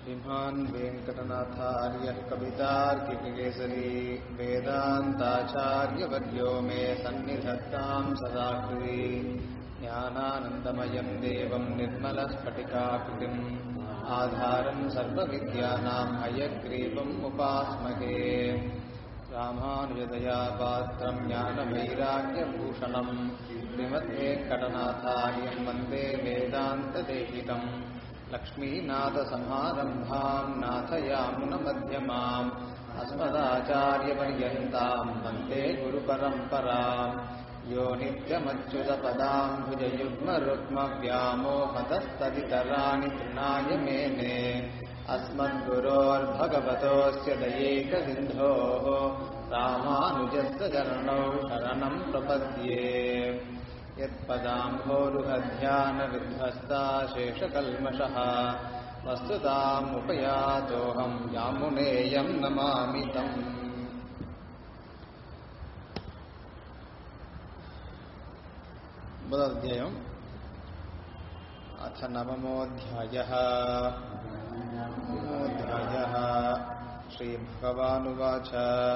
श्रीमान् वेङ्कटनाथार्यः कवितार्किककेसरी वेदान्ताचार्यवर्यो मे सन्निधत्ताम् सदा कृति ज्ञानानन्दमयम् देवम् निर्मलस्फटिकाकृतिम् आधारम् सर्वविद्यानाम् हयग्रीवम् उपास्महे रामानुजदया पात्रम् ज्ञानवैराग्यभूषणम् श्रीमद्वेङ्कटनाथार्यम् वन्दे वेदान्तदेशिकम् लक्ष्मीनाथसमारम्भाम् नाथयामुनमध्यमाम् अस्मदाचार्यपर्यन्ताम् वन्दे गुरुपरम्पराम् यो नित्यमच्युतपदाम्बुजयुग्मरुक्मव्यामोहतस्तदितराणि तृणाय मेने अस्मद्गुरोर्भगवतोऽस्य दयैकसिन्धोः रामानुजस्य चरणौ शरणम् प्रपद्ये यत्पदाम्भोरुहध्यानविध्वस्ता शेषकल्मषः वस्तुतामुपयातोऽहम् यामुनेयम् नमामि तम् முதல் अथ नवमोऽध्यायः नवमोऽध्यायः श्रीभगवानुवाच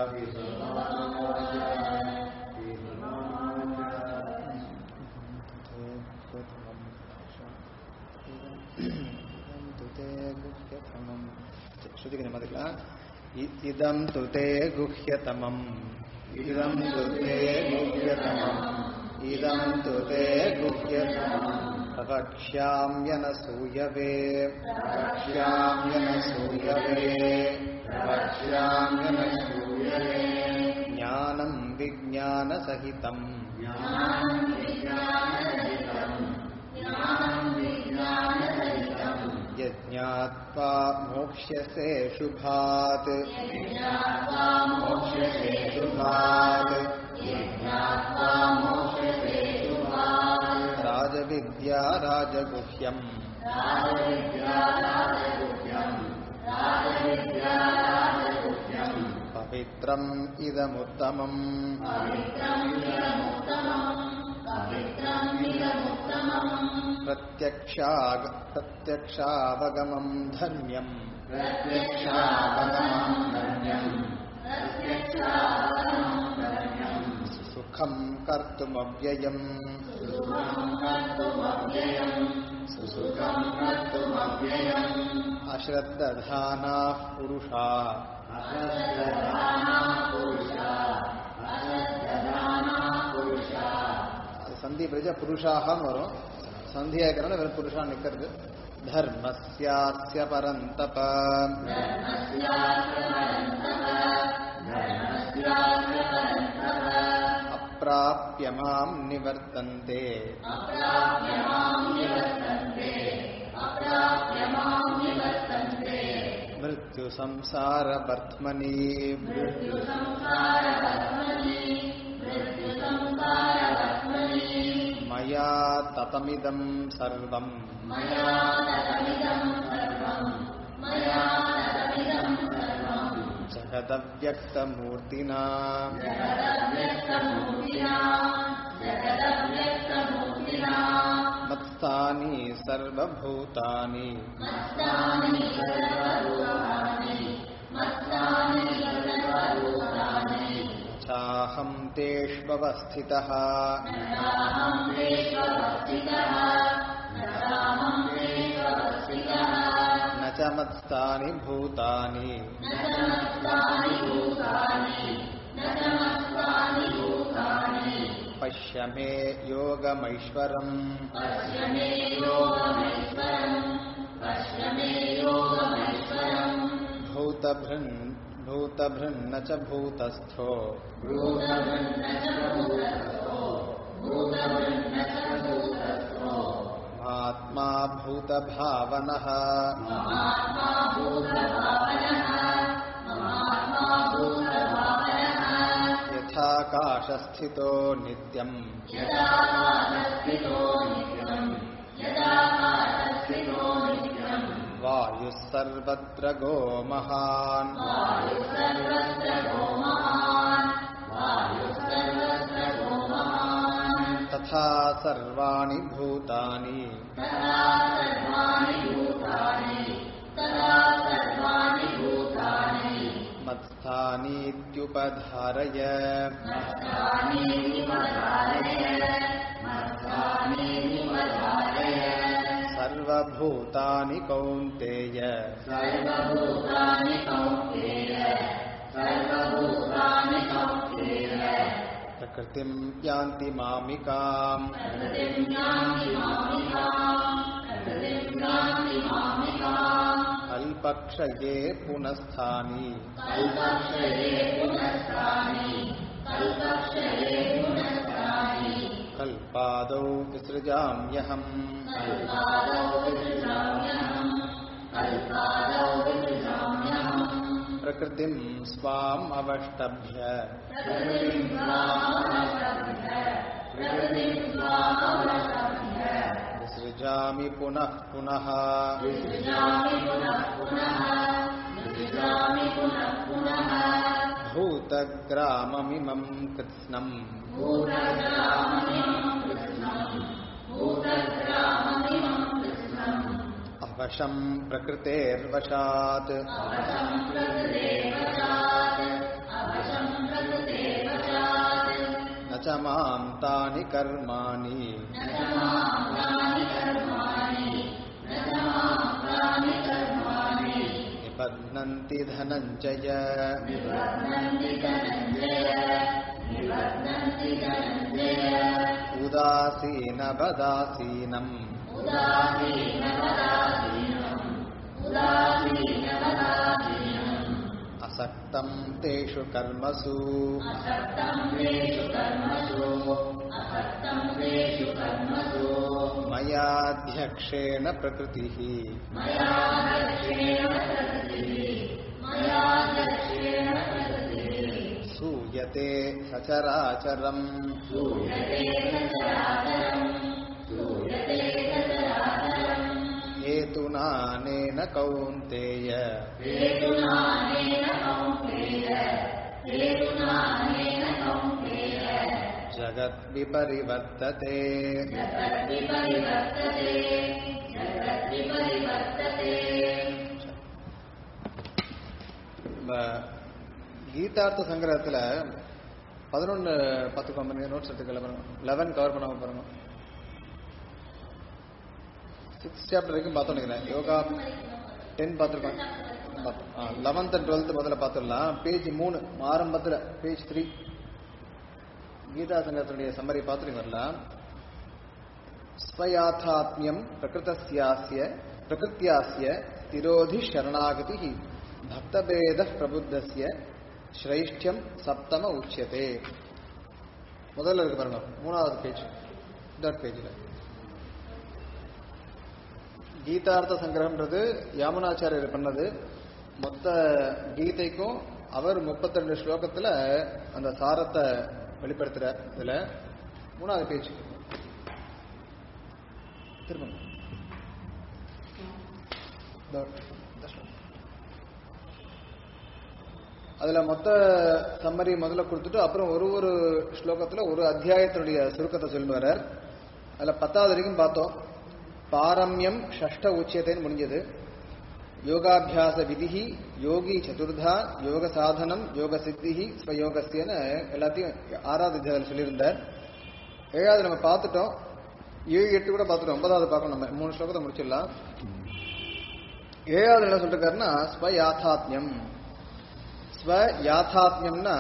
श्रुतिके मदिला इदं तु ते गुह्यतमम् इदं तु ते गुह्यतमम् इदं तु ते गुह्यतमम् प्रवक्ष्याम्यनसूयवे प्रवक्ष्याम्यनसूयवे प्रवक्ष्याम्यनसूयवे ज्ञानम् विज्ञानसहितम् यज्ञात्वा मोक्ष्यसे शुभात् मोक्ष्यसे शुभात् राजविद्या राजगुह्यम् पवित्रम् इदमुत्तमम् प्रत्यक्षा प्रत्यक्षावगमम् धन्यम् प्रत्यक्षावगमम् धन्यम् सुखम् कर्तुमव्ययम् अश्रद्दधानाः पुरुषा சந்தி பிரஜ புருஷாகன்னு வரும் சந்தியாக்கிறனால வெறும் புருஷா நிக்கிறது தர்மஸ்யாஸ்ய பரந்தப அப்பிராப்பிய மாம் நிவர்த்தந்தே மிருத்யு சம்சார பர்த்மனி மயா ததமிதம் சர்வம் ஜகதவ்யக்தமூர்த்தினா மத்ஸ்தானி சர்வபூதானி चाहं तेष्वस्थितः न च मत्स्थानि भूतानि पश्य मे योगमैश्वरम् भूतभृन् भूतभृन्न च भूतस्थो महात्मा भूतभावनः यथाकाशस्थितो नित्यम् वायुः सर्वत्र गो महान् तथा सर्वाणि भूतानि तथा सर्वाणि भूतानि तदा मत्स्थानीत्युपधारय सर्वभूतानि कौन्तेय प्रकृतिं यान्ति मामिकाम् अल्पक्षये पुनस्थानि कल्पादौ विसृजाम्यहम् प्रकृतिं स्वाम् अवष्टभ्य विसृजामि पुनः पुनः भूतग्राममिमं कृत्स्नम् अवशं प्रकृतेर्वशात् न च मां तानि कर्माणि निबध्नन्ति धनञ्जय उदासीनवदासीनम् असक्तं तेषु कर्मसु मयाध्यक्षेण प्रकृतिः सूयते सचराचरम् हेतुनानेन कौन्तेय जगद्विपरिवर्तते நம்ம கீதார்த்த சங்கிரகத்தில் பதினொன்று பத்து கம்பெனி நோட்ஸ் எடுத்துக்கல லெவன் கவர் பண்ணாம பாருங்க சிக்ஸ் சாப்டர் வரைக்கும் பார்த்தோம் நினைக்கிறேன் யோகா டென் பார்த்துருக்கோம் லெவன்த் அண்ட் டுவெல்த் முதல்ல பார்த்துடலாம் பேஜ் மூணு ஆரம்பத்தில் பேஜ் த்ரீ கீதா சங்கத்தினுடைய சம்மரி பார்த்துட்டு வரலாம் ஸ்வயாத்தாத்மியம் பிரகிருதஸ்யாஸ்ய பிரகிருத்தியாஸ்ய திரோதி சரணாகதி பக்தபேத பிரபுத்தஸ்ய ஸ்ரைஷ்டியம் சப்தம உச்சியதே முதல்ல இருக்கு பாருங்க மூணாவது பேஜ் தேர்ட் பேஜில் கீதார்த்த சங்கிரகம்ன்றது யாமுனாச்சாரியர் பண்ணது மொத்த கீதைக்கும் அவர் முப்பத்தி ரெண்டு ஸ்லோகத்துல அந்த சாரத்தை வெளிப்படுத்துறார் இதுல மூணாவது பேஜ் திரும்ப அதுல மொத்த சம்மரி முதல்ல கொடுத்துட்டு அப்புறம் ஒரு ஒரு ஸ்லோகத்துல ஒரு அத்தியாயத்தினுடைய சுருக்கத்தை சொல்லி வர்றார் அதுல பத்தாவது வரைக்கும் பார்த்தோம் பாரம்யம் ஷஷ்ட உச்சியத்தைன்னு முடிஞ்சது யோகாபியாச விதிஹி யோகி சதுர்தா யோக சாதனம் யோக சித்திஹி ஸ்வயோகஸ்யன்னு எல்லாத்தையும் ஆறாவது அத்தியாயத்தில் சொல்லியிருந்தார் ஏழாவது நம்ம பார்த்துட்டோம் ஏழு எட்டு கூட பார்த்துட்டோம் ஒன்பதாவது பார்க்கணும் நம்ம மூணு ஸ்லோகத்தை முடிச்சிடலாம் ஏழாவது என்ன சொல்லிருக்காருன்னா ஸ்வ யாத்தாத்மியம் ஸ்வ யாத்தாத்மியம்னா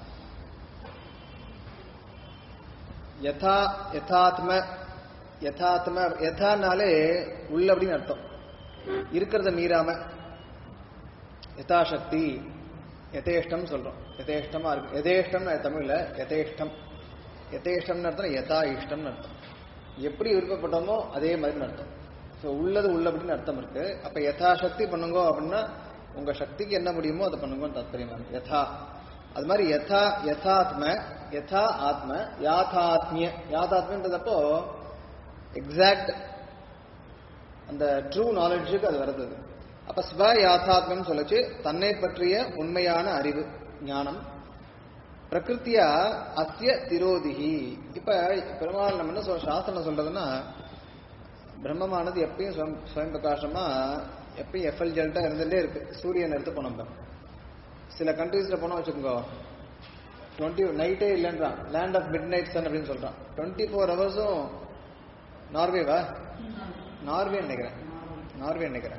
யதா யதாத்ம யதாத்ம யதானாலே உள்ள அப்படின்னு அர்த்தம் இருக்கிறத மீறாம யதாசக்தி யதேஷ்டம் சொல்றோம் யதேஷ்டமா இருக்கு யதேஷ்டம் தமிழ்ல யதேஷ்டம் யதேஷ்டம்னு அர்த்தம் யதா இஷ்டம்னு அர்த்தம் எப்படி விருப்பப்பட்டோமோ அதே மாதிரி அர்த்தம் ஸோ உள்ளது உள்ள அப்படின்னு அர்த்தம் இருக்கு அப்ப யதாசக்தி பண்ணுங்க அப்படின்னா உங்க சக்திக்கு என்ன முடியுமோ அதை பண்ணுங்கன்னு தாத்பரியமா இருக்கு யதா அது மாதிரி யதா யதாத்ம யதா ஆத்ம யாதாத்மிய யாதாத்மன்றதப்போ எக்ஸாக்ட் அந்த ட்ரூ நாலேஜுக்கு அது வருது அப்ப ஸ்வ யாத்தாத்மம் சொல்லிச்சு தன்னை பற்றிய உண்மையான அறிவு ஞானம் பிரகிருத்தியா அஸ்ய திரோதிகி இப்ப பெருமாள் நம்ம என்ன சொல்ற சாஸ்திரம் சொல்றதுன்னா பிரம்மமானது எப்பயும் ஸ்வயம் ஸ்வயம் பிரகாசமா எப்பயும் எஃப்எல் ஜெல்ட்டா இருந்துட்டே இருக்கு சூரியன் எடுத்து போனோம் சில கண்ட்ரீஸ்ல போனா வச்சுக்கோங்க டுவெண்ட்டி நைட்டே இல்லைன்றான் லேண்ட் ஆஃப் மிட் நைட் சன் அப்படின்னு சொல்றான் டுவெண்ட்டி ஃபோர் ஹவர்ஸும் நார்வேவா நார்வே நினைக்கிறேன் நார்வே நினைக்கிறேன்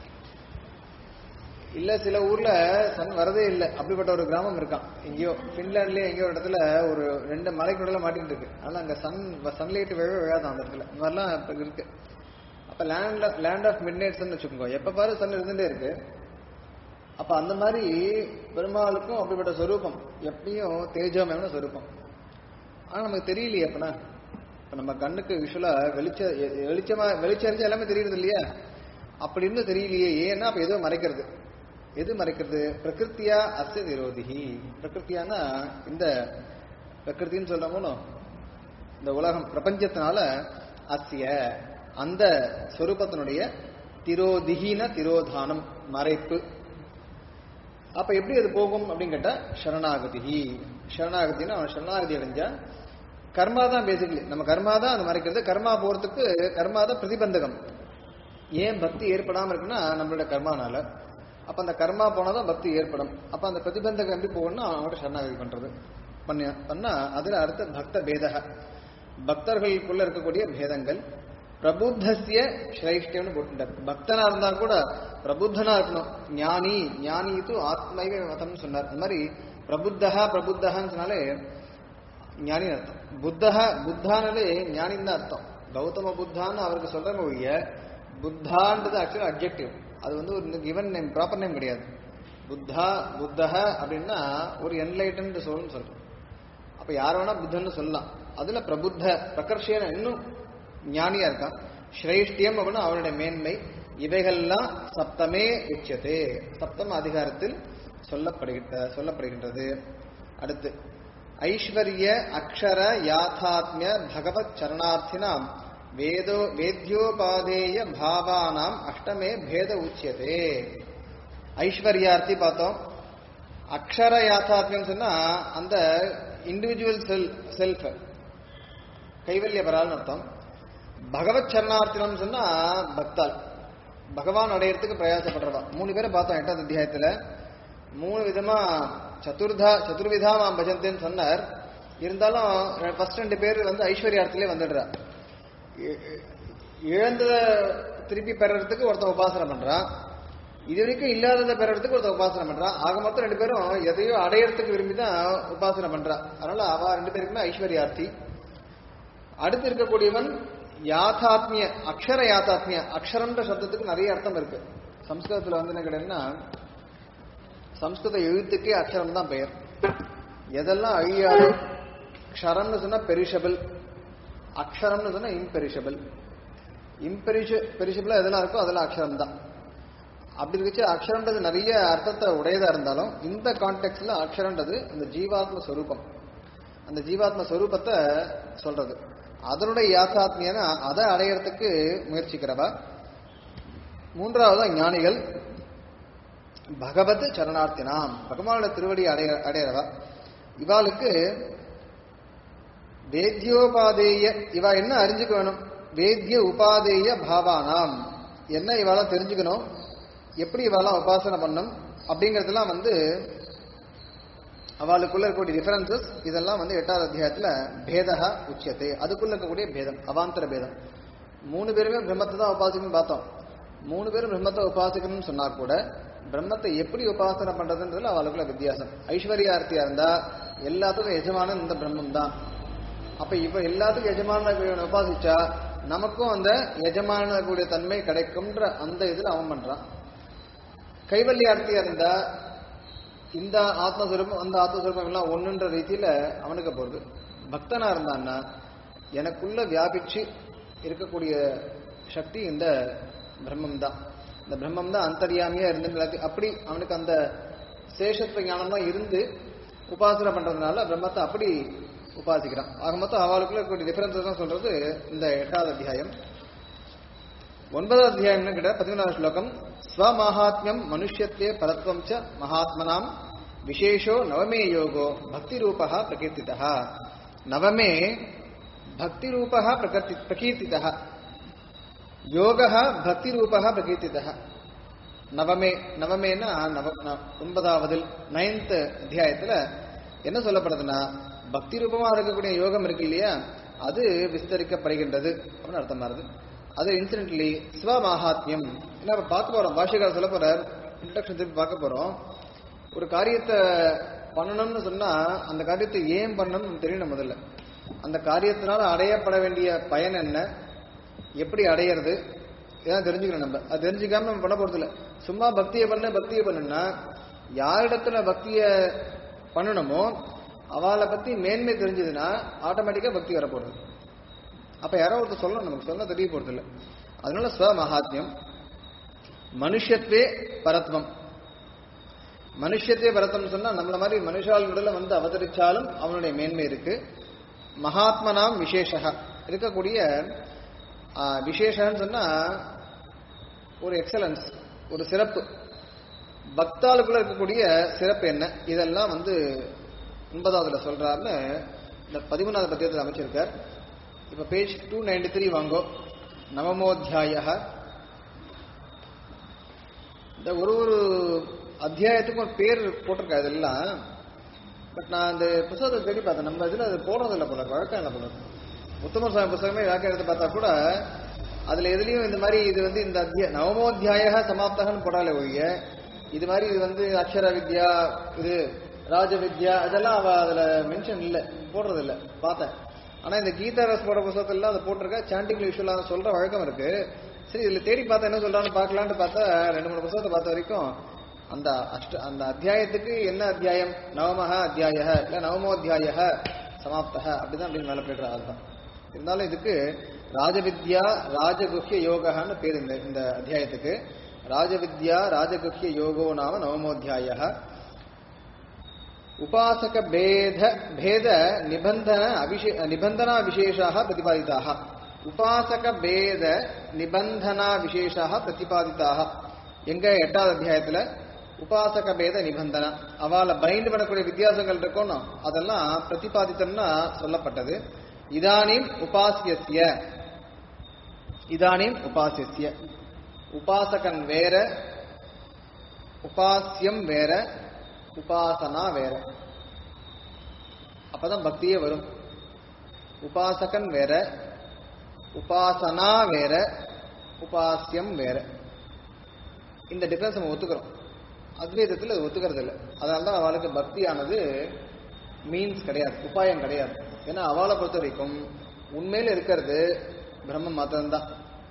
இல்ல சில ஊர்ல சன் வரதே இல்லை அப்படிப்பட்ட ஒரு கிராமம் இருக்கான் எங்கேயோ பின்லாண்ட்லயே எங்கேயோ ஒரு இடத்துல ஒரு ரெண்டு மலைக்கு நடுவுல மாட்டிட்டு இருக்கு அதனால அங்க சன் சன்லைட் விழவே விழாதான் அந்த இடத்துல இந்த மாதிரிலாம் இப்ப இருக்கு அப்ப லேண்ட் லேண்ட் ஆஃப் மிட் நைட் சன் வச்சுக்கோங்க எப்ப பாரு சன் இருந்துட்டே இருக்கு அப்ப அந்த மாதிரி பெருமாளுக்கும் அப்படிப்பட்ட சொரூபம் எப்பயும் தேஜோமயமான சொரூபம் ஆனா நமக்கு தெரியலையே அப்பனா இப்ப நம்ம கண்ணுக்கு விஷுவலா வெளிச்ச எ- வெளிச்சமா வெளிச்சரிஞ்சு எல்லாமே தெரியுது இல்லையா அப்படி இருந்து தெரியலையே ஏன்னா அப்ப ஏதோ மறைக்கிறது எது மறைக்கிறது பிரகிருத்தியா அஸ்ய விரோதிகி பிரகிருத்தியானா இந்த பிரகிருத்தின்னு சொல்றோமோ இந்த உலகம் பிரபஞ்சத்தினால அஸ்ய அந்த சொரூபத்தினுடைய திரோதிகின திரோதானம் மறைப்பு அப்ப எப்படி அது போகும் அப்படின்னு கேட்டா சரணாகதி சரணாகதினா அவன் சரணாகதி அடைஞ்சா கர்மா தான் பேசிக்கலி நம்ம கர்மா தான் அது மறைக்கிறது கர்மா போறதுக்கு கர்மா தான் பிரதிபந்தகம் ஏன் பக்தி ஏற்படாம இருக்குன்னா நம்மளோட கர்மானால அப்ப அந்த கர்மா போனாதான் பக்தி ஏற்படும் அப்ப அந்த பிரதிபந்தகம் எப்படி போகணும்னா அவங்கள்ட்ட சரணாகதி பண்றது பண்ண பண்ணா அதுல அடுத்த பக்த பேதக பக்தர்களுக்குள்ள இருக்கக்கூடிய பேதங்கள் பிரபுத்தசிய சிரைஷ்டியம்னு போட்டுட்டார் பக்தனா இருந்தா கூட பிரபுத்தனா இருக்கணும் ஞானி ஞானி இது ஆத்மைவ மதம்னு சொன்னார் அந்த மாதிரி பிரபுத்தகா பிரபுத்தகான்னு சொன்னாலே ஞானி அர்த்தம் புத்தக புத்தானாலே ஞானின்னு தான் அர்த்தம் கௌதம புத்தான்னு அவருக்கு சொல்றாங்க ஒழிய புத்தான்றது ஆக்சுவலா அப்ஜெக்டிவ் அது வந்து ஒரு கிவன் நேம் ப்ராப்பர் நேம் கிடையாது புத்தா புத்தக அப்படின்னா ஒரு என்லைட்டன் சொல்லுன்னு சொல்றோம் அப்ப யார் வேணா புத்தன்னு சொல்லலாம் அதுல பிரபுத்த பிரகர்ஷியன இன்னும் ஞானியா இருக்கான் ஸ்ரேஷ்டியம் அப்படின்னா அவனுடைய மேன்மை இவைகள்லாம் சப்தமே உச்சதே சப்தம அதிகாரத்தில் சொல்லப்படுகின்ற சொல்லப்படுகின்றது அடுத்து ஐஸ்வர்ய அக்ஷர யாத்தாத்மிய பகவத் சரணார்த்தினாம் வேதோ வேத்யோபாதேய பாவானாம் அஷ்டமே பேத உச்சியதே ஐஸ்வர்யார்த்தி பார்த்தோம் அக்ஷர யாத்தாத்மியம் சொன்னா அந்த இண்டிவிஜுவல் செல் செல்ஃப் கைவல்ய பரால்னு அர்த்தம் பகவத் சரணார்த்தினம் சொன்னா பக்தால் பகவான் அடையறதுக்கு பிரயாசப்படுறவா மூணு பேரை பார்த்தோம் எட்டாவது அத்தியாயத்துல மூணு விதமா சதுர்தா சதுர்விதா மாம் பஜந்தேன்னு சொன்னார் இருந்தாலும் ஃபர்ஸ்ட் ரெண்டு பேர் வந்து ஐஸ்வர்யார்த்திலே வந்துடுறா இ- இ- இழந்தத திருப்பி பெறறதுக்கு ஒருத்தன் உபாசனை பண்றான் இது வரைக்கும் இல்லாததை பெறறதுக்கு ஒருத்தன் உபாசனை பண்றான் ஆக மொத்தம் ரெண்டு பேரும் எதையோ அடையறதுக்கு விரும்பி தான் உபாசனை பண்றா அதனால அவ ரெண்டு பேருக்குமே ஐஸ்வர்யார்த்தி அடுத்து இருக்கக்கூடியவன் யாத்தாத்மிய அக்ஷர யாத்தாத்மிய அக்ஷரம்ன்ற சப்தத்துக்கு நிறைய அர்த்தம் இருக்கு சம்ஸ்கிருதத்துல வந்து என்ன கிடையாதுன்னா சம்ஸ்கிருத எழுத்துக்கே அக்ஷரம் தான் பெயர் எதெல்லாம் அழியாதோ க்ஷரம்னு சொன்னா பெரிஷபிள் அக்ஷரம்னு சொன்னா இம்பெரிஷபிள் இம்பெரிஷ பெரிஷபிளா எதெல்லாம் இருக்கோ அதெல்லாம் அக்ஷரம் தான் அப்படி இருந்துச்சு அக்ஷரம்ன்றது நிறைய அர்த்தத்தை உடையதா இருந்தாலும் இந்த கான்டெக்ட்ல அக்ஷரம்ன்றது அந்த ஜீவாத்ம ஸ்வரூபம் அந்த ஜீவாத்ம ஸ்வரூபத்தை சொல்றது அதனுடைய யாத்தாத்மியான அதை அடையறதுக்கு முயற்சிக்கிறவா மூன்றாவது ஞானிகள் பகவத் சரணார்த்தினாம் பகவானோட திருவடி அடைய அடையறவா இவாளுக்கு வேத்யோபாதேய இவா என்ன அறிஞ்சுக்க வேணும் வேத்ய உபாதேய பாவானாம் என்ன இவாலாம் தெரிஞ்சுக்கணும் எப்படி இவாலாம் உபாசனை பண்ணும் அப்படிங்கறதெல்லாம் வந்து அவளுக்குள்ள இருக்கக்கூடிய டிஃபரன்சஸ் இதெல்லாம் வந்து எட்டாவது அத்தியாயத்துல பேதா உச்சியத்தை அதுக்குள்ள இருக்கக்கூடிய பேதம் அவாந்தர பேதம் மூணு பேருமே பிரம்மத்தை தான் உபாசிக்கணும்னு பார்த்தோம் மூணு பேரும் பிரம்மத்தை உபாசிக்கணும்னு சொன்னா கூட பிரம்மத்தை எப்படி உபாசனை பண்றதுன்றதுல அவளுக்குள்ள வித்தியாசம் ஐஸ்வர்யார்த்தியா இருந்தா எல்லாத்துக்கும் எஜமானன் இந்த பிரம்மம் தான் அப்ப இவ எல்லாத்துக்கும் எஜமான உபாசிச்சா நமக்கும் அந்த எஜமான கூடிய தன்மை கிடைக்கும்ன்ற அந்த இதுல அவன் பண்றான் கைவல்யார்த்தியா இருந்தா இந்த ஆத்மஸ்வரூபம் அந்த ஆத்மஸ்வரூபம் எல்லாம் ஒண்ணுன்ற ரீதியில அவனுக்கு போறது பக்தனா இருந்தான்னா எனக்குள்ள வியாபிச்சு இருக்கக்கூடிய சக்தி இந்த பிரம்மம் தான் இந்த பிரம்மம் தான் அந்தர்யாமியா இருந்து எல்லாத்தையும் அப்படி அவனுக்கு அந்த சேஷத்துவ ஞானம் தான் இருந்து உபாசனை பண்றதுனால பிரம்மத்தை அப்படி உபாசிக்கிறான் ஆக மொத்தம் அவளுக்குள்ள இருக்கக்கூடிய டிஃபரன்ஸ் தான் சொல்றது இந்த எட்டாவது அத்தியாயம் ஒன்பதாவது அத்தியாயம் என்ன கேட்ட பதிமூணாவது ஸ்லோகம் ஸ்வமஹாத்மியம் மனுஷ்யத்வே பரத்வம் ச மகாத்மனாம் விசேஷோ நவமே யோகோ பக்தி ரூபா பிரகீர்த்திதா நவமே பக்தி ரூபா பிரகர்த்தி பிரகீர்த்திதா யோக பக்தி ரூபா பிரகீர்த்திதா நவமே நவமேனா நவ ந- ஒன்பதாவது நைன்த் அத்தியாயத்துல என்ன சொல்லப்படுதுன்னா பக்தி ரூபமா இருக்கக்கூடிய யோகம் இருக்கு இல்லையா அது விஸ்தரிக்கப்படுகின்றது அப்படின்னு அர்த்தம் வருது அது இன்சிடென்ட்லி ஸ்வமாகாத்மியம் என்ன இப்ப பார்க்க போறோம் பாஷைக்கார சொல்ல போறார் இன்ட்ரடக்ஷன் திருப்பி பார்க்க போறோம் ஒரு காரியத்தை பண்ணணும்னு சொன்னா அந்த காரியத்தை ஏன் பண்ணணும்னு நமக்கு தெரியணும் முதல்ல அந்த காரியத்தினால அடையப்பட வேண்டிய பயன் என்ன எப்படி அடையிறது இதான் தெரிஞ்சுக்கணும் நம்ம அது தெரிஞ்சுக்காம நம்ம பண்ண போறது இல்ல சும்மா பக்தியை பண்ண பக்தியை பண்ணுன்னா யாரிடத்துல பக்திய பண்ணணுமோ அவளை பத்தி மேன்மை தெரிஞ்சதுன்னா ஆட்டோமேட்டிக்கா பக்தி வரப்போறது அப்ப யாரோ ஒருத்தர் சொல்லணும் நமக்கு சொல்ல தெரிய போறது இல்ல அதனால ஸ்வ மகாத்மியம் மனுஷத்வே பரத்வம் மனுஷத்தே பரத்தம்னு சொன்னா நம்மள மாதிரி மனுஷாளுடைய வந்து அவதரிச்சாலும் அவனுடைய மேன்மை இருக்கு மகாத்மனாம் விசேஷா இருக்கக்கூடிய ஆ, விசேஷன்னு சொன்னா ஒரு எக்ஸலன்ஸ் ஒரு சிறப்பு பக்தாளுக்குள்ள இருக்கக்கூடிய சிறப்பு என்ன இதெல்லாம் வந்து ஒன்பதாவதுல சொல்றாருன்னு இந்த பதிமூணாவது பத்தியத்தில் அமைச்சிருக்கார் இப்ப பேஜ் டூ நைன்டி த்ரீ வாங்கோ நவமோத்தியாய இந்த ஒரு ஒரு அத்தியாயத்துக்கும் ஒரு பேர் போட்டிருக்கா இதெல்லாம் பட் நான் அந்த புத்தகத்தை தேடி பார்த்தேன் நம்ம இதுல அது போடுறதில்ல போல வழக்கம் இல்லை போல உத்தம சுவாமி புத்தகமே வியாக்கியானத்தை பார்த்தா கூட அதுல எதுலயும் இந்த மாதிரி இது வந்து இந்த அத்தியா நவமோத்தியாய சமாப்தகன்னு போடாலே ஒழிய இது மாதிரி இது வந்து அக்ஷர வித்யா இது ராஜ வித்யா அதெல்லாம் அவ அதுல மென்ஷன் இல்ல போடுறது இல்ல பார்த்தேன் ஆனா இந்த கீதா ரஸ் போட புத்தகத்துல அதை போட்டிருக்கா சாண்டிங் யூஸ்வலா சொல்ற வழக்கம் இருக்கு சரி இதுல தேடி பார்த்தா என்ன சொல்றான்னு பார்க்கலான்னு பார்த்தா ரெண்டு மூணு புத்தகத்தை பார்த்த வரைக்கும் அந்த அஷ்ட அந்த அத்தியாயத்துக்கு என்ன அத்தியாயம் நவமஹ அத்தியாய இல்ல நவமோத்தியாய சமாப்தக அப்படிதான் அப்படின்னு மேல போயிடுற அதுதான் இருந்தாலும் இதுக்கு ராஜவித்யா ராஜகுஹ்ய யோகான்னு பேர் இந்த இந்த அத்தியாயத்துக்கு ராஜவித்யா ராஜகுஹ்ய யோகோ நாம நவமோத்தியாய உபாசக பேத பேத நிபந்தன அபிஷே நிபந்தனா விசேஷாக பிரதிபாதிதாக உபாசக பேத நிபந்தனா விசேஷாக பிரதிபாதிதாக எங்க எட்டாவது அத்தியாயத்துல உபாசக பேத நிபந்தனா அவளை பைண்ட் பண்ணக்கூடிய வித்தியாசங்கள் இருக்கணும் அதெல்லாம் பிரதிபாதித்தம்னா சொல்லப்பட்டது இதானீம் உபாசியஸ்ய இதானீம் உபாசியஸ்ய உபாசகன் வேற உபாசியம் வேற உபாசனா வேற அப்பதான் பக்தியே வரும் உபாசகன் வேற உபாசனா வேற உபாசியம் வேற இந்த டிஃபரன்ஸ் நம்ம ஒத்துக்கிறோம் அத்வைதத்தில் அது ஒத்துக்கிறது இல்லை அதனால தான் அவளுக்கு பக்தியானது மீன்ஸ் கிடையாது உபாயம் கிடையாது ஏன்னா அவளை பொறுத்த வரைக்கும் உண்மையில இருக்கிறது பிரம்மம் மாத்திரம்தான்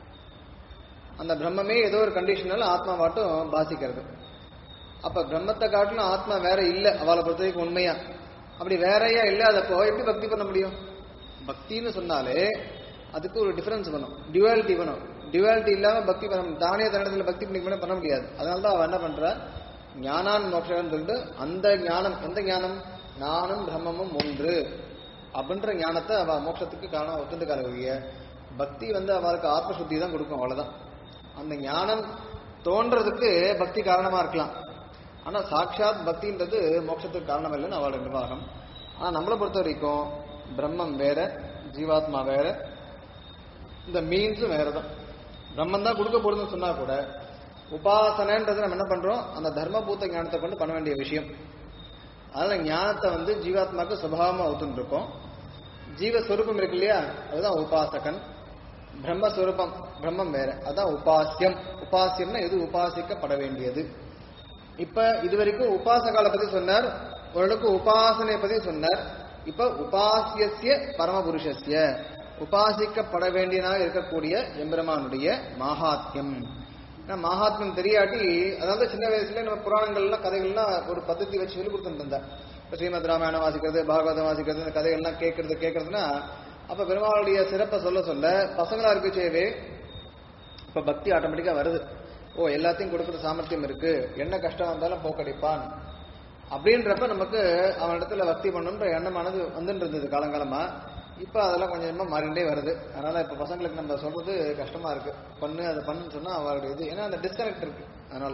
அந்த பிரம்மமே ஏதோ ஒரு கண்டிஷனால ஆத்மா மட்டும் பாசிக்கிறது அப்ப பிரம்மத்தை காட்டிலும் ஆத்மா வேற இல்ல அவளை பொறுத்த வரைக்கும் உண்மையா அப்படி வேறையா இல்லாதப்போ எப்படி பக்தி பண்ண முடியும் பக்தின்னு சொன்னாலே அதுக்கு ஒரு டிஃபரன்ஸ் வேணும் டியூவாலிட்டி வேணும் டியூவாலிட்டி இல்லாம பக்தி பண்ண முடியும். தானே தன்னிடத்துல பக்தி பண்ணி பண்ண முடியாது அதனால தான் அவ என்ன பண்றா ஞானான் மோட்சம்னு சொல்லிட்டு அந்த ஞானம் எந்த ஞானம் நானும் பிரம்மமும் ஒன்று அப்படின்ற ஞானத்தை அவ மோட்சத்துக்கு காரணம் ஒத்துண்டுக்கால ஒழிய பக்தி வந்து அவளுக்கு ஆத்ம சுத்தி தான் கொடுக்கும் அவ்வளவுதான் அந்த ஞானம் தோன்றதுக்கு பக்தி காரணமா இருக்கலாம் ஆனா சாட்சாத் பக்தின்றது மோட்சத்துக்கு காரணம் இல்லைன்னு அவளோட நிர்வாகம் ஆனா நம்மளை பொறுத்த வரைக்கும் பிரம்மம் வேற ஜீவாத்மா வேற இந்த மீன்ஸும் வேற தான் பிரம்மன் தான் கொடுக்க போறதுன்னு சொன்னா கூட உபாசனைன்றது நம்ம என்ன பண்றோம் அந்த தர்மபூத்த ஞானத்தை கொண்டு பண்ண வேண்டிய விஷயம் அதனால ஞானத்தை வந்து ஜீவாத்மாக்கு சுபாவமா ஒத்துன்னு இருக்கோம் ஜீவஸ்வரூபம் இருக்கு இல்லையா அதுதான் உபாசகன் பிரம்மஸ்வரூபம் பிரம்மம் வேற அதான் உபாசியம் உபாசியம்னா எது உபாசிக்கப்பட வேண்டியது இப்ப இது வரைக்கும் உபாசகால பத்தி சொன்னார் ஓரளவுக்கு உபாசனை பத்தி சொன்னார் இப்ப உபாசியசிய பரமபுருஷஸ்ய உபாசிக்கப்பட வேண்டியதாக இருக்கக்கூடிய எம்பெருமானுடைய மாகாத்யம் ஏன்னா மகாத்மியம் தெரியாட்டி அதாவது சின்ன வயசுல நம்ம புராணங்கள்லாம் கதைகள்லாம் ஒரு பద్ధதி வச்சு சொல்லி கொடுத்துட்டு இருந்தார் இப்ப ஸ்ரீமத் ராமாயணம் வாசிக்கிறது பாகவதம் வாசிக்கிறது இந்த கதைகள்லாம் கேட்கறது கேட்கறதுன்னா அப்ப பெருமாளுடைய சிறப்பை சொல்ல சொல்ல பசங்களா இருக்கச்சேவே இப்ப பக்தி ஆட்டோமேட்டிக்கா வருது ஓ எல்லாத்தையும் கொடுக்குற சாமர்த்தியம் இருக்கு என்ன கஷ்டம் வந்தாலும் போக்கடிப்பான் அப்படின்றப்ப நமக்கு அவனிடத்துல பக்தி பண்ணணுன்ற எண்ணமானது வந்துட்டு இருந்தது காலங்காலமா இப்ப அதெல்லாம் கொஞ்சம் கொஞ்சமா மாறிண்டே வருது அதனால இப்ப பசங்களுக்கு நம்ம சொல்றது கஷ்டமா இருக்கு பண்ணு அதை பண்ணுன்னு சொன்னா அவருடைய இது ஏன்னா அந்த டிஸ்கனெக்ட் இருக்கு அதனால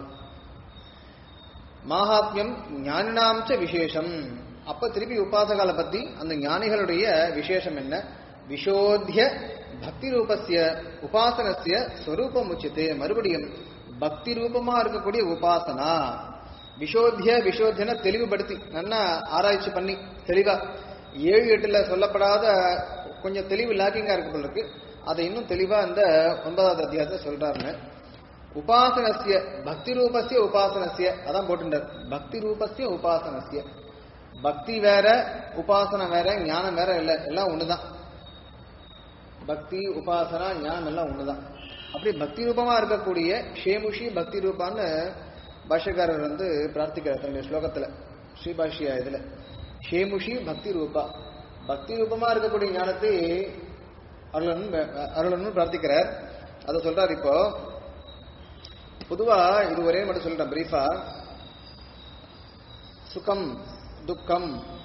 மாகாத்மியம் ஞானினாம்ச விசேஷம் அப்ப திருப்பி உபாசகால பத்தி அந்த ஞானிகளுடைய விசேஷம் என்ன விஷோத்திய பக்தி ரூபஸ்ய உபாசனஸ்ய ஸ்வரூபம் உச்சித்து மறுபடியும் பக்தி ரூபமா இருக்கக்கூடிய உபாசனா விஷோத்திய விஷோத்தியன தெளிவுபடுத்தி நல்லா ஆராய்ச்சி பண்ணி தெளிவா ஏழு எட்டுல சொல்லப்படாத கொஞ்சம் தெளிவு லாக்கிங்கா இருக்கு போல இருக்கு அதை இன்னும் தெளிவா இந்த ஒன்பதாவது அத்தியாயத்துல சொல்றாருன்னு உபாசனசிய பக்தி ரூபசிய உபாசனசிய அதான் போட்டுட்டார் பக்தி ரூபசிய உபாசனசிய பக்தி வேற உபாசனை வேற ஞானம் வேற இல்ல எல்லாம் ஒண்ணுதான் பக்தி உபாசனா ஞானம் எல்லாம் ஒண்ணுதான் அப்படி பக்தி ரூபமா இருக்கக்கூடிய ஷேமுஷி பக்தி ரூபான்னு பாஷ்யக்காரர் வந்து பிரார்த்திக்கிறார் தன்னுடைய ஸ்லோகத்துல ஸ்ரீபாஷ்யா இதுல ஷேமுஷி பக்தி ரூபா பக்தி ரூபமா இருக்கக்கூடிய ஞானத்தை அருளன் அருளன் பிரார்த்திக்கிறார் அதை சொல்றார் இப்போ பொதுவா இது ஒரே மட்டும் சொல்லிட்டேன் பிரீஃபா சுகம் துக்கம்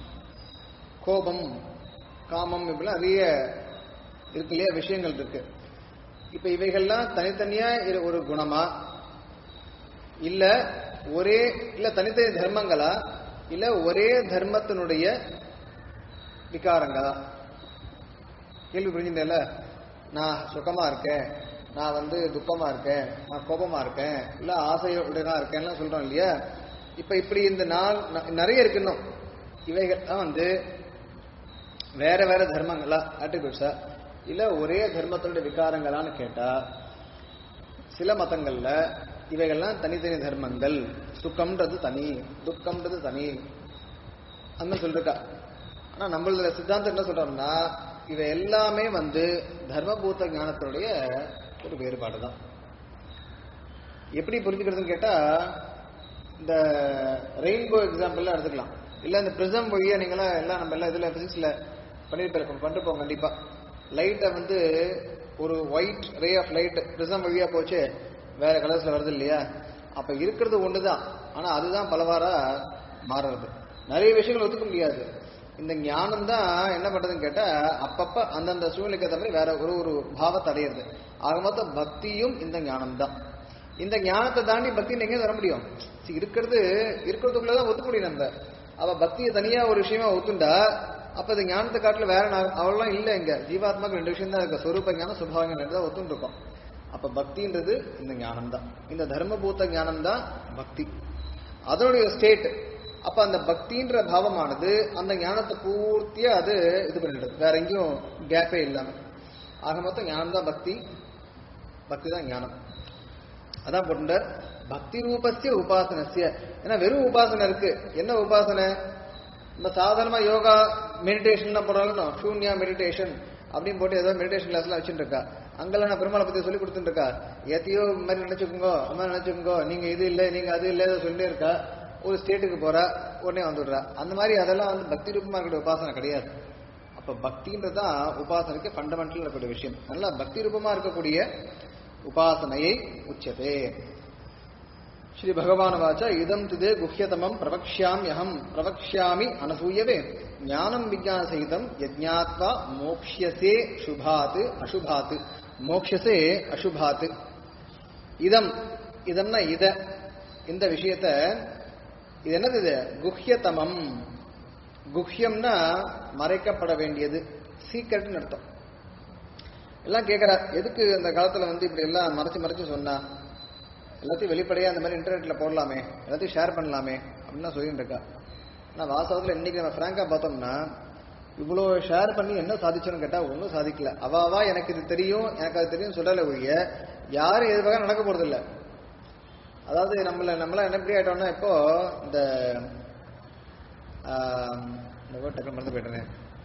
கோபம் காமம் இப்படிலாம் நிறைய இருக்கு இல்லையா விஷயங்கள் இருக்கு இப்ப இவைகள்லாம் தனித்தனியா இரு- ஒரு குணமா இல்ல ஒரே இல்ல தனித்தனி தர்மங்களா இல்ல ஒரே தர்மத்தினுடைய விகாரங்களா கேள்வி புரிஞ்சுட்டேன்ல நான் சுகமா இருக்கேன் நான் வந்து துக்கமா இருக்கேன் நான் கோபமா இருக்கேன் இல்ல ஆசையுடனா இருக்கேன்லாம் சொல்றோம் இல்லையா இப்ப இப்படி இந்த நாள் ந- நிறைய இருக்கு இன்னும் இவைகள்லாம் வந்து வேற வேற தர்மங்களா ஆட்ரிபியூட்ஸா இல்ல ஒரே தர்மத்தினுடைய விகாரங்களான்னு கேட்டா சில மதங்கள்ல இவைகள்லாம் தனித்தனி தர்மங்கள் சுக்கம்ன்றது தனி துக்கம்ன்றது தனி அந்த மாதிரி சொல்லிருக்கா ஆனா நம்மளோட சித்தாந்தம் என்ன சொல்றோம்னா இவை எல்லாமே வந்து தர்மபூத்த ஞானத்தினுடைய ஒரு வேறுபாடு தான் எப்படி புரிஞ்சுக்கிறதுன்னு கேட்டா இந்த ரெயின்போ எக்ஸாம்பிள்லாம் எடுத்துக்கலாம் இல்ல இந்த பிரிசம் வழியா நீங்களாம் எல்லாம் நம்ம எல்லாம் இதுல பிசிக்ஸ்ல பண்ணிருப்போம் பண்ணிருப்போம் கண்டிப்பா லைட்டை வந்து ஒரு white ray of light prism வழியா போச்சு வேற கலர்ஸ்ல வருது இல்லையா அப்ப இருக்கிறது ஒண்ணுதான் ஆனா அதுதான் பலவாரா மாறுறது நிறைய விஷயங்கள் ஒத்துக்க முடியாது இந்த ஞானம் தான் என்ன பண்றதுன்னு கேட்டா அப்பப்ப அந்தந்த சூழ்நிலைக்கு ஏற்ற மாதிரி வேற ஒரு ஒரு பாவத்தை அடையிறது ஆக மொத்தம் பக்தியும் இந்த ஞானம் தான் இந்த ஞானத்தை தாண்டி பக்தி எங்க வர முடியும் சரி, இருக்கிறது இருக்கிறதுக்குள்ளதான் ஒத்துக்க முடியும் நம்ம அவ பக்தியை தனியா ஒரு விஷயமா ஒத்துண்டா அப்ப இந்த ஞானத்தை காட்டுல வேற நான் அவெல்லாம் இல்ல இங்க ஜீவாத்மாக்கு ரெண்டு விஷயம் தான் இருக்கு சொரூப ஞானம் சுபாவ ஞானம் தான் ஒத்துண்டு இருக்கோம் அப்ப பக்தின்றது இந்த ஞானம் தான் இந்த தர்மபூத்த ஞானம் தான் பக்தி அதனுடைய ஸ்டேட் அப்ப அந்த பக்தின்ற பாவமானது அந்த ஞானத்தை பூர்த்தியா அது இது பண்ணிடுது வேற எங்கேயும் கேப்பே இல்லாம ஆக மொத்தம் ஞானம் தான் பக்தி பக்தி தான் ஞானம் அதான் போட்டுட்டார் பக்தி ரூபஸ்ய உபாசனஸ்ய ஏன்னா வெறும் உபாசனை இருக்கு என்ன உபாசனை நம்ம சாதாரணமா யோகா மெடிடேஷன் போடுறாலும் சூன்யா மெடிடேஷன் அப்படின்னு போட்டு ஏதோ மெடிடேஷன் கிளாஸ்லாம் வச்சுட்டு இருக்கா அங்கெல்லாம் நான் பெருமாளை பத்தி சொல்லி கொடுத்துட்டு இருக்கா எத்தையோ இந்த மாதிரி நினைச்சுக்கோங்க அந்த மாதிரி நினைச்சுக்கோங்க நீங்க இது இல்லை நீங்க அது இல்லை ஏதோ சொல்லிட்டே இருக்கா ஒரு ஸ்டேட்டுக்கு போறா உடனே வந்துடுறா அந்த மாதிரி அதெல்லாம் வந்து பக்தி ரூபமா இருக்கக்கூடிய உபாசனை கிடையாது அப்ப பக்தின்றது தான் உபாசனைக்கு ஃபண்டமெண்டல் இருக்கக்கூடிய விஷயம் நல்லா பக்தி ரூபமா இருக்கக்கூடிய உபாசனையை உச்சதே ஸ்ரீ பகவானுவாச்ச இதம் துதே குஹ்யதமம் பிரவக்ஷ்யாம்யஹம் பிரவக்ஷ்யாமி அனசூயவே ஞானம் விஜான சகிதம் யஜ்ஞாத்வா மோக்ஷ்யசே சுபாத் அசுபாத் மோக்ஷசே அசுபாத் இதம் இதம்னா இத இந்த விஷயத்த இது என்னது இது குஹ்யதமம் குஹ்யம்னா மறைக்கப்பட வேண்டியது சீக்கிரட்னு அர்த்தம் எல்லாம் கேட்கிறார் எதுக்கு அந்த காலத்துல வந்து இப்படி எல்லாம் மறைச்சு மறைச்சு சொன்னா எல்லாத்தையும் வெளிப்படையா அந்த மாதிரி இன்டர்நெட்ல போடலாமே எல்லாத்தையும் ஷேர் பண்ணலாமே அப்படின்னு சொல்லிட்டு இருக்கா ஆனா வாஸ்தவத்துல இன்னைக்கு நம்ம பிராங்கா பார்த்தோம்னா இவ்வளோ ஷேர் பண்ணி என்ன சாதிச்சோன்னு கேட்டா ஒன்றும் சாதிக்கல அவாவா எனக்கு இது தெரியும் எனக்கு அது தெரியும் சொல்லல ஒழிய யாரும் எதிர்பார்க்க நடக்க போறது இல்ல அதாவது நம்மள நம்மள என்ன எப்படி ஆயிட்டோம்னா இப்போ இந்த ஆம், இந்த word டக்குனு மறந்து போயிட்டேனே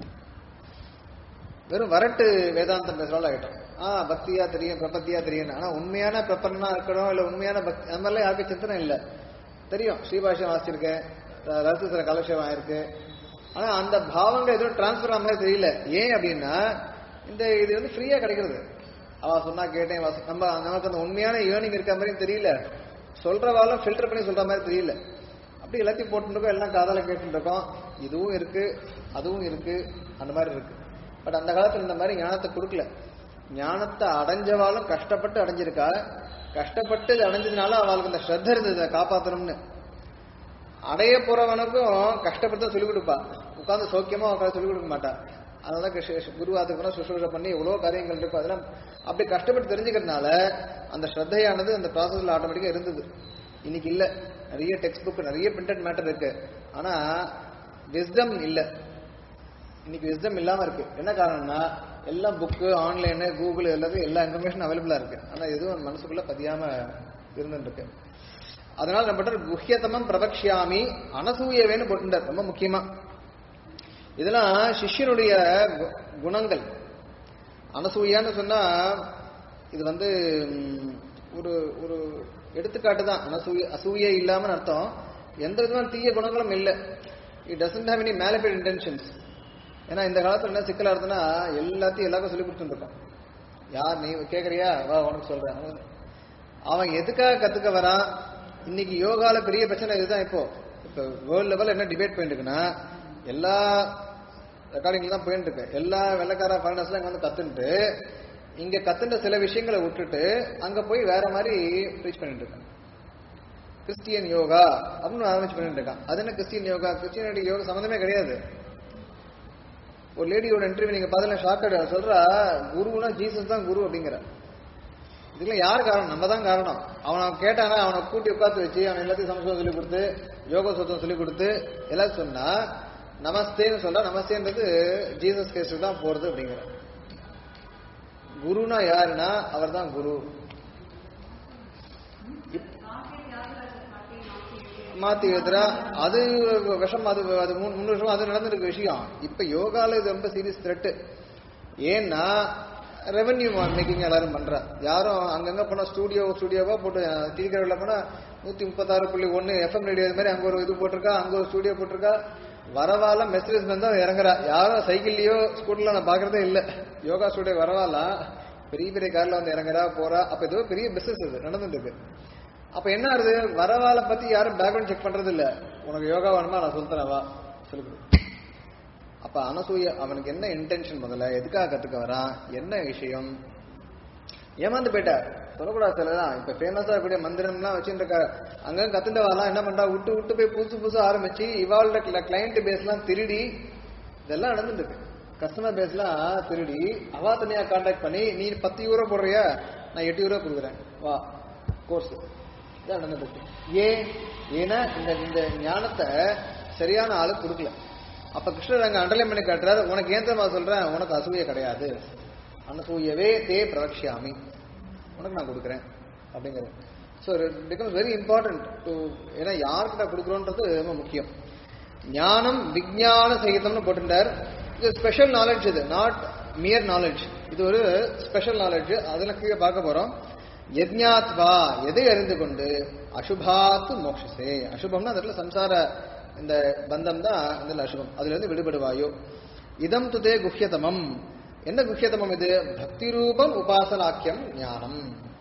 வெறும் வரட்டு வேதாந்தம் பேசுறாள் ஆகிட்டோம் ஆ பக்தியா தெரியும் பிரபத்தியா தெரியும் ஆனா உண்மையான பிரபன்னா இருக்கணும் இல்ல உண்மையான பக்தி அந்த மாதிரிலாம் யாருக்கும் சிந்தனை இல்ல தெரியும் ஸ்ரீபாஷம் வாசிச்சிருக்கேன் ரசத்துல கலட்சம் ஆயிருக்கு ஆனா அந்த பாவங்கள் எதுவும் டிரான்ஸ்பர் ஆன மாதிரி தெரியல ஏன் அப்படின்னா இந்த இது வந்து ஃப்ரீயா கிடைக்கிறது அவ சொன்னா கேட்டேன் வாசி- நம்ம நமக்கு அந்த உண்மையான ஏர்னிங் இருக்க மாதிரி தெரியல சொல்றவாலும் ஃபில்டர் பண்ணி சொல்ற மாதிரி தெரியல அப்படி எல்லாத்தையும் போட்டுருக்கோம் எல்லாம் காதால கேட்டுட்டு இருக்கோம் இதுவும் இருக்கு அதுவும் இருக்கு அந்த மாதிரி இருக்கு பட் அந்த காலத்துல இந்த மாதிரி ஞானத்தை கொடுக்கல ஞானத்தை அடைஞ்சவாலும் கஷ்டப்பட்டு அடைஞ்சிருக்கா கஷ்டப்பட்டு இது அடைஞ்சதுனால அவளுக்கு அந்த ஸ்ரத்த இருந்தது இதை காப்பாத்தணும்னு அடைய போறவனுக்கும் கஷ்டப்பட்டு தான் சொல்லிக் கொடுப்பா உட்காந்து சௌக்கியமா உட்காந்து சொல்லிக் கொடுக்க மாட்டா அதனால கிருஷ்ண- குரு அதுக்கப்புறம் சுஷ்ரூஷ பண்ணி எவ்வளோ காரியங்கள் இருக்கும் அதெல்லாம் அப்படி கஷ்டப்பட்டு தெரிஞ்சுக்கிறதுனால அந்த ஸ்ரத்தையானது அந்த ப்ராசஸ்ல ஆட்டோமேட்டிக்கா இருந்தது இன்னைக்கு இல்ல நிறைய டெக்ஸ்ட் புக் நிறைய பிரிண்டட் மேட்டர் இருக்கு ஆனா விஸ்டம் இல்ல இன்னைக்கு விஸ்டம் இல்லாம இருக்கு என்ன காரணம்னா எல்லாம் புக்கு ஆன்லைனு கூகுள் எல்லாத்தையும் எல்லா இன்ஃபர்மேஷன் அவைலபிளா இருக்கு ஆனா எதுவும் மனசுக்குள்ள பதியாம இருந்துட்டு இருக்கு அதனால நம்ம பண்ற குஹ்யதமம் பிரபக்ஷாமி அனசூயவேன்னு போட்டுட்டார் ரொம்ப முக்கியமா இதெல்லாம் சிஷ்யனுடைய கு- குணங்கள் அனசூயான்னு சொன்னா இது வந்து ம், ஒரு ஒரு எடுத்துக்காட்டு தான் அனசூய அசூய இல்லாமன்னு அர்த்தம் எந்த விதமான தீய குணங்களும் இல்லை it doesn't have any malafide intentions ஏன்னா இந்த காலத்துல என்ன சிக்கலா இருக்குன்னா எல்லாத்தையும் எல்லாருக்கும் சொல்லி கொடுத்துட்டு இருக்கோம் யார் நீ கேக்குறியா வா உனக்கு சொல்றேன் அவன்- அவன் எதுக்காக கத்துக்க வரான் இன்னைக்கு யோகால பெரிய பிரச்சனை இதுதான் இப்போ இப்போ வேர்ல்ட் லெவல் என்ன டிபேட் பண்ணிட்டு இருக்குன்னா எல்லா ரெக்கார்டிங்ல தான் போயிட்டு இருக்கு எல்லா வெள்ளக்கார ஃபாரினர்ஸ்லாம் இங்க வந்து கத்துன்ட்டு இங்க கத்துன்ற சில விஷயங்களை விட்டுட்டு அங்க போய் வேற மாதிரி ப்ரீச் பண்ணிட்டு இருக்காங்க கிறிஸ்டியன் யோகா அப்படின்னு ஆரம்பிச்சு பண்ணிட்டு இருக்கான் அது என்ன கிறிஸ்டியன் யோகா கிறிஸ்டியனிட்டி யோகா சம்மந்தமே கிடையாது ஒரு லேடியோட இன்டர்வியூ நீங்க பார்த்தீங்கன்னா ஷாக் சொல்றா குருனா ஜீசஸ் தான் குரு அப்படிங்கிற இதுக்கெல்லாம் யார் காரணம் நம்ம தான் காரணம் அவனை கேட்டானா அவனை கூட்டி உட்காந்து வச்சு அவன் எல்லாத்தையும் சமஸ்கிருதம் சொல்லி கொடுத்து யோக சுத்தம் சொல்லி கொடுத்து எல்லாம் சொன்னா நமஸ்தேன்னு சொல்றா நமஸ்தேன்றது ஜீசஸ் கேஸ்டு தான் போறது அப்படிங்கிற குருனா யாருன்னா அவர் தான் குரு இப்- மாத்தி எழுதுறா அது விஷம் அது அது மூணு மூணு வருஷம் அது நடந்திருக்கு விஷயம் இப்ப யோகால இது ரொம்ப சீரியஸ் த்ரெட் ஏன்னா ரெவென்யூ மேக்கிங் எல்லாரும் பண்றா யாரும் அங்கங்க போனா ஸ்டூடியோ ஸ்டூடியோவா போட்டு டீக்கரில் போனா நூத்தி முப்பத்தாறு புள்ளி ஒன்னு எஃப்எம் ரேடியோ இது மாதிரி அங்க ஒரு இது போட்டிருக்கா அங்க ஒரு ஸ்டூடியோ போட்டிருக்கா வரவால மெசேஜ் வந்து இறங்குறா யாரும் சைக்கிள்லயோ ஸ்கூட்டர்ல நான் பாக்குறதே இல்ல யோகா ஸ்டூடியோ வரவால பெரிய பெரிய கார்ல வந்து இறங்குறா போறா அப்ப ஏதோ பெரிய பிசினஸ் இது நடந்துட்டு இருக்கு அப்ப என்ன ஆகுது வரவால பத்தி யாரும் பேக்ரவுண்ட் செக் பண்றது இல்ல உனக்கு யோகா வேணுமா நான் சொல்றேன் வா சொல்லி கொடு. அப்ப அனசூய அவனுக்கு என்ன இன்டென்ஷன் முதல்ல எதுக்காக கத்துக்க வரான் என்ன விஷயம் ஏமாந்து போயிட்டார் சொல்லக்கூடாது சிலதான் இப்ப ஃபேமஸா இருக்கக்கூடிய மந்திரம்லாம் வச்சுட்டு இருக்க அங்க கத்துட்டு வரலாம் என்ன பண்றா விட்டு விட்டு போய் புதுசு புதுசா ஆரம்பிச்சு இவாளோட கிளைண்ட் பேஸ்லாம் திருடி இதெல்லாம் நடந்துட்டு இருக்கு கஸ்டமர் பேஸ்லாம் திருடி அவா தனியா கான்டாக்ட் பண்ணி நீ பத்து யூரோ போடுறியா நான் எட்டு யூரோ கொடுக்குறேன் வா கோர்ஸ் இதான் நடந்துட்டு இருக்கு ஏன் ஏன்னா இந்த இந்த ஞானத்தை சரியான ஆளுக்கு கொடுக்கல அப்ப கிருஷ்ணர் அங்க அண்டர்லைன் பண்ணி காட்டுறாரு உனக்கு ஏன் தெரியுமா சொல்றேன் உனக்கு அசூய கிடையாது அனசூயவே தே பிரவக்ஷாமி உனக்கு நான் கொடுக்குறேன் அப்படிங்கிறது so it becomes very important to ஏன்னா யார்கிட்ட கொடுக்குறோன்றது ரொம்ப முக்கியம் ஞானம் விஞ்ஞான சகிதம்னு போட்டுட்டார் இது ஸ்பெஷல் நாலேஜ் இது நாட் மியர் நாலேஜ் இது ஒரு ஸ்பெஷல் நாலேஜ் அதில் கீழே பார்க்க போறோம் யஜ்ஞாத்வா எதை அறிந்து கொண்டு அசுபாத்து மோக்ஷசே அசுபம்னா அதில் சம்சார இந்த பந்தம் தான் இந்த அசுபம் அதுல இருந்து விடுபடுவாயோ இதம் துதே குஹ்யதமம் என்ன குஹ்யதமம் இது பக்தி ரூபம் உபாசனாக்கியம் ஞானம்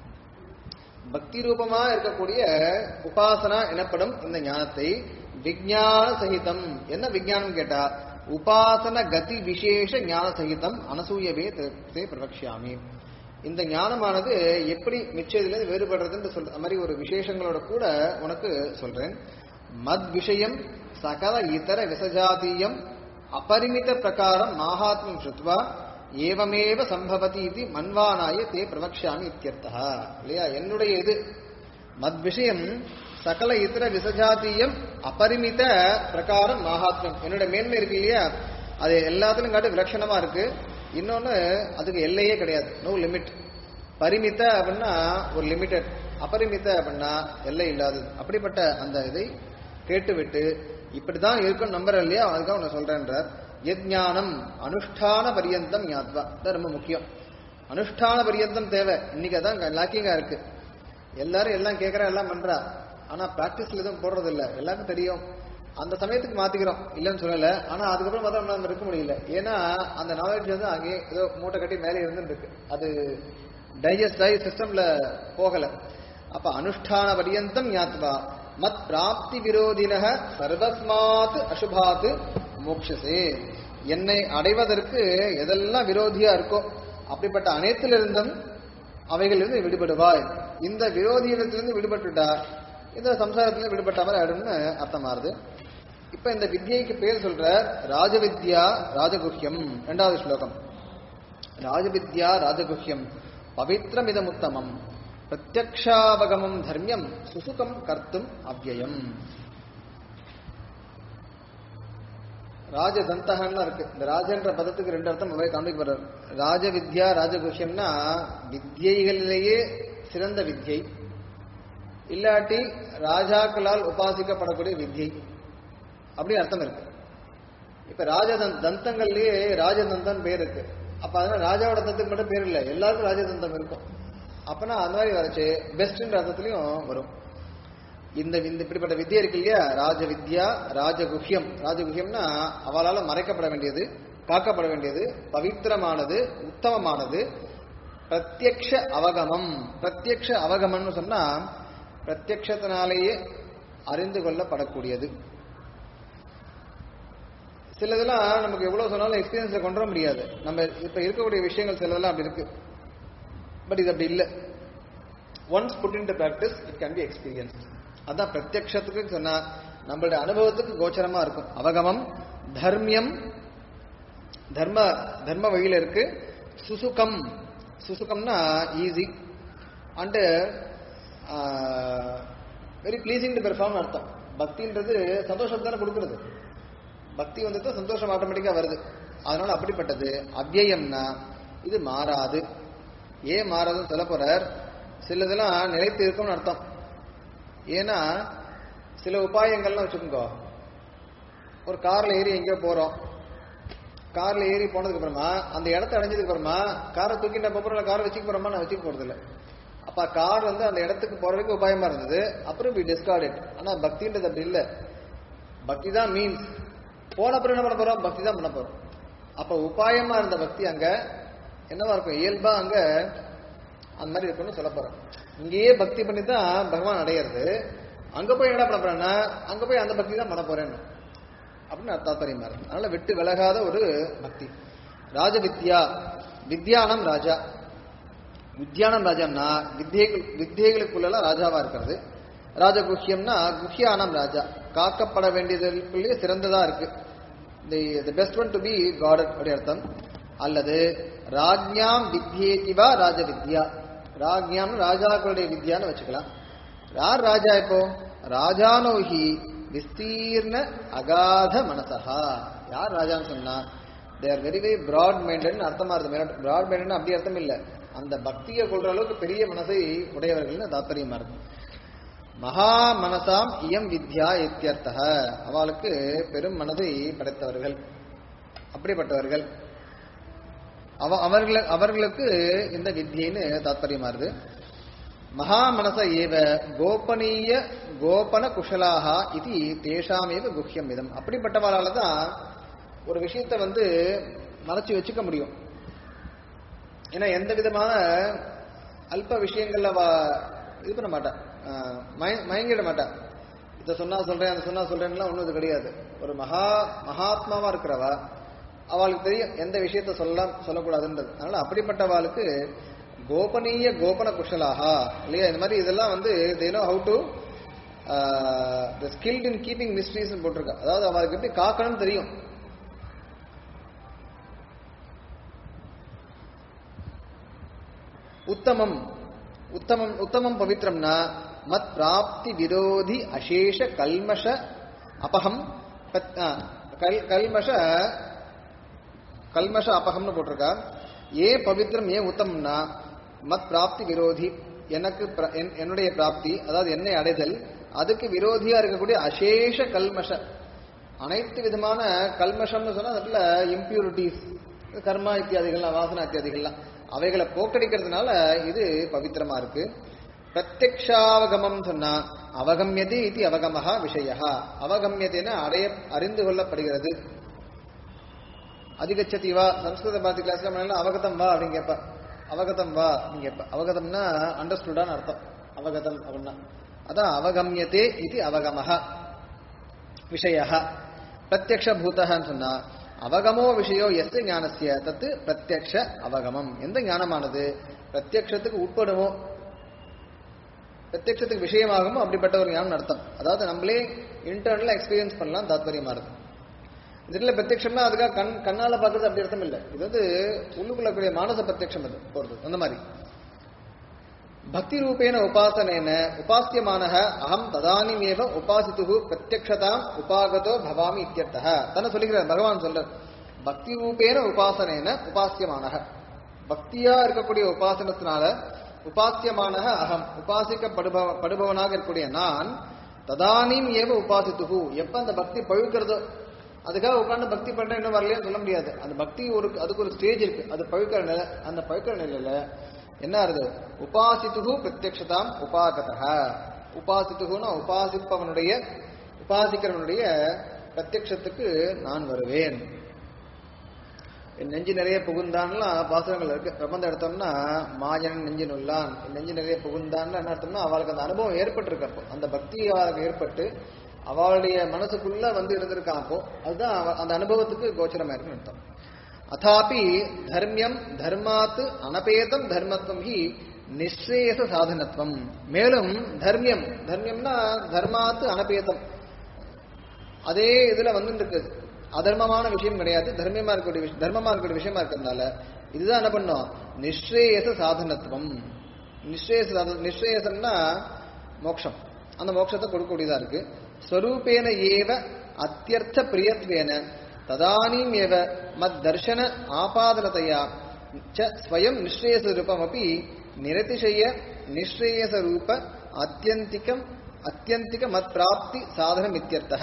பக்தி ரூபமா இருக்கக்கூடிய உபாசனா எனப்படும் இந்த ஞானத்தை விஞ்ஞான சகிதம் என்ன விஞ்ஞானம் கேட்டா உபாசன கதி விசேஷ ஞான சகிதம் அனசூயவே தே பிரவக்ஷாமி இந்த ஞானமானது எப்படி மிச்சதிலிருந்து வேறுபடுறதுன்னு சொல்ற அந்த மாதிரி ஒரு விசேஷங்களோட கூட உனக்கு சொல்றேன் மத் விஷயம் சகல இதர விசஜாதீயம் அபரிமித பிரகாரம் மாஹாத்மியம் ஸ்ருத்வா ஏவமேவ சம்பவதி இது மன்வானாய தே பிரவக்ஷாமி இத்தியர்த்தா இல்லையா என்னுடைய இது மத் விஷயம் சகல இதர விசஜாதீயம் அபரிமித பிரகாரம் மகாத்மியம் என்னோட மேன்மை இருக்கு இல்லையா அது எல்லாத்துலயும் காட்டு விலட்சணமா இருக்கு இன்னொன்னு அதுக்கு எல்லையே கிடையாது நோ லிமிட் பரிமித அப்படின்னா ஒரு லிமிட்டட் அபரிமித அப்படின்னா எல்லை இல்லாதது அப்படிப்பட்ட அந்த இதை கேட்டுவிட்டு இப்படிதான் இருக்கும் நம்பர் இல்லையா அதுக்காக உன்னை சொல்றேன்றார் யஜ்ஞானம் அனுஷ்டான பரியந்தம் ஞாத்வா தான் ரொம்ப முக்கியம் அனுஷ்டான பரியந்தம் தேவை இன்னைக்கு அதான் லாக்கிங்கா இருக்கு எல்லாரும் எல்லாம் கேட்கறா எல்லாம் பண்றா ஆனா பிராக்டிஸ்ல எதுவும் போடுறது இல்ல எல்லாருக்கும் தெரியும் அந்த சமயத்துக்கு மாத்திக்கிறோம் இல்லைன்னு சொல்லல ஆனா அதுக்கப்புறம் பார்த்தா நம்மளால இருக்க முடியல ஏன்னா அந்த நாலேஜ் வந்து அங்கே ஏதோ மூட்டை கட்டி மேலே இருந்துட்டு இருக்கு அது டைஜஸ்ட் ஆகி சிஸ்டம்ல போகல அப்ப அனுஷ்டான பரியந்தம் ஞாத்வா மத் பிராப்தி விரோதினக சர்வஸ்மாத் அசுபாத் மோக்ஷசே என்னை அடைவதற்கு எதெல்லாம் விரோதியா இருக்கோ அப்படிப்பட்ட அனைத்திலிருந்தும் அவைகளிலிருந்து விடுபடுவாய் இந்த விரோதியிடத்திலிருந்து விடுபட்டுட்டா இந்த சம்சாரத்திலிருந்து விடுபட்ட மாதிரி ஆயிடும்னு அர்த்தமாறுது இப்ப இந்த வித்யைக்கு பேர் சொல்ற ராஜவித்யா ராஜகுஹ்யம் இரண்டாவது ஸ்லோகம் ராஜவித்யா ராஜகுஹ்யம் பவித்ரமிதமுத்தமம் பிரத்யக்ஷாவகமம் தர்மியம் சுசுகம் கர்த்தும் அவ்யயம் ராஜதந்தகன்னா இருக்கு இந்த ராஜன்ற பதத்துக்கு ரெண்டு அர்த்தம் அவரே காண்பிக்கப்படுறார் ராஜவித்யா ராஜகுஷ்யம்னா வித்யைகளிலேயே சிறந்த வித்யை இல்லாட்டி ராஜாக்களால் உபாசிக்கப்படக்கூடிய வித்யை அப்படி அர்த்தம் இருக்கு இப்ப ராஜதன் தந்தங்கள்லயே ராஜதந்தன் பேர் இருக்கு அப்ப அதனால ராஜாவோட தந்தத்துக்கு மட்டும் பேர் இல்லை எல்லாருக்கும் ராஜதந்தம் இருக்கும் அப்பனா அந்த மாதிரி வரைச்சு பெஸ்ட்ன்ற அர்த்தத்திலையும் வரும் இந்த இந்த இப்படிப்பட்ட வித்யை இருக்கு இல்லையா ராஜ வித்யா ராஜகுஹ்யம் ராஜகுஹ்யம்னா அவளால மறைக்கப்பட வேண்டியது காக்கப்பட வேண்டியது பவித்திரமானது உத்தமமானது பிரத்யக்ஷ அவகமம் பிரத்யக்ஷ அவகமம்னு சொன்னா பிரத்யக்ஷத்தினாலேயே அறிந்து கொள்ளப்படக்கூடியது சிலதெல்லாம் நமக்கு எவ்வளவு சொன்னாலும் எக்ஸ்பீரியன்ஸ்ல கொண்டு வர முடியாது நம்ம இப்ப இருக்கக்கூடிய விஷயங்கள் சிலதெல்லாம் அப்படி இருக்கு பட் இது அப்படி இல்லை once put in practice it can be experience அதான் பிரத்யக்ஷத்துக்கு சொன்னா நம்மளுடைய அனுபவத்துக்கு கோச்சரமா இருக்கும் அவகமம் தர்மியம் தர்ம தர்ம வழியில இருக்கு சுசுகம் சுசுகம்னா easy and very pleasing to perform அர்த்தம் பக்தின்றது சந்தோஷம் தானே கொடுக்கறது பக்தி வந்துட்டு சந்தோஷம் ஆட்டோமேட்டிக்கா வருது அதனால அப்படிப்பட்டது அவ்யயம்னா இது மாறாது ஏன் மாறாதுன்னு சொல்ல போறார் சிலதெல்லாம் நிலைத்து இருக்கும்னு அர்த்தம் ஏன்னா சில உபாயங்கள்லாம் வச்சுக்கோங்க ஒரு கார்ல ஏறி எங்கேயோ போறோம் கார்ல ஏறி போனதுக்கு அப்புறமா அந்த இடத்த அடைஞ்சதுக்கு அப்புறமா காரை தூக்கிட்டு போறோம் காரை வச்சுக்க போறோமா நான் வச்சுக்க போறது இல்ல அப்ப கார் வந்து அந்த இடத்துக்கு போறதுக்கு உபாயமா இருந்தது அப்புறம் வி டிஸ்கார்ட் இட் ஆனா பக்தின்றது அப்படி இல்ல பக்தி தான் மீன்ஸ் போன அப்புறம் என்ன பண்ண போறோம் பக்தி தான் பண்ண போறோம் அப்ப உபாயமா இருந்த பக்தி அங்க என்னவா இருக்கும் இயல்பா அங்க அந்த மாதிரி இருக்கும்னு சொல்ல போறேன் இங்கேயே பக்தி பண்ணி தான் பகவான் அடையிறது அங்க போய் என்ன பண்ண போறேன்னா அங்க போய் அந்த பக்தி தான் பண்ண போறேன்னு அப்படின்னு தாத்பரியமா இருக்கு அதனால விட்டு விலகாத ஒரு பக்தி ராஜ வித்யா வித்யானம் ராஜா வித்யானம் ராஜான்னா வித்தியைகள் வித்தியைகளுக்குள்ள ராஜாவா இருக்கிறது ராஜகுஹ்யம்னா குஹ்யானம் ராஜா காக்கப்பட வேண்டியதுக்குள்ளேயே சிறந்ததா இருக்கு the best one to be guarded அப்படி அர்த்தம் அல்லது ராஜ்ஞாம் வித்யேதிவா ராஜ வித்யா ராஜ்ஞாம் ராஜாக்களுடைய வித்யான்னு வச்சுக்கலாம் யார் ராஜா இப்போ ராஜானோஹி விஸ்தீர்ண அகாத மனசா யார் ராஜான்னு சொன்னா they are very very broad minded அர்த்தமா இருக்கு பிராட் மைண்டட் அப்படி அர்த்தம் இல்ல அந்த பக்தியை கொள்ற அளவுக்கு பெரிய மனசை உடையவர்கள் தாற்பயமா இருக்கு மகா மனசாம் இயம் வித்யா இத்தியர்த்தக அவளுக்கு பெரும் மனதை படைத்தவர்கள் அப்படிப்பட்டவர்கள் அவ அவர்கள் அவர்களுக்கு இந்த வித்தியைன்னு தாத்பரியமா இருக்கு மகா மனச ஏவ கோபனீய கோபன குஷலாக இது தேஷாமேவ குஹ்யம் இதம் அப்படிப்பட்டவளால தான் ஒரு விஷயத்தை வந்து மறைச்சு வச்சுக்க முடியும் ஏன்னா எந்த விதமான அல்ப விஷயங்கள்ல அவ இது பண்ண மாட்டா மயங்கிட மாட்டா இதை சொன்னா சொல்றேன் அதை சொன்னா சொல்றேன்லாம் ஒன்றும் இது கிடையாது ஒரு மகா மகாத்மாவா இருக்கிறவா அவளுக்கு தெரியும் எந்த விஷயத்த சொல்லலாம் சொல்லக்கூடாதுன்றது அதனால அப்படிப்பட்டவாளுக்கு கோபனீய கோபன குஷலாகா இல்லையா இந்த மாதிரி இதெல்லாம் வந்து they know how to skilled in keeping mistresses போட்டிருக்கா அதாவது அவளுக்கு எப்படி காக்கணும்னு தெரியும் உத்தமம் உத்தமம் உத்தமம் பவித்ரம்னா மத் பிராப்தி விரோதி அசேஷ கல்மஷ அபகம் கல்மஷ கல்மஷ அபகம்னு போட்டிருக்கா ஏன் பவித்ரம் ஏன் உத்தமம்னா மத் பிராப்தி விரோதி எனக்கு என்னுடைய பிராப்தி அதாவது என்னை அடைதல் அதுக்கு விரோதியா இருக்கக்கூடிய அசேஷ கல்மஷ அனைத்து விதமான கல்மஷம்னு சொன்னா அதுல இம்பியூரிட்டிஸ் கர்மா இத்தியாதிகள்லாம் வாசனா இத்தியாதிகள்லாம் அவைகளை போக்கடிக்கிறதுனால இது பவித்திரமா இருக்கு பிரத்யக்ஷாவகமம் சொன்னா அவகமியது இது அவகமஹா விஷய அவகமியதுன்னா அடைய அறிந்து கொள்ளப்படுகிறது அதிகச்சதி வா சம்ஸ்கிருத பாரதி கிளாஸ்ல முன்னாடி அவகதம் வா அப்படின்னு கேட்பா அவகதம் வா அப்படின்னு கேட்பா அவகதம்னா அண்டர்ஸ்டுடான்னு அர்த்தம் அவகதம் அப்படின்னா அதான் அவகமியதே இது அவகமஹ விஷய பிரத்யக்ஷ பூதன்னு சொன்னா அவகமோ விஷயோ எஸ் ஞானசிய தத்து பிரத்யக்ஷ அவகமம் எந்த ஞானமானது பிரத்யக்ஷத்துக்கு உட்படுமோ பிரத்யட்சத்துக்கு விஷயமாகுமோ அப்படிப்பட்ட ஒரு ஞானம் அர்த்தம் அதாவது நம்மளே இன்டர்னலா எக்ஸ்பீரியன்ஸ் பண்ணலாம் தாத்பரியமா இருக்கு இதுல பிரத்யட்சம்னா அதுக்காக கண் கண்ணால பார்க்கறது அப்படி அர்த்தம் இல்லை இது வந்து உள்ளுக்குள்ள கூடிய மானச பிரத்யட்சம் அது போறது அந்த மாதிரி பக்தி ரூபேண உபாசனேன உபாசியமானக அகம் ததானிமேவ உபாசித்து பிரத்யக்ஷதாம் உபாகதோ பவாமி இத்தியர்த்தः தன்னை சொல்லிக்கிறார் பகவான் சொல்றார் பக்தி ரூபேண உபாசனேன உபாசியமானக பக்தியா இருக்கக்கூடிய உபாசனத்தினால உபாசியமானக அகம் உபாசிக்கப்படுபவ படுபவனாக இருக்கக்கூடிய நான் ததானிம் ஏவ உபாசித்துகு எப்ப அந்த பக்தி பழுக்கிறதோ அதுக்காக உட்கார்ந்து பக்தி பண்றேன் இன்னும் வரலையான்னு சொல்ல முடியாது அந்த பக்தி ஒரு அதுக்கு ஒரு ஸ்டேஜ் இருக்கு அது பழுக்கிற நிலை அந்த பழுக்கிற நிலையில என்ன ஆறுது உபாசித்துகு பிரத்யக்ஷதாம் உபாகதः உபாசித்துகுனா உபாசிப்பவனுடைய உபாசிக்கிறவனுடைய பிரத்யக்ஷத்துக்கு நான் வருவேன் என் நெஞ்சு நிறைய புகுந்தான்லாம் பாசுரங்கள் இருக்கு பிரபந்தம் எடுத்தோம்னா மாயன் நெஞ்சு நுல்லான் என் நெஞ்சு நிறைய புகுந்தான்னு என்ன அர்த்தம்னா அவளுக்கு அந்த அனுபவம் ஏற்பட்டிருக்கு அப்போ அந்த பக்தி அவளுக்கு ஏற்பட்டு அவளுடைய மனசுக்குள்ள வந்து இருந்திருக்கான் அப்போ அதுதான் அவ- அந்த அனுபவத்துக்கு கோச்சரமா இருக்குன்னு அர்த்தம் அதாபி தர்மியம் தர்மாத் அனபேதம் தர்மத்துவம் ஹி நிஸ்ரேயச சாதனத்துவம் மேலும் தர்மியம் தர்மியம்னா தர்மாத் அனபேதம் அதே இதுல வந்து இருக்குது அதர்மமான விஷயம் கிடையாது தர்மியமா இருக்கக்கூடிய விஷயம் தர்மமா இருக்கக்கூடிய விஷயமா இருக்கிறதுனால இதுதான் என்ன பண்ணும் நிஸ்ரேயச சாதனத்துவம் நிஸ்ரேயச சாதன நிஸ்ரேயசம்னா மோட்சம் அந்த மோட்சத்தை கொடுக்கக்கூடியதா இருக்கு ஸ்வரூபேன ஏவ அத்தியர்த்த பிரியத்வேன ததானீம் ஏவ மத் தர்ஷன ஆபாதனதையா ச ஸ்வயம் நிஸ்ரேயச ரூபம் அப்படி நிரதிசய நிஸ்ரேயச ரூப அத்தியந்திகம் அத்தியந்திக மத் பிராப்தி சாதனம் இத்தியர்த்தः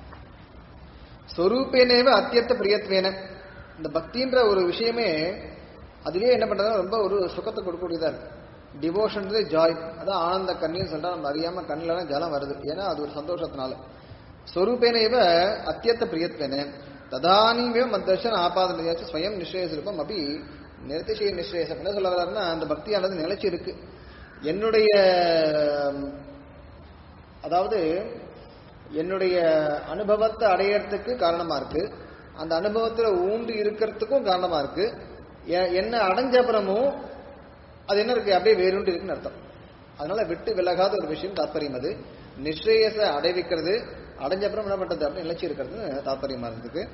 ஸ்வரூபேனேவ அத்தியர்த்த பிரியத்வேன இந்த பக்தின்ற ஒரு விஷயமே அதுலயே என்ன பண்றதுன்னா ரொம்ப ஒரு சுகத்தை கொடுக்கக்கூடியதா இருக்கு டிவோஷன்றது ஜாய் அதான் ஆனந்த கண்ணீர் சொல்றா நம்ம அறியாம கண்ணில ஜலம் வருது ஏன்னா அது ஒரு சந்தோஷத்தினால ஸ்வரூபேனேவ அத்தியர்த்த பிரியத்வேன ததானீமே மத்தர்ஷன் ஆபாதனையாச்சு ஸ்வயம் நிஸ்ரேயசிருப்பம் அப்படி நிறுத்திசய நிஸ்ரேயசம் என்ன சொல்ல வர்றாருன்னா அந்த பக்தியானது நிலைச்சு இருக்கு என்னுடைய அதாவது என்னுடைய அனுபவத்தை அடையறதுக்கு காரணமா இருக்கு அந்த அனுபவத்துல ஊன்றி இருக்கிறதுக்கும் காரணமா இருக்கு எ- என்ன அடைஞ்ச அப்புறமும் அது என்ன இருக்கு அப்படியே வேறுண்டு இருக்குன்னு அர்த்தம் அதனால விட்டு விலகாத ஒரு விஷயம் தாற்பயம் அது நிஸ்ரேயச அடைவிக்கிறது அடைஞ்ச அப்புறம் என்ன பண்றது அப்படின்னு நிலைச்சு இருக்கிறது தாற்பயமா இருந்ததுக்கு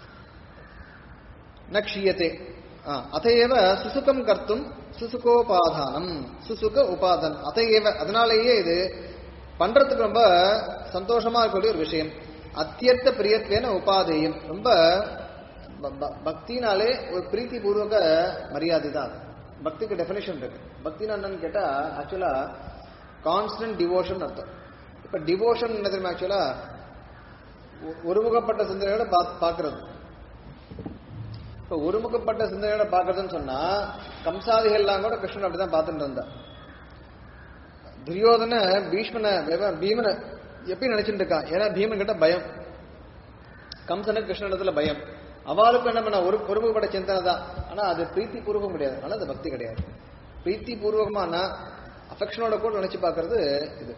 ந க்ஷீயத்தே ஆ, அதையேவ சுசுகம் கர்த்தும் சுசுகோபாதானம் சுசுக உபாதன் அதையேவ அதனாலேயே இது பண்றதுக்கு ரொம்ப சந்தோஷமா இருக்கக்கூடிய ஒரு விஷயம் அத்தியர்த்த பிரியத்வேன உபாதேயம் ரொம்ப ப- ப- பக்தினாலே ஒரு பிரீத்தி பூர்வக மரியாதை தான் அது பக்திக்கு டெஃபினேஷன் இருக்கு பக்தினா என்னன்னு கேட்டா ஆக்சுவலா கான்ஸ்டன்ட் டிவோஷன் அர்த்தம் இப்ப டிவோஷன் என்ன தெரியுமா ஆக்சுவலா ஒருமுகப்பட்ட சிந்தனையோட பா- பார்க்கிறது இப்ப ஒருமுகப்பட்ட சிந்தனையோட பார்க்கறதுன்னு சொன்னா கம்சாதிகள்லாம் கூட கிருஷ்ணன் அப்படிதான் பார்த்துட்டு இருந்தா துரியோதன பீஷ்மனை வெவ- பீமனை எப்படி நினைச்சிட்டு இருக்கான் ஏன்னா பீமன் கிட்ட பயம் கம்சனுக்கு கிருஷ்ணனிடத்துல பயம் அவளுக்கும் என்ன பண்ண ஒரு ஒருமுகப்பட்ட சிந்தனை தான் ஆனா அது பிரீத்தி பூர்வகம் கிடையாது ஆனா அது பக்தி கிடையாது பிரீத்தி பூர்வகமானா அஃபெக்ஷனோட கூட நினைச்சு பார்க்கிறது இது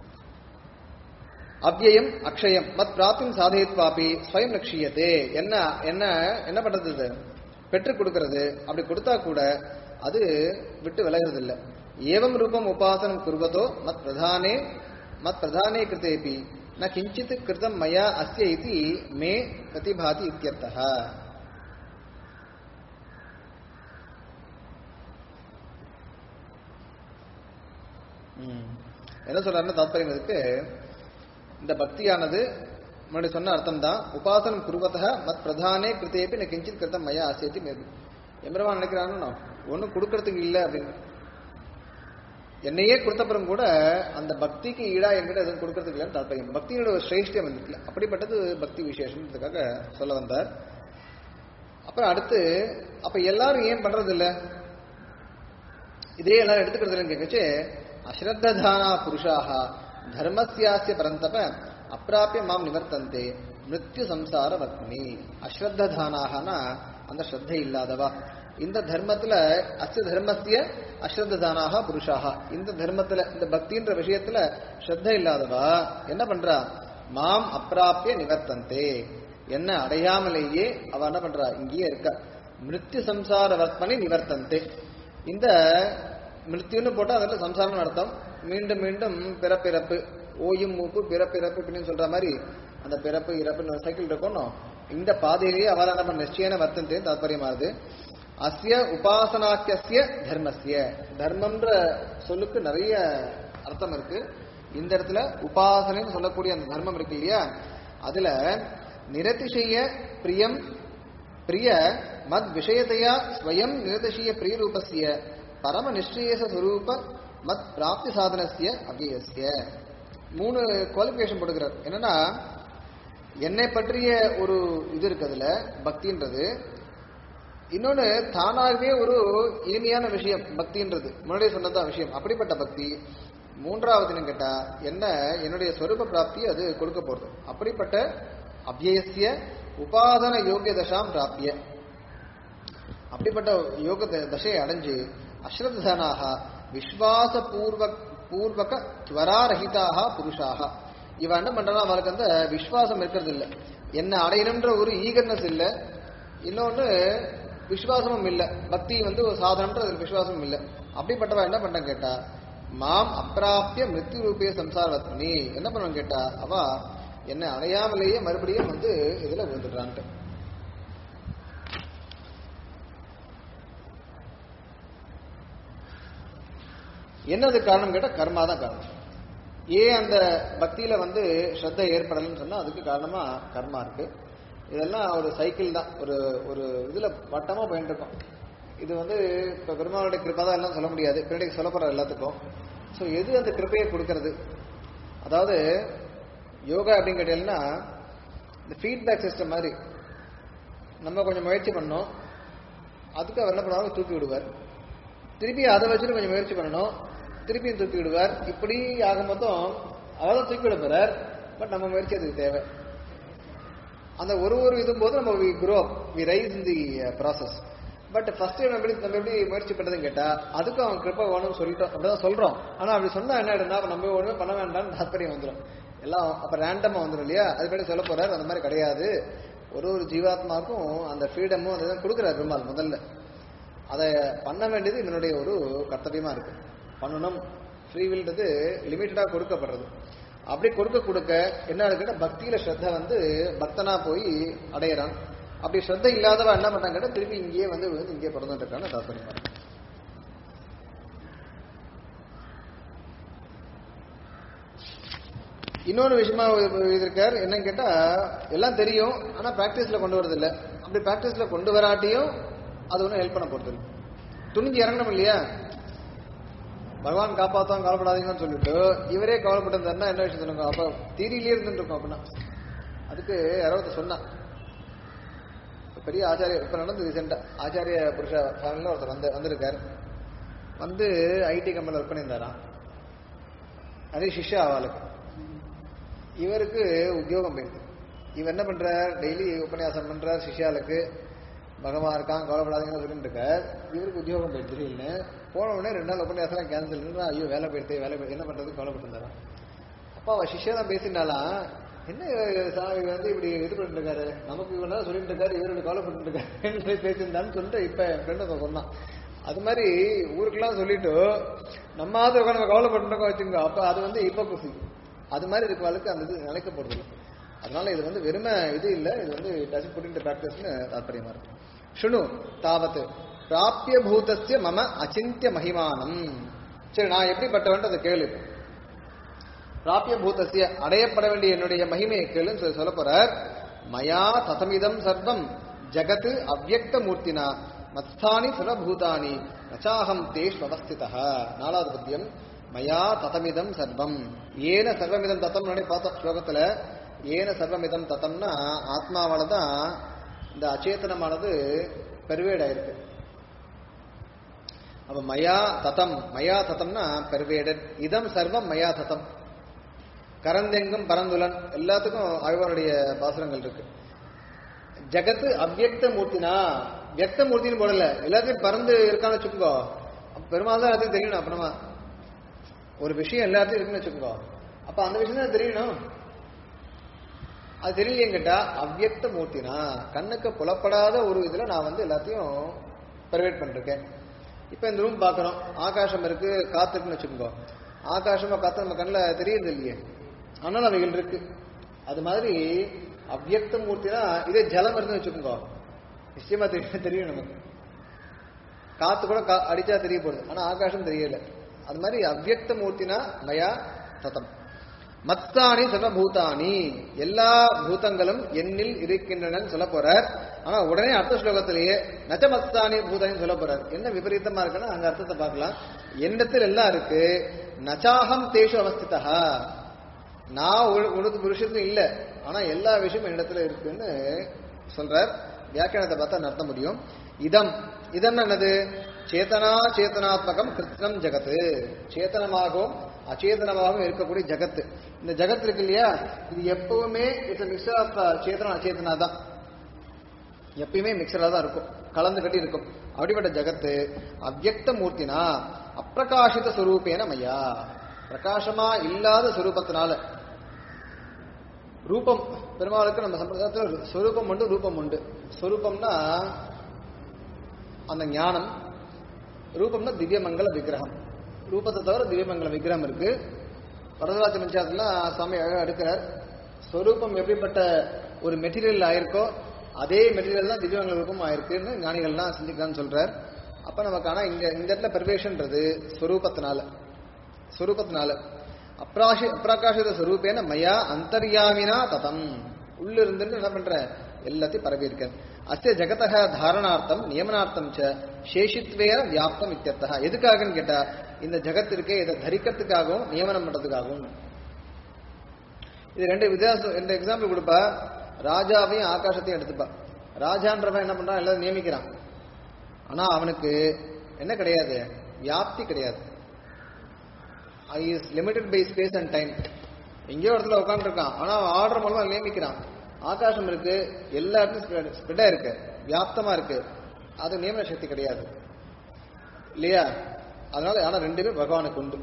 அவ்யயம் அக்ஷயம் மத் பிராப்தின் சாதயித்வாபி ஸ்வயம் லட்சியத்தே என்ன என்ன என்ன பண்றது இது பெற்றுக் கொடுக்கிறது அப்படி கொடுத்தா கூட அது விட்டு விலகிறது இல்ல ஏவம் ரூபம் உபாசனம் குருவதோ மத் பிரதானே மத் பிரதானே கிருத்தேபி ந கிஞ்சித் கிருதம் மயா அஸ்ய இதி மே பிரதிபாதி இத்தியர்த்தः ம். என்ன சொல்றாருன்னா தாத்பரியம் இதுக்கு இந்த பக்தியானது முன்னாடி சொன்ன அர்த்தம் தான் உபாசனம் குருவதா மத் பிரதானே கிருத்தேபி ந கிஞ்சித் கிருத்தம் மயா ஆசையத்தி மேபி எம்பெருமான் நினைக்கிறான்னு ஒன்றும் கொடுக்கறதுக்கு இல்லை அப்படின்னு என்னையே கொடுத்தப்புறம் கூட அந்த பக்திக்கு ஈடா என்கிட்ட எதுவும் கொடுக்கறதுக்கு இல்லைன்னு தாற்பயம் பக்தியோட ஒரு சிரேஷ்டியம் இருக்குல்ல அப்படிப்பட்டது பக்தி விசேஷம்ன்றதுக்காக சொல்ல வந்தார் அப்புறம் அடுத்து அப்ப எல்லாரும் ஏன் பண்றது இல்ல இதே எல்லாரும் எடுத்துக்கிறது இல்லைன்னு கேட்கச்சு அஸ்ரத்தானா புருஷாக தர்மஸ்யாசிய பரந்தப அப்பிராப்பிய மாம் நிவர்த்தந்தே மிருத்யு சம்சார வக்னி அஸ்ரத்தானாகனா அந்த ஸ்ரத்தை இல்லாதவா இந்த தர்மத்துல அஸ்ய தர்மஸ்ய அஸ்ரத்தானாக புருஷாக இந்த தர்மத்துல இந்த பக்தின்ற விஷயத்துல ஸ்ரத்த இல்லாதவா என்ன பண்றா மாம் அப்பிராப்பிய நிவர்த்தந்தே என்ன அடையாமலேயே அவ என்ன பண்றா இங்கேயே இருக்கா மிருத்யு சம்சார வர்த்மனை நிவர்த்தந்தே இந்த மிருத்யுன்னு போட்டா அதில் சம்சாரம் அர்த்தம் மீண்டும் மீண்டும் பிறப்பிறப்பு ஓயும் மூப்பு பிறப்பிறப்பு அப்படின்னு சொல்ற மாதிரி அந்த பிறப்பு இறப்புன்னு ஒரு சைக்கிள் இருக்கணும் இந்த பாதையிலேயே அவதான பண்ண நிச்சயன வர்த்தந்தே தாத்பரியமானது அஸ்ய உபாசனாக்கிய தர்மஸ்ய தர்மம்ன்ற சொல்லுக்கு நிறைய அர்த்தம் இருக்கு இந்த இடத்துல உபாசனைன்னு சொல்லக்கூடிய அந்த தர்மம் இருக்கு இல்லையா அதுல நிரதிசய பிரியம் பிரிய மத் விஷயத்தையா ஸ்வயம் நிரதிசய பிரியரூபஸ்ய பரம நிச்சயச ஸ்வரூப மத் பிராப்தி சாதனஸ்ய அவ்யயஸ்ய மூணு குவாலிஃபிகேஷன் போட்டுக்கிறார் என்னன்னா என்னை பற்றிய ஒரு இது இருக்கு அதுல பக்தின்றது இன்னொன்னு தானாகவே ஒரு இனிமையான விஷயம் பக்தின்றது முன்னாடியே சொன்னதான் விஷயம் அப்படிப்பட்ட பக்தி மூன்றாவது என்ன கேட்டா என்ன என்னுடைய ஸ்வரூப பிராப்தி அது கொடுக்க போறது அப்படிப்பட்ட அவ்யயசிய உபாதன யோகிய தசாம் பிராப்பிய அப்படிப்பட்ட யோக த- தசையை அடைஞ்சு அஸ்ரத்தனாக விஸ்வாச பூர்வ பூர்வக துவராரகிதாக புருஷாக இவன் என்ன பண்றான் அவளுக்கு அந்த விஸ்வாசம் இருக்கிறது இல்ல என்ன அடையணும்ன்ற ஒரு ஈகர்னஸ் இல்ல இன்னொன்னு விஸ்வாசமும் இல்ல பக்தி வந்து ஒரு சாதனம்ன்ற அதுல விஸ்வாசமும் இல்ல அப்படிப்பட்டவன் என்ன பண்றான் கேட்டா மாம் அப்பிராப்பிய மிருத்யு ரூபிய சம்சாரவத்மனி என்ன பண்ணுவான் கேட்டா அவ என்ன அடையாமலேயே மறுபடியும் வந்து இதுல விழுந்துடுறான்ட்டு என்னது காரணம் கேட்டா கர்மா தான் காரணம் ஏன் அந்த பக்தியில வந்து ஸ்ரத்தை ஏற்படலைன்னு சொன்னா அதுக்கு காரணமா கர்மா இருக்கு இதெல்லாம் ஒரு சைக்கிள் தான் ஒரு ஒரு இதுல வட்டமா போயிட்டு இருக்கோம் இது வந்து இப்ப பெருமாளுடைய கிருப்பா தான் எல்லாம் சொல்ல முடியாது பின்னாடி சொல்ல போற எல்லாத்துக்கும் ஸோ எது அந்த கிருப்பையை கொடுக்கறது அதாவது யோகா அப்படின்னு கேட்டீங்கன்னா இந்த ஃபீட்பேக் சிஸ்டம் மாதிரி நம்ம கொஞ்சம் முயற்சி பண்ணோம் அதுக்கு அவர் என்ன பண்ணுவாங்க தூக்கி விடுவார் திருப்பி அதை வச்சுட்டு கொஞ்சம் முயற்சி பண்ணணும் திருப்பியும் தூக்கி விடுவார் இப்படி ஆகும் மொத்தம் அவர் தான் தூக்கி விட போறார் பட் நம்ம முயற்சி அதுக்கு தேவை அந்த ஒரு ஒரு இதும் போது நம்ம we grow up we rise in the process but first நம்ம எப்படி நம்ம எப்படி முயற்சி பண்றதுன்னு கேட்டா அதுக்கும் அவன் கிருப்பை வேணும்னு சொல்லிட்டோம் அப்படிதான் சொல்றோம் ஆனா அப்படி சொன்னா என்ன ஆயிடும்னா அப்ப நம்ம ஒண்ணுமே பண்ண வேண்டாம்னு தாத்பரியம் வந்துடும் எல்லாம் அப்ப ரேண்டமா வந்துடும் இல்லையா அது படி சொல்ல போறாரு அந்த மாதிரி கிடையாது ஒரு ஒரு ஜீவாத்மாவுக்கும் அந்த ஃப்ரீடமும் அந்த இதை கொடுக்குறாரு பெருமாள் முதல்ல அதை பண்ண வேண்டியது இவனுடைய ஒரு கர்த்தவியமா இருக்கு பண்ணணும் ஃப்ரீவில்ன்றது லிமிட்டடா கொடுக்கப்படுறது அப்படி கொடுக்க கொடுக்க என்ன இருக்குன்னா பக்தியில ஸ்ரத்த வந்து பக்தனா போய் அடையறான் அப்படி ஸ்ரத்த இல்லாதவன் என்ன பண்ணாங்க கேட்டா திருப்பி இங்கேயே வந்து விழுந்து இங்கேயே பிறந்துட்டு இருக்கான்னு தாத்பரியமா இருக்கு இன்னொரு விஷயமா இருக்கார் என்னன்னு கேட்டா எல்லாம் தெரியும் ஆனா பிராக்டிஸ்ல கொண்டு வரது இல்ல அப்படி பிராக்டிஸ்ல கொண்டு வராட்டியும் அது ஒன்றும் ஹெல்ப் பண்ண போறது இல்லை துணிஞ்சு இறங்கணும் இல்லையா பகவான் காப்பாத்தோம் கவலைப்படாதீங்கன்னு சொல்லிட்டு இவரே கவலைப்பட்டிருந்தாருன்னா என்ன விஷயம் சொல்லுங்க அப்ப தீரியிலே இருந்துருக்கோம் அப்படின்னா அதுக்கு யாராவது சொன்னான் இப்ப பெரிய ஆச்சாரிய இப்ப நடந்து ரீசெண்டா ஆச்சாரிய புருஷ ஃபேமிலியில் ஒருத்தர் வந்து வந்திருக்காரு வந்து ஐடி கம்பெனியில் ஒர்க் பண்ணியிருந்தாராம் அதே சிஷ்யா அவளுக்கு இவருக்கு உத்தியோகம் போயிருக்கு இவர் என்ன பண்றார் டெய்லி உபன்யாசம் பண்றார் சிஷ்யாளுக்கு பகவான் இருக்கான் கவலைப்படாதீங்கன்னு சொல்லிட்டு இருக்கார் இவருக்கு உத்தியோகம் போயிடுச்சு திடீர்னு போன உடனே ரெண்டு நாள் உபன்யாசம் கேன்சல் ஐயோ வேலை போயிடுது வேலை போயிடுது என்ன பண்றது கவலைப்பட்டிருந்தாராம் அப்பா அவ சிஷ்யா தான் பேசினாலாம் என்ன இவர் சாமி வந்து இப்படி இது பண்ணிட்டு இருக்காரு நமக்கு இவனா சொல்லிட்டு இருக்காரு இவரோட கவலைப்பட்டு இருக்காரு பேசியிருந்தான்னு சொல்லிட்டு இப்ப என் ஃப்ரெண்ட் சொன்னான் அது மாதிரி ஊருக்கெல்லாம் சொல்லிட்டு நம்ம ஆது உட்காந்து கவலைப்பட்டு வச்சுங்க அப்ப அது வந்து இப்ப அது மாதிரி இருக்கவாளுக்கு அந்த இது நினைக்கப்படுறது இல்லை அதனால இது வந்து வெறுமை இது இல்ல இது வந்து டச் புட் பிராக்டிஸ்னு தாற்பயமா இருக்கு சுணு தாவத் பிராபிய பூதஸ்ய மம அச்சிந்திய மகிமானம் சரி நான் எப்படிப்பட்டவன் அதை கேளு பிராபிய பூதஸ்ய அடையப்பட வேண்டிய என்னுடைய மகிமையை கேளுன்னு சொல்லி சொல்ல போறார் மயா ததமிதம் சர்வம் ஜகத் அவ்வக்த மூர்த்தினா மத்ஸ்தானி சர்வபூதானி நச்சாகம் தேஷ் அவஸ்திதா நாலாவது பத்தியம் மயா ததமிதம் சர்வம் ஏன சர்வமிதம் தத்தம் முன்னாடி பார்த்தோம் ஸ்லோகத்துல ஏன சர்வமிதம் தத்தம்னா ஆத்மாவால தான் இந்த அச்சேதனமானது பெருவேடாயிருக்கு அப்ப மயா ததம் மயா ததம்னா பெர்வேடட் இதம் சர்வம் மயா ததம் கரந்தெங்கும் பரந்துலன் எல்லாத்துக்கும் ஆழ்வாருடைய பாசுரங்கள் இருக்கு ஜகத்து அவ்யக்த மூர்த்தினா வியக்த மூர்த்தின்னு போடல எல்லாத்தையும் பறந்து இருக்கான்னு வச்சுக்கோ அப்ப பெருமாள் தான் எல்லாத்தையும் தெரியணும் அப்புறமா ஒரு விஷயம் எல்லாத்தையும் இருக்குன்னு வச்சுக்கோ அப்ப அந்த விஷயம் தான் தெரியணும் அது தெரியலையும் கேட்டா அவ்யக்த மூர்த்தினா கண்ணுக்கு புலப்படாத ஒரு இதுல நான் வந்து எல்லாத்தையும் பெர்வேட் பண்ணிருக்கேன் இப்ப இந்த ரூம் பாக்குறோம் ஆகாசம் இருக்கு காத்து இருக்குன்னு வச்சுக்கோங்க ஆகாசமா காத்து நம்ம கண்ணில் தெரியுது இல்லையே ஆனால் அவைகள் இருக்கு அது மாதிரி அவ்யக்த மூர்த்தினா இதே ஜலம் இருந்து வச்சுக்கோங்க நிச்சயமா தெரியும் தெரியும் நமக்கு காத்து கூட கா- அடிச்சா தெரிய போகுது ஆனா ஆகாசம் தெரியல அது மாதிரி அவ்யக்த மூர்த்தினா மயா ததம் மத்தானி சர்வபூதானி எல்லா பூதங்களும் என்னில் இருக்கின்றன சொல்ல போறார் ஆனா உடனே அடுத்த ஸ்லோகத்திலேயே நச்ச மத்தானி பூதானி சொல்ல போறார் என்ன விபரீதமா இருக்குன்னா அங்க அர்த்தத்தை பார்க்கலாம் என்னிடத்தில் எல்லாம் இருக்கு நச்சாகம் தேஷு அவஸ்திதா நான் ஒரு ஒரு ஒரு விஷயத்தும் இல்ல ஆனா எல்லா விஷயமும் என்னிடத்துல இருக்குன்னு சொல்றார் வியாக்கியானத்தை பார்த்தா நடத்த முடியும் இதம் இதம் என்னது சேதனா சேதனாத்மகம் கிருத்னம் ஜகத்து சேத்தனமாகவும் அச்சேதனமாகவும் இருக்கக்கூடிய ஜகத்து இந்த ஜகத் இருக்கு இல்லையா இது எப்பவுமே இட்ஸ் மிக்சர் ஆஃப் சேதனா அச்சேதனா தான் எப்பயுமே மிக்சரா தான் இருக்கும் கலந்து கட்டி இருக்கும் அப்படிப்பட்ட ஜகத்து அவ்யக்த மூர்த்தினா அப்பிரகாசித ஸ்வரூபேன மையா பிரகாசமா இல்லாத ஸ்வரூபத்தினால ரூபம் பெருமாளுக்கு நம்ம சம்பிரதாயத்தில் ஒரு ஸ்வரூபம் உண்டு ரூபம் உண்டு ஸ்வரூபம்னா அந்த ஞானம் ரூபம்னா திவ்யமங்கல விக்கிரகம் ரூபத்தை தவிர திவ்யமங்கல விக்கிரகம் இருக்கு வரதராஜ பஞ்சாயத்துலாம் சுவாமி அழகா எடுக்கிறார் ஸ்வரூபம் எப்படிப்பட்ட ஒரு மெட்டீரியல் ஆயிருக்கோ அதே மெட்டீரியல் தான் திவ்யமங்கல ரூபம் ஆயிருக்குன்னு ஞானிகள்லாம் சிந்திக்கலாம்னு சொல்றார் அப்ப நமக்கு ஆனா இங்க இந்த இடத்துல பெர்வேஷன்றது ஸ்வரூபத்தினால ஸ்வரூபத்தினால அப்ராஷி அப்ராகாஷித ஸ்வரூபேன மயா அந்தர்யாமினா ததம் உள்ள இருந்து என்ன பண்ற எல்லாத்தையும் பரவி இருக்க அஸ்ய ஜகதக தாரணார்த்தம் நியமனார்த்தம் ச சேஷித்வேன வியாப்தம் இத்தியர்த்தா எதுக்காகன்னு கேட்டா இந்த ஜகத் இருக்கே இதை தரிக்கிறதுக்காகவும் நியமனம் பண்றதுக்காகவும் இது ரெண்டு வித்தியாசம் ரெண்டு எக்ஸாம்பிள் கொடுப்பா ராஜாவையும் ஆகாசத்தையும் எடுத்துப்பா ராஜான்றவன் என்ன பண்றான் எல்லாரும் நியமிக்கிறான் ஆனா அவனுக்கு என்ன கிடையாது வியாப்தி கிடையாது I is limited by space and time எங்கேயோ இடத்துல உட்காந்துருக்கான் ஆனா ஆர்டர் மூலமா நியமிக்கிறான் ஆகாசம் இருக்கு எல்லா இடத்துலையும் ஸ்ப்ரெட்டா இருக்கு வியாப்தமா இருக்கு அது நியமன சக்தி கிடையாது இல்லையா அதனால ஆனா ரெண்டுமே பகவானுக்கு உண்டு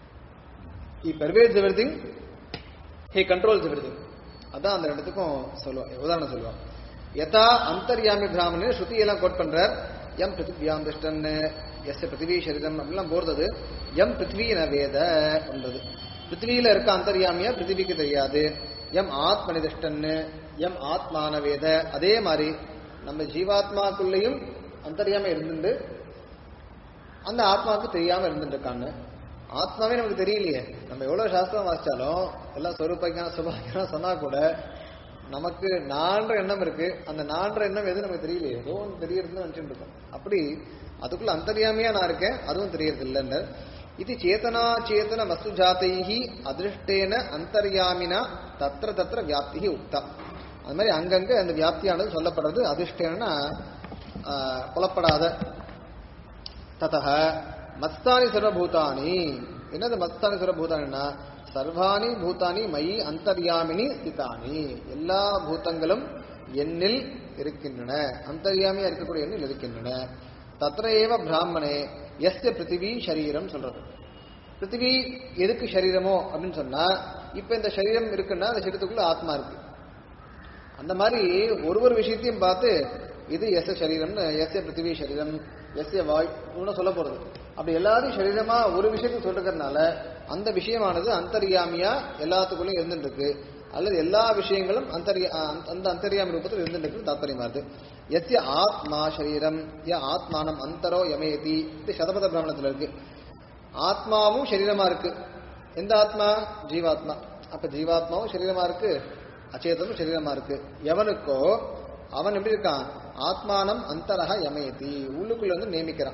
he pervades everything he controls everything அதான் அந்த ரெண்டுத்துக்கும் சொல்லுவான் உதாரணம் சொல்லுவான் யதா அந்தர்யாமி பிராமணன் ஸ்ருதி எல்லாம் கோட் பண்றார் எம் பிருத்திவியாம் திருஷ்டன் எஸ் பிருத்திவி சரீரம் அப்படிலாம் போறது எம் பிருத்திவி ந வேத என்பது பிருத்திவியில இருக்க அந்தர்யாமியா பிருத்திவிக்கு தெரியாது எம் ஆத்மனி திருஷ்டன்னு எம் ஆத்மான வேத அதே மாதிரி நம்ம ஜீவாத்மாக்குள்ளேயும் அந்தர்யாமி இருந்துட்டு அந்த ஆத்மாவுக்கு தெரியாம இருந்துட்டு இருக்கான்னு ஆத்மாவே நமக்கு தெரியலையே நம்ம எவ்வளவு சாஸ்திரம் வாசிச்சாலும் எல்லாம் சொரூபைக்கான சுபாக்கியம் சொன்னா கூட நமக்கு நான்ற எண்ணம் இருக்கு அந்த நான்ற எண்ணம் எது நமக்கு தெரியலையே ஏதோ ஒன்று தெரியறதுன்னு நினைச்சுட்டு இருக்கோம் அப்படி அதுக்குள்ள அந்தரியாமையா நான் இருக்கேன் அதுவும் தெரியறது இல்லைன்னு இது சேதனா சேதன வஸ்து ஜாத்தைஹி அதிருஷ்டேன அந்தர்யாமினா தத்திர தத்திர வியாப்தி உக்தா அது மாதிரி அங்கங்க அந்த வியாப்தியானது சொல்லப்படுறது அதிர்ஷ்டேனா புலப்படாத ததக மஸ்தானி சர்வபூதானி என்னது மஸ்தானி சர்வபூதானின்னா சர்வாணி பூதானி மயி அந்தர்யாமினி ஸ்திதானி எல்லா பூதங்களும் என்னில் இருக்கின்றன அந்தர்யாமியா இருக்கக்கூடிய எண்ணில் இருக்கின்றன தத்திர ஏவ பிராமணே எஸ்ய பிருத்திவி சரீரம் சொல்றது பிருத்திவி எதுக்கு சரீரமோ அப்படின்னு சொன்னா இப்ப இந்த சரீரம் இருக்குன்னா அந்த சரீரத்துக்குள்ள ஆத்மா இருக்கு அந்த மாதிரி ஒரு ஒரு விஷயத்தையும் பார்த்து இது எஸ் சரீரம்னு எஸ் பிருத்திவி சரீரம் எஸ் வாய் இன்னும் சொல்ல போறது அப்படி எல்லாரும் சரீரமா ஒரு விஷயத்தை சொல்றதுனால அந்த விஷயமானது அந்தர்யாமியா எல்லாத்துக்குள்ளயும் இருந்துட்டு இருக்கு அல்லது எல்லா விஷயங்களும் அந்தர்யா அந்த- அந்த அந்தர்யாமி ரூபத்தில் இருந்துட்டு இருக்கு தாத்பரியமா இருக்கு எஸ்ய ஆத்மா சரீரம் ய ஆத்மானம் அந்தரோ யமேதி இது சதபத பிராமணத்துல இருக்கு ஆத்மாவும் சரீரமா இருக்கு எந்த ஆத்மா ஜீவாத்மா அப்ப ஜீவாத்மாவும் சரீரமா இருக்கு அச்சேதனும் சரீரமா இருக்கு எவனுக்கோ அவன் எப்படி இருக்கான் ஆத்மானம் அந்தரக யமயதி உள்ளுக்குள்ள வந்து நியமிக்கிறான்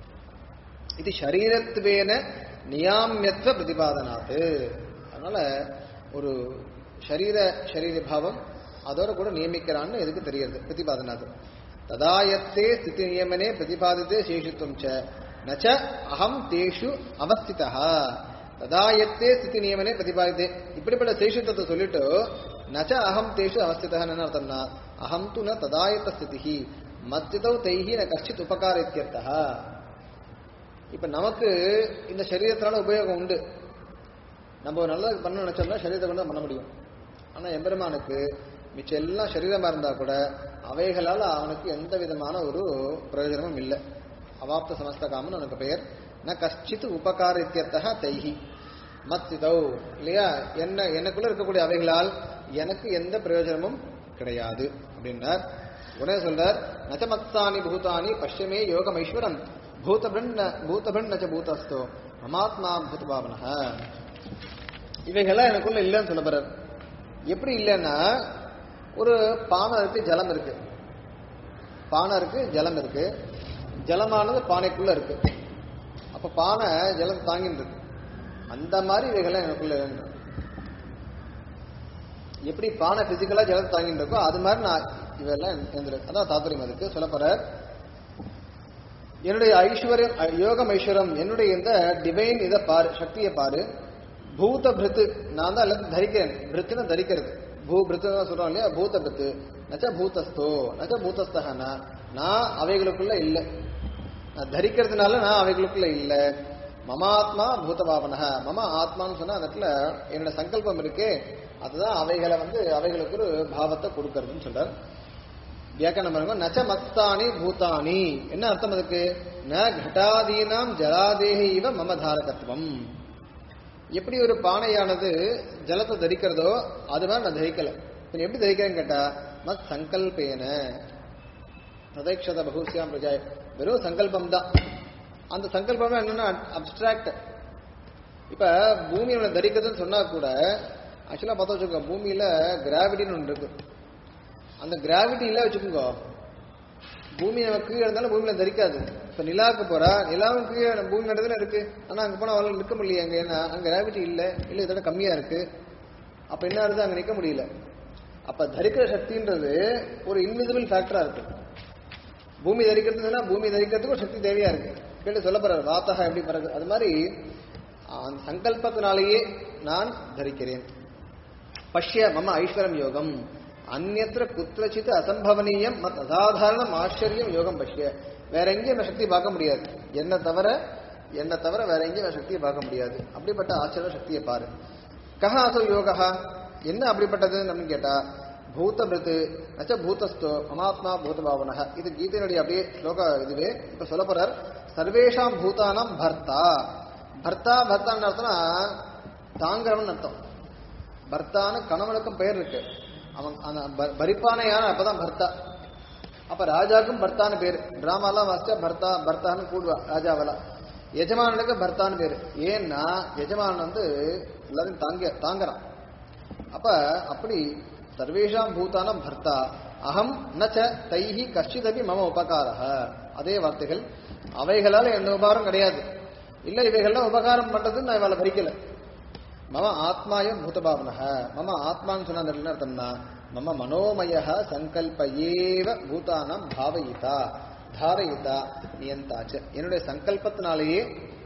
இது சரீரத்துவேன நியாமியத்துவ பிரதிபாதனாத்து அதனால ஒரு சரீர சரீர பாவம் அதோட கூட நியமிக்கிறான்னு எதுக்கு தெரியுது பிரதிபாதனாத்து ததாயத்தே ஸ்திதி நியமனே பிரதிபாதித்தே சேஷித்துவம் ச நச்ச அகம் தேஷு அவஸ்திதா ததாயத்தே ஸ்திதி நியமனே பிரதிபாதித்தே இப்படிப்பட்ட சேஷித்துவத்தை சொல்லிட்டு நச்ச அகம் தேஷு அவஸ்திதன்னு என்ன அர்த்தம்னா அகம் து ந ததாயத்த ஸ்திதி மத்திதௌ தைஹி ந கஷ்டித் உபகார இத்தியர்த்தः இப்ப நமக்கு இந்த சரீரத்தினால உபயோகம் உண்டு நம்ம நல்லது பண்ண நினைச்சோம்னா சரீரத்தை கொண்டு தான் பண்ண முடியும் ஆனா எம்பெருமானுக்கு மிச்சம் எல்லாம் சரீரமா இருந்தா கூட அவைகளால் அவனுக்கு எந்த விதமான ஒரு பிரயோஜனமும் இல்லை அவாப்த சமஸ்த காமன் அவனுக்கு பெயர் ந கஷ்டித் உபகார இத்தியர்த்தக தைஹி மத்சிதௌ இல்லையா என்ன எனக்குள்ள இருக்கக்கூடிய அவைகளால் எனக்கு எந்த பிரயோஜனமும் கிடையாது அப்படின்னார் உடனே சொல்றார் நச்ச மத்சானி பூதானி பஷ்யமே யோகம் ஐஸ்வரம் பூதபிருண்ண பூதபிருண்ண நச்ச பூதஸ்தோ மமாத்மா பூதபாவனஹ இவைகள்லாம் எனக்குள்ள இல்லைன்னு சொல்ல போறார் எப்படி இல்லைன்னா ஒரு பானை இருக்கு ஜலம் இருக்கு பானை இருக்கு ஜலம் இருக்கு ஜலமானது பானைக்குள்ள இருக்கு அப்ப பானை ஜலம் தாங்கிட்டு இருக்கு அந்த மாதிரி இவைகள்லாம் எனக்குள்ள வேண்டும் எப்படி பானை பிசிக்கலா ஜலம் தாங்கிட்டு இருக்கோ அது மாதிரி நான் இவெல்லாம் இருந்திருக்கு அதான் தாத்பரியம் அதுக்கு சொல்ல போறார் என்னுடைய ஐஸ்வர்யம் அ- யோகம் ஐஸ்வரம் என்னுடைய இந்த டிவைன் இதை பாரு சக்தியை பாரு பூத பிருத்து நான் தான் எல்லாத்தையும் தரிக்கிறேன் பிருத்துன்னு தரிக்கிறது பூ பிருத்து தான் சொல்றோம் இல்லையா பூத பிருத்து நச்ச பூதஸ்தோ நச்ச பூதஸ்தகனா நான் அவைகளுக்குள்ள இல்லை நான் தரிக்கிறதுனால நான் அவைகளுக்குள்ள இல்லை மமாத்மா பூதபாவனக மம ஆத்மான்னு சொன்னா அந்த இடத்துல என்னோட சங்கல்பம் இருக்கே அதுதான் அவைகளை வந்து அவைகளுக்கு ஒரு பாவத்தை கொடுக்கறதுன்னு சொல்றார் வியாக்கரணம் பாருங்க நச்ச மத்தானி பூதானி என்ன அர்த்தம் அதுக்கு ந கட்டாதீனாம் ஜலாதேகி இவ மம தாரகத்துவம் எப்படி ஒரு பானையானது ஜலத்தை தரிக்கிறதோ அது மாதிரி நான் தரிக்கல பின்ன எப்படி தரிக்கிறேன்னு கேட்டா மத் சங்கல்பேன ததைக்ஷத பகுசியாம் பிரஜாய வெறும் சங்கல்பம் தான் அந்த சங்கல்பம் என்னன்னா அப்டிராக்ட் இப்ப பூமியோட தரிக்கிறதுன்னு சொன்னா கூட ஆக்சுவலா பார்த்தா வச்சுக்கோங்க பூமியில கிராவிட்டின்னு ஒன்று இருக்கு அந்த கிராவிட்டி இல்ல வச்சுக்கோங்க பூமி நமக்கு கீழே இருந்தாலும் பூமியில தரிக்காது இப்ப நிலாவுக்கு போறா நிலாவும் கீழே நம்ம பூமி இடத்துல இருக்கு ஆனா அங்க போனா அவளால நிற்க முடியல அங்க ஏன்னா அங்க கிராவிட்டி இல்ல இல்ல இதோட கம்மியா இருக்கு அப்ப என்ன ஆகுது அங்க நிக்க முடியல அப்ப தரிக்கிற சக்தின்றது ஒரு இன்விசிபிள் ஃபேக்டரா இருக்கு பூமி தரிக்கிறதுனா பூமி தரிக்கிறதுக்கு ஒரு சக்தி தேவையா இருக்கு கேட்டு சொல்ல போறாரு வாத்தகா எப்படி பிறகு அது மாதிரி அந்த சங்கல்பத்தினாலேயே நான் தரிக்கிறேன் பஷ்ய மம ஐஸ்வரம் யோகம் அந்நத்திர குத்திரச்சித் அசம்பவனீயம் மத் அசாதாரணம் ஆச்சரியம் யோகம் பஷ்ய வேற எங்கேயும் இந்த சக்தியை பார்க்க முடியாது என்ன தவிர என்ன தவிர வேற எங்கேயும் இந்த சக்தியை பார்க்க முடியாது அப்படிப்பட்ட ஆச்சரிய சக்தியை பாரு கஹ அசோ யோகா என்ன அப்படிப்பட்டது அப்படின்னு கேட்டா பூதபிருத்து நச்ச பூதஸ்தோ மமாத்மா பூதபாவனக இது கீதையினுடைய அப்படியே ஸ்லோக இதுவே இப்ப சொல்ல போறார் சர்வேஷாம் பூதானாம் பர்த்தா பர்த்தா பர்த்தான்னு அர்த்தம்னா தாங்கிறவன் அர்த்தம் பர்த்தான்னு கணவனுக்கும் பெயர் இருக்கு அவன் அந்த ப- பரிப்பான யானை அப்பதான் பர்த்தா அப்ப ராஜாவுக்கும் பர்த்தான்னு பேரு டிராமாலாம் வாசிச்சா பர்த்தா பர்த்தான்னு கூடுவா ராஜாவெல்லாம் எஜமானனுக்கு பர்த்தான்னு பேரு ஏன்னா எஜமானன் வந்து எல்லாரையும் தாங்க தாங்குறான் அப்ப அப்படி சர்வேஷாம் பூதானம் பர்த்தா அகம் நச்ச தைஹி கஷ்டிதபி மம உபகாரக அதே வார்த்தைகள் அவைகளால எந்த உபகாரம் கிடையாது இல்ல இவைகள்லாம் உபகாரம் பண்றது நான் இவளை பறிக்கல மம ஆத்மாயம் பூதபாவனக மம ஆத்மான்னு சொன்ன அந்த என்ன அர்த்தம்னா மம மனோமய சங்கல்ப ஏவ பூதானாம் பாவயிதா தாரயிதா நியந்தாச்சு என்னுடைய சங்கல்பத்தினாலேயே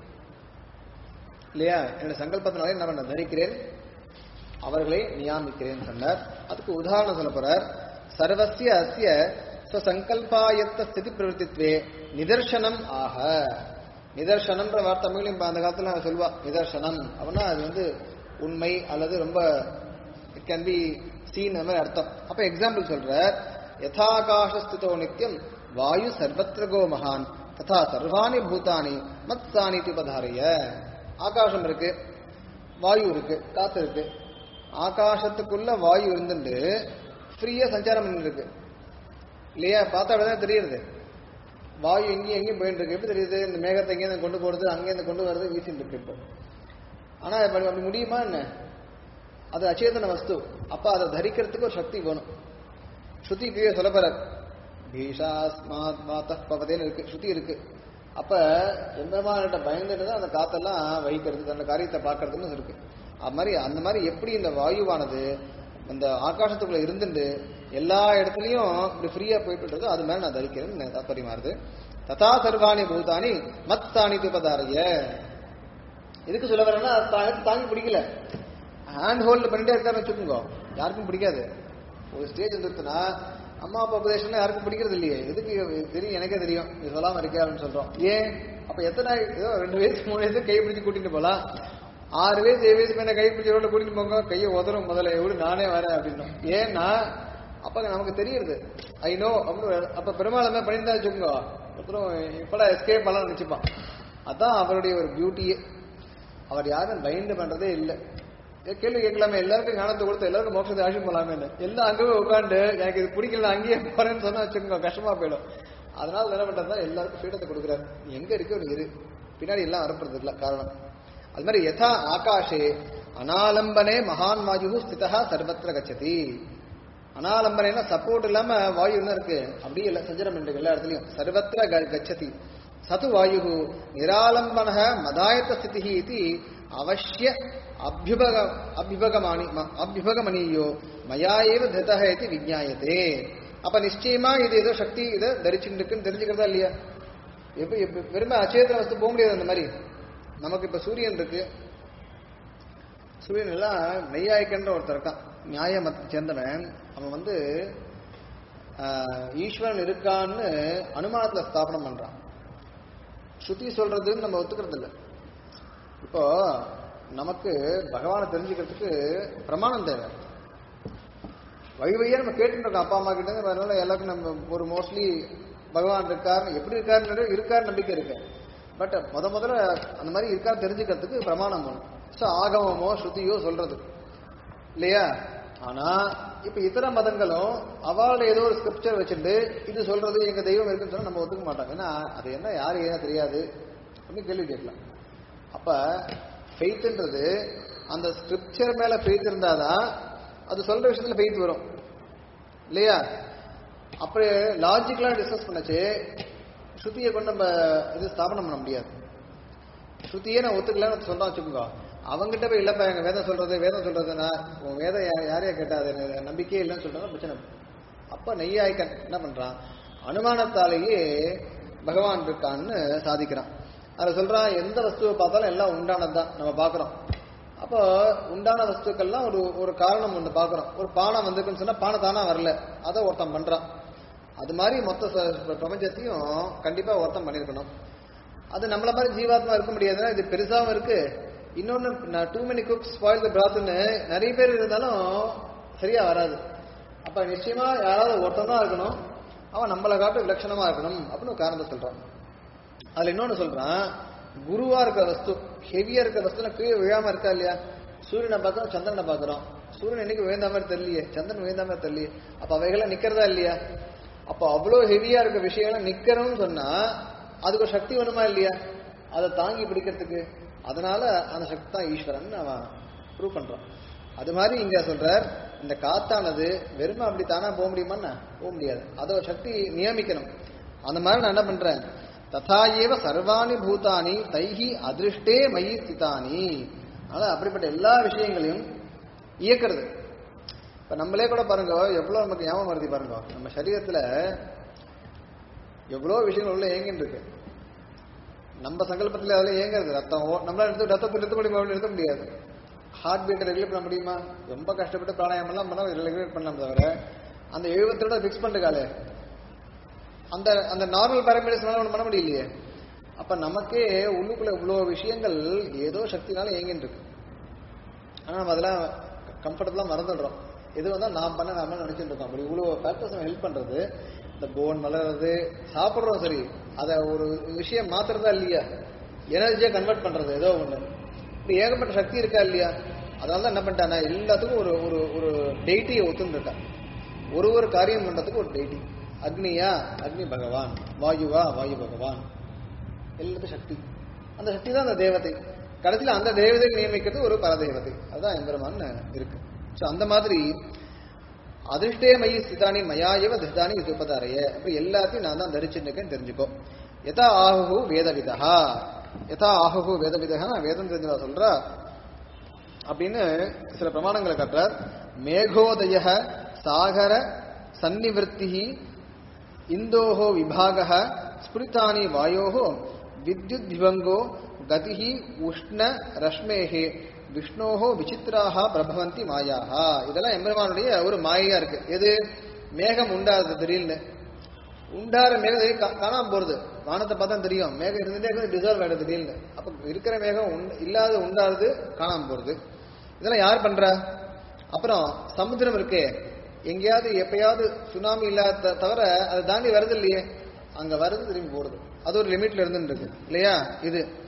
இல்லையா என்னுடைய சங்கல்பத்தினாலே என்ன பண்ண தரிக்கிறேன் அவர்களை நியாமிக்கிறேன் சொன்னார் அதுக்கு உதாரணம் சொல்ல போறார் சர்வசிய அஸ்ய சங்கல்பாயத்த ஸ்திதி பிரவருத்தித்வே நிதர்சனம் ஆக நிதர்சனம்ன்ற வார்த்தை தமிழ்லையும் இப்ப அந்த காலத்துல நாங்க சொல்லுவா நிதர்சனம் அப்படின்னா அது வந்து உண்மை அல்லது ரொம்ப இட் கேன் பி சீன் அந்த மாதிரி அர்த்தம் அப்ப எக்ஸாம்பிள் சொல்ற யதாகாஷ ஸ்திதோ நித்யம் வாயு சர்வத்ரகோ மகான் ததா சர்வாணி பூதானி மத் சாணிதி உபதாரிய ஆகாசம் இருக்கு வாயு இருக்கு காத்து இருக்கு ஆகாசத்துக்குள்ள வாயு இருந்துட்டு ஃப்ரீயா சஞ்சாரம் பண்ணிட்டு இருக்கு இல்லையா பார்த்தா தான் தெரியுது வாயு எங்கேயும் எங்கேயும் போயிட்டு இருக்கு எப்படி தெரியுது இந்த மேகத்தை எங்கேயும் கொண்டு போறது அங்கேருந்து கொண்டு வர்றது வீசிட்டு இருக்கு இப்போ ஆனா இப்ப அப்படி முடியுமா என்ன அது அச்சேதன வஸ்து அப்ப அதை தரிக்கிறதுக்கு ஒரு சக்தி வேணும் ஸ்ருதி கீழே சொல்ல போற பீஷாஸ்மாத் மாத்த பவதேன்னு இருக்கு ஸ்ருதி இருக்கு அப்ப எம்பெருமான்கிட்ட பயந்துட்டு தான் அந்த காத்தெல்லாம் வகிக்கிறது அந்த காரியத்தை பார்க்கறதுன்னு இருக்கு அது மாதிரி அந்த மாதிரி எப்படி இந்த வாயுவானது அந்த ஆகாசத்துக்குள்ள இருந்துட்டு எல்லா இடத்துலயும் இப்படி ஃப்ரீயா போயிட்டு இருக்கோ அது மேல நான் தரிக்கிறேன்னு தாற்பயமா இருக்கு ததா சர்வாணி பூதானி மத் சாணி துபதாரிய எதுக்கு சொல்ல வரேன்னா அது தா- தாங்கி பிடிக்கல ஹேண்ட் ஹோல்டு பண்ணிட்டே இருக்காருன்னு வச்சுக்கோங்க யாருக்கும் பிடிக்காது ஒரு ஸ்டேஜ் வந்துருச்சுன்னா அம்மா அப்பா உபதேசம்லாம் யாருக்கும் பிடிக்கிறது இல்லையே எதுக்கு இது தெரியும் எனக்கே தெரியும் நீ சொல்லாம இருக்காருன்னு சொல்றோம் ஏன் அப்ப எத்தனை ஏதோ ரெண்டு வயசு மூணு வயசு கை பிடிச்சு கூட்டிட்டு போலாம் ஆறு வயசு ஏழு வயசு மேல கை பிடிச்ச ரோட்ல கூட்டிட்டு போங்க கையை உதறும் முதல்ல எவ்வளவு நானே வரேன் அப்படின்னும் ஏன்னா அப்ப நமக்கு தெரியுது ஐ நோ அப்படின்னு அப்ப பெருமாள் மாதிரி பண்ணியிருந்தா வச்சுக்கோங்க அப்புறம் இப்படா எஸ்கேப் பண்ணலாம் நினைச்சுப்பான் அதான் அவருடைய ஒரு பியூட்டியே அவர் யாரும் பைண்ட் பண்றதே இல்லை ஏ, கேள்வி கேட்கலாமே எல்லாருக்கும் ஞானத்தை கொடுத்து எல்லாருக்கும் மோட்சத்தை ஆட்சி போலாமே எல்லாம் அங்கேயே உட்காந்து எனக்கு இது பிடிக்கல நான் அங்கேயே போறேன்னு சொன்னா வச்சுக்கோங்க கஷ்டமா போயிடும் அதனால என்ன பண்றதுனா எல்லாருக்கும் ஃப்ரீடத்தை கொடுக்குறாரு நீ எங்க இருக்கு நீ இரு பின்னாடி எல்லாம் வரப்படுறது இல்லை காரணம் அது மாதிரி யதா ஆகாஷே அனாலம்பனே மகான் வாயு ஸ்திதா சர்வத்திர கச்சதி அனாலம்பனைனா சப்போர்ட் இல்லாம வாயு என்ன இருக்கு அப்படியே இல்லை சஞ்சலம் இருக்கு எல்லா இடத்துலயும் சர்வத்திர க- கச்சதி சது வாயு நிராலம்பன மதாயத்த ஸ்திதி இது அவசிய அபியுபக அபியுபகமானி ம- அபியுபகமனீயோ மயா ஏவ திருதக இது விஜாயத்தே அப்ப நிச்சயமா இது ஏதோ சக்தி இதை தரிச்சுட்டு இருக்குன்னு தெரிஞ்சுக்கிறதா இல்லையா எப்ப எப்ப வெறுமை அச்சேதன வஸ்து போக முடியாது அந்த மாதிரி நமக்கு இப்ப சூரியன் இருக்கு சூரியன் எல்லாம் நெய்யாய்க்கன்ற ஒருத்தர் இருக்கான் நியாய மதத்தை சேர்ந்தவன் அவன் வந்து ஆஹ், ஈஸ்வரன் இருக்கான்னு அனுமானத்துல ஸ்தாபனம் பண்றான் ஸ்ருதி சொல்றதுன்னு நம்ம ஒத்துக்கிறது இல்ல இப்போ நமக்கு பகவானை தெரிஞ்சுக்கிறதுக்கு பிரமாணம் தேவை வழி வழியா நம்ம கேட்டுட்டு இருக்கோம் அப்பா அம்மா கிட்ட இருந்து, அதனால எல்லாருக்கும் நம்ம ஒரு மோஸ்ட்லி பகவான் இருக்கார் எப்படி இருக்காருன்னு இருக்கார் நம்பிக்கை இருக்கு பட் முத முதல்ல அந்த மாதிரி இருக்கார் தெரிஞ்சுக்கிறதுக்கு பிரமாணம் வேணும் ஸோ ஆகமமோ ஸ்ருதியோ சொல்றது இல்லையா ஆனா இப்ப இதர மதங்களும் அவளோட ஏதோ ஒரு ஸ்கிரிப்சர் வச்சுட்டு இது சொல்றது எங்க தெய்வம் இருக்குன்னு சொன்னா நம்ம ஒத்துக்க மாட்டோம் ஏன்னா அது என்ன யாரு ஏன்னா தெரியாது அப்படின்னு கேள்வி கேட்கலாம் அப்ப ஃபெய்த்ன்றது அந்த ஸ்கிரிப்சர் மேல ஃபெய்த் இருந்தாதான் அது சொல்ற விஷயத்துல ஃபெய்த் வரும் இல்லையா அப்படி லாஜிக்கலா டிஸ்கஸ் பண்ணச்சு ஸ்ருதியை கொண்டு நம்ம இது ஸ்தாபனம் பண்ண முடியாது ஸ்ருதியே நான் ஒத்துக்கலன்னு சொன்னா வச்சுக்கோங்க அவங்ககிட்ட போய் இல்லப்பா எங்க வேதம் சொல்றது வேதம் சொல்றது நான் உன் வேதம் யா- யாரையா கேட்டா அது எனக்கு நம்பிக்கையே இல்லைன்னு சொல்றாங்க பிரச்சனை அப்ப நெய்யாய்க்கன் என்ன பண்றான் அனுமானத்தாலேயே பகவான் இருக்கான்னு சாதிக்கிறான் அதை சொல்றான் எந்த வஸ்துவை பார்த்தாலும் எல்லாம் உண்டானதுதான் நம்ம பார்க்கறோம் அப்போ உண்டான வஸ்துக்கள்லாம் ஒரு ஒரு காரணம் ஒன்று பார்க்கறோம் ஒரு பானை வந்திருக்குன்னு சொன்னா பானை தானா வரல அதை ஒருத்தன் பண்றான் அது மாதிரி மொத்த ச- பிரபஞ்சத்தையும் கண்டிப்பா ஒருத்தன் பண்ணியிருக்கணும் அது நம்மள மாதிரி ஜீவாத்மா இருக்க முடியாதுன்னா இது பெருசாவும் இருக்கு இன்னொன்னு too many cooks spoil the பிராத்னு நிறைய பேர் இருந்தாலும் சரியா வராது அப்ப நிச்சயமா யாராவது ஒருத்தன் தான் இருக்கணும் அவன் நம்மளை காட்டு விலட்சணமா இருக்கணும் அப்படின்னு ஒரு காரணத்தை சொல்றான் அதுல இன்னொன்னு சொல்றான் குருவா இருக்க வஸ்து ஹெவியா இருக்க வஸ்துல கீழே விழாம இருக்கா இல்லையா சூரியனை பார்க்கறோம் சந்திரனை பார்க்கறோம் சூரியன் என்னைக்கு விழுந்த மாதிரி தெரியலையே சந்திரன் விழுந்த மாதிரி தெரியலையே அப்ப அவைகள்லாம் நிக்கிறதா இல்லையா அப்ப அவ்வளவு ஹெவியா இருக்க விஷயங்கள்லாம் நிக்கிறோம்னு சொன்னா அதுக்கு ஒரு சக்தி வேணுமா இல்லையா அதை தாங்கி பிடிக்கிறதுக்கு அதனால அந்த சக்தி தான் ஈஸ்வரன் அவன் ப்ரூவ் பண்றான் அது மாதிரி இங்க சொல்றார் இந்த காத்தானது வெறுமை அப்படி தானா போக முடியுமான்னா போக முடியாது அதை ஒரு சக்தி நியமிக்கணும் அந்த மாதிரி நான் என்ன பண்றேன் ததா ஏவ சர்வாணி பூதானி தைஹி அதிருஷ்டே மயி ஸ்திதானி அதனால அப்படிப்பட்ட எல்லா விஷயங்களையும் இயக்கிறது இப்ப நம்மளே கூட பாருங்க எவ்வளவு நமக்கு ஞாபகம் வருது பாருங்க நம்ம சரீரத்துல எவ்வளவு விஷயங்கள் உள்ள ஏங்கின்னு இருக்கு நம்ம சங்கல்பத்துல அதுல ஏங்குறது ரத்தம் ஓ- நம்மளால எடுத்து ரத்தத்தை நிறுத்த முடியுமா நிறுத்த முடியாது ஹார்ட் பீட்டை ரெகுலேட் பண்ண முடியுமா ரொம்ப கஷ்டப்பட்டு பிராணாயாமம் எல்லாம் பண்ணா ரெகுலேட் பண்ணலாம் தவிர அந்த எழுபத்தோட ஃபிக்ஸ் பண்ணிருக்காளே அந்த அந்த நார்மல் பேராமீட்டர்ஸ் ஒன்றும் பண்ண முடியலையே அப்ப நமக்கே உள்ளுக்குள்ள இவ்வளவு விஷயங்கள் ஏதோ சக்தினால ஏங்கின்னு இருக்கு ஆனா நம்ம அதெல்லாம் கம்ஃபர்டபுளா மறந்துடுறோம் எது வந்தா நாம் பண்ண நாம நினைச்சிட்டு இருக்கோம் அப்படி இவ்வளவு ஃபேக்டர்ஸ் ஹெல்ப் பண்றது இந்த போன் வளர்றது சாப்பிடுறோம் சரி அதை ஒரு விஷயம் மாத்துறதா இல்லையா எனர்ஜியா கன்வெர்ட் பண்றது ஏதோ ஒண்ணு இப்படி ஏகப்பட்ட சக்தி இருக்கா இல்லையா அதனால தான் என்ன பண்ணிட்டானா எல்லாத்துக்கும் ஒரு ஒரு ஒரு டெய்ட்டியை ஒத்துந்துட்டான் ஒரு ஒரு காரியம் பண்றதுக்கு ஒரு டெய்ட்டி அக்னியா அக்னி பகவான் வாயுவா வாயு பகவான் எல்லாத்துக்கும் சக்தி அந்த சக்தி தான் அந்த தேவதை கடைசியில் அந்த தேவதை நியமிக்கிறது ஒரு பரதேவதை அதுதான் எம்பெருமான் இருக்கு ஸோ அந்த மாதிரி அதிர்ஷ்டே மயி ஸ்திதானி மயாயவ திருதானி இது உபதாரைய அப்படி எல்லாத்தையும் நான் தான் தரிச்சுருக்கேன் தெரிஞ்சுக்கோ யதா ஆஹு வேதவிதா யதா ஆஹு வேதவிதா வேதம் தெரிஞ்சதா சொல்றா அப்படின்னு சில பிரமாணங்களை காட்டுறார் மேகோதய சாகர சன்னிவர்த்தி இந்தோஹோ விபாக ஸ்புரித்தானி வாயோஹோ வித்யுத் திவங்கோ கதிஹி உஷ்ண ரஷ்மேஹே விஷ்ணோஹோ விசித்திராக பிரபவந்தி மாயாஹா இதெல்லாம் எம்பெருமானுடைய ஒரு மாயையா இருக்கு எது மேகம் உண்டாது திடீர்னு உண்டார மேகம் திடீர்னு கா- காணாம போறது வானத்தை பார்த்தா தெரியும் மேகம் இருந்துட்டே டிசர்வ் ஆயிடுது திடீர்னு அப்ப இருக்கிற மேகம் உண்டு- இல்லாத உண்டாருது காணாம போறது இதெல்லாம் யார் பண்றா அப்புறம் சமுத்திரம் இருக்கே எங்கேயாவது எப்பயாவது சுனாமி இல்லாத தவிர அதை தாண்டி வருது இல்லையே அங்க வருது திரும்பி போடுது அது ஒரு லிமிட்ல இருந்துட்டு இருக்கு இல்லையா இது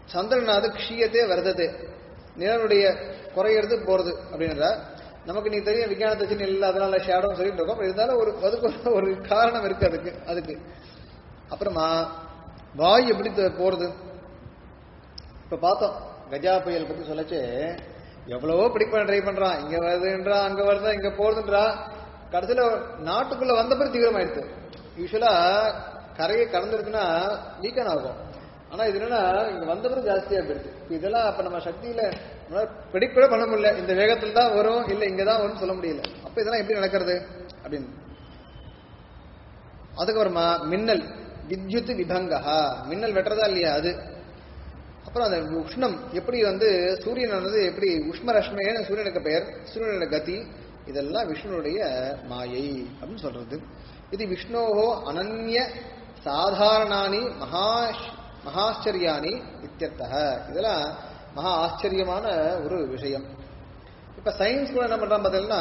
சந்திரனாவது க்ஷீயத்தே வருதது நிலனுடைய குறையிறது போறது அப்படின்ற நமக்கு நீ தெரியும் விஞ்ஞானத்தை வச்சு இல்லை அதனால ஷேடோ சொல்லிட்டு இருக்கோம் இருந்தாலும் ஒரு அதுக்கு ஒரு- ஒரு காரணம் இருக்கு அதுக்கு அதுக்கு அப்புறமா வாயு எப்படி த- போறது இப்ப பார்த்தோம் கஜா புயல் பத்தி சொல்லச்சு எவ்வளவோ பிடிக்க ட்ரை பண்றான் இங்க வருதுன்றா அங்க வருதா இங்க போறதுன்றா கடைசியில நாட்டுக்குள்ள வந்த பிறகு தீவிரமாயிடுது யூஸ்வலா கரையை கடந்துருக்குன்னா வீக்கன் ஆகும் ஆனா இது என்னன்னா இங்க வந்த பிறகு ஜாஸ்தியா போயிடுது இப்ப இதெல்லாம் அப்ப நம்ம சக்தியில நம்மளால predict கூட பண்ண முடியல இந்த வேகத்துல தான் வரும் இல்ல இங்க தான் வரும்னு சொல்ல முடியல அப்ப இதெல்லாம் எப்படி நடக்கிறது அப்படின்னு அதுக்கப்புறமா மின்னல் வித்யுத் விபங்கா மின்னல் வெட்டுறதா இல்லையா அது அப்புறம் அந்த உஷ்ணம் எப்படி வந்து சூரியனானது எப்படி உஷ்மரஷ்மையான சூரியனுக்கு பெயர் சூரியனோட கதி இதெல்லாம் விஷ்ணுனுடைய மாயை அப்படின்னு சொல்றது இது விஷ்ணோகோ அனன்ய சாதாரணானி மகா மகாச்சரியானி இத்தியர்த்தக இதெல்லாம் மகா ஆச்சரியமான ஒரு விஷயம் இப்ப சயின்ஸ் கூட என்ன பண்றான் பார்த்தீங்கன்னா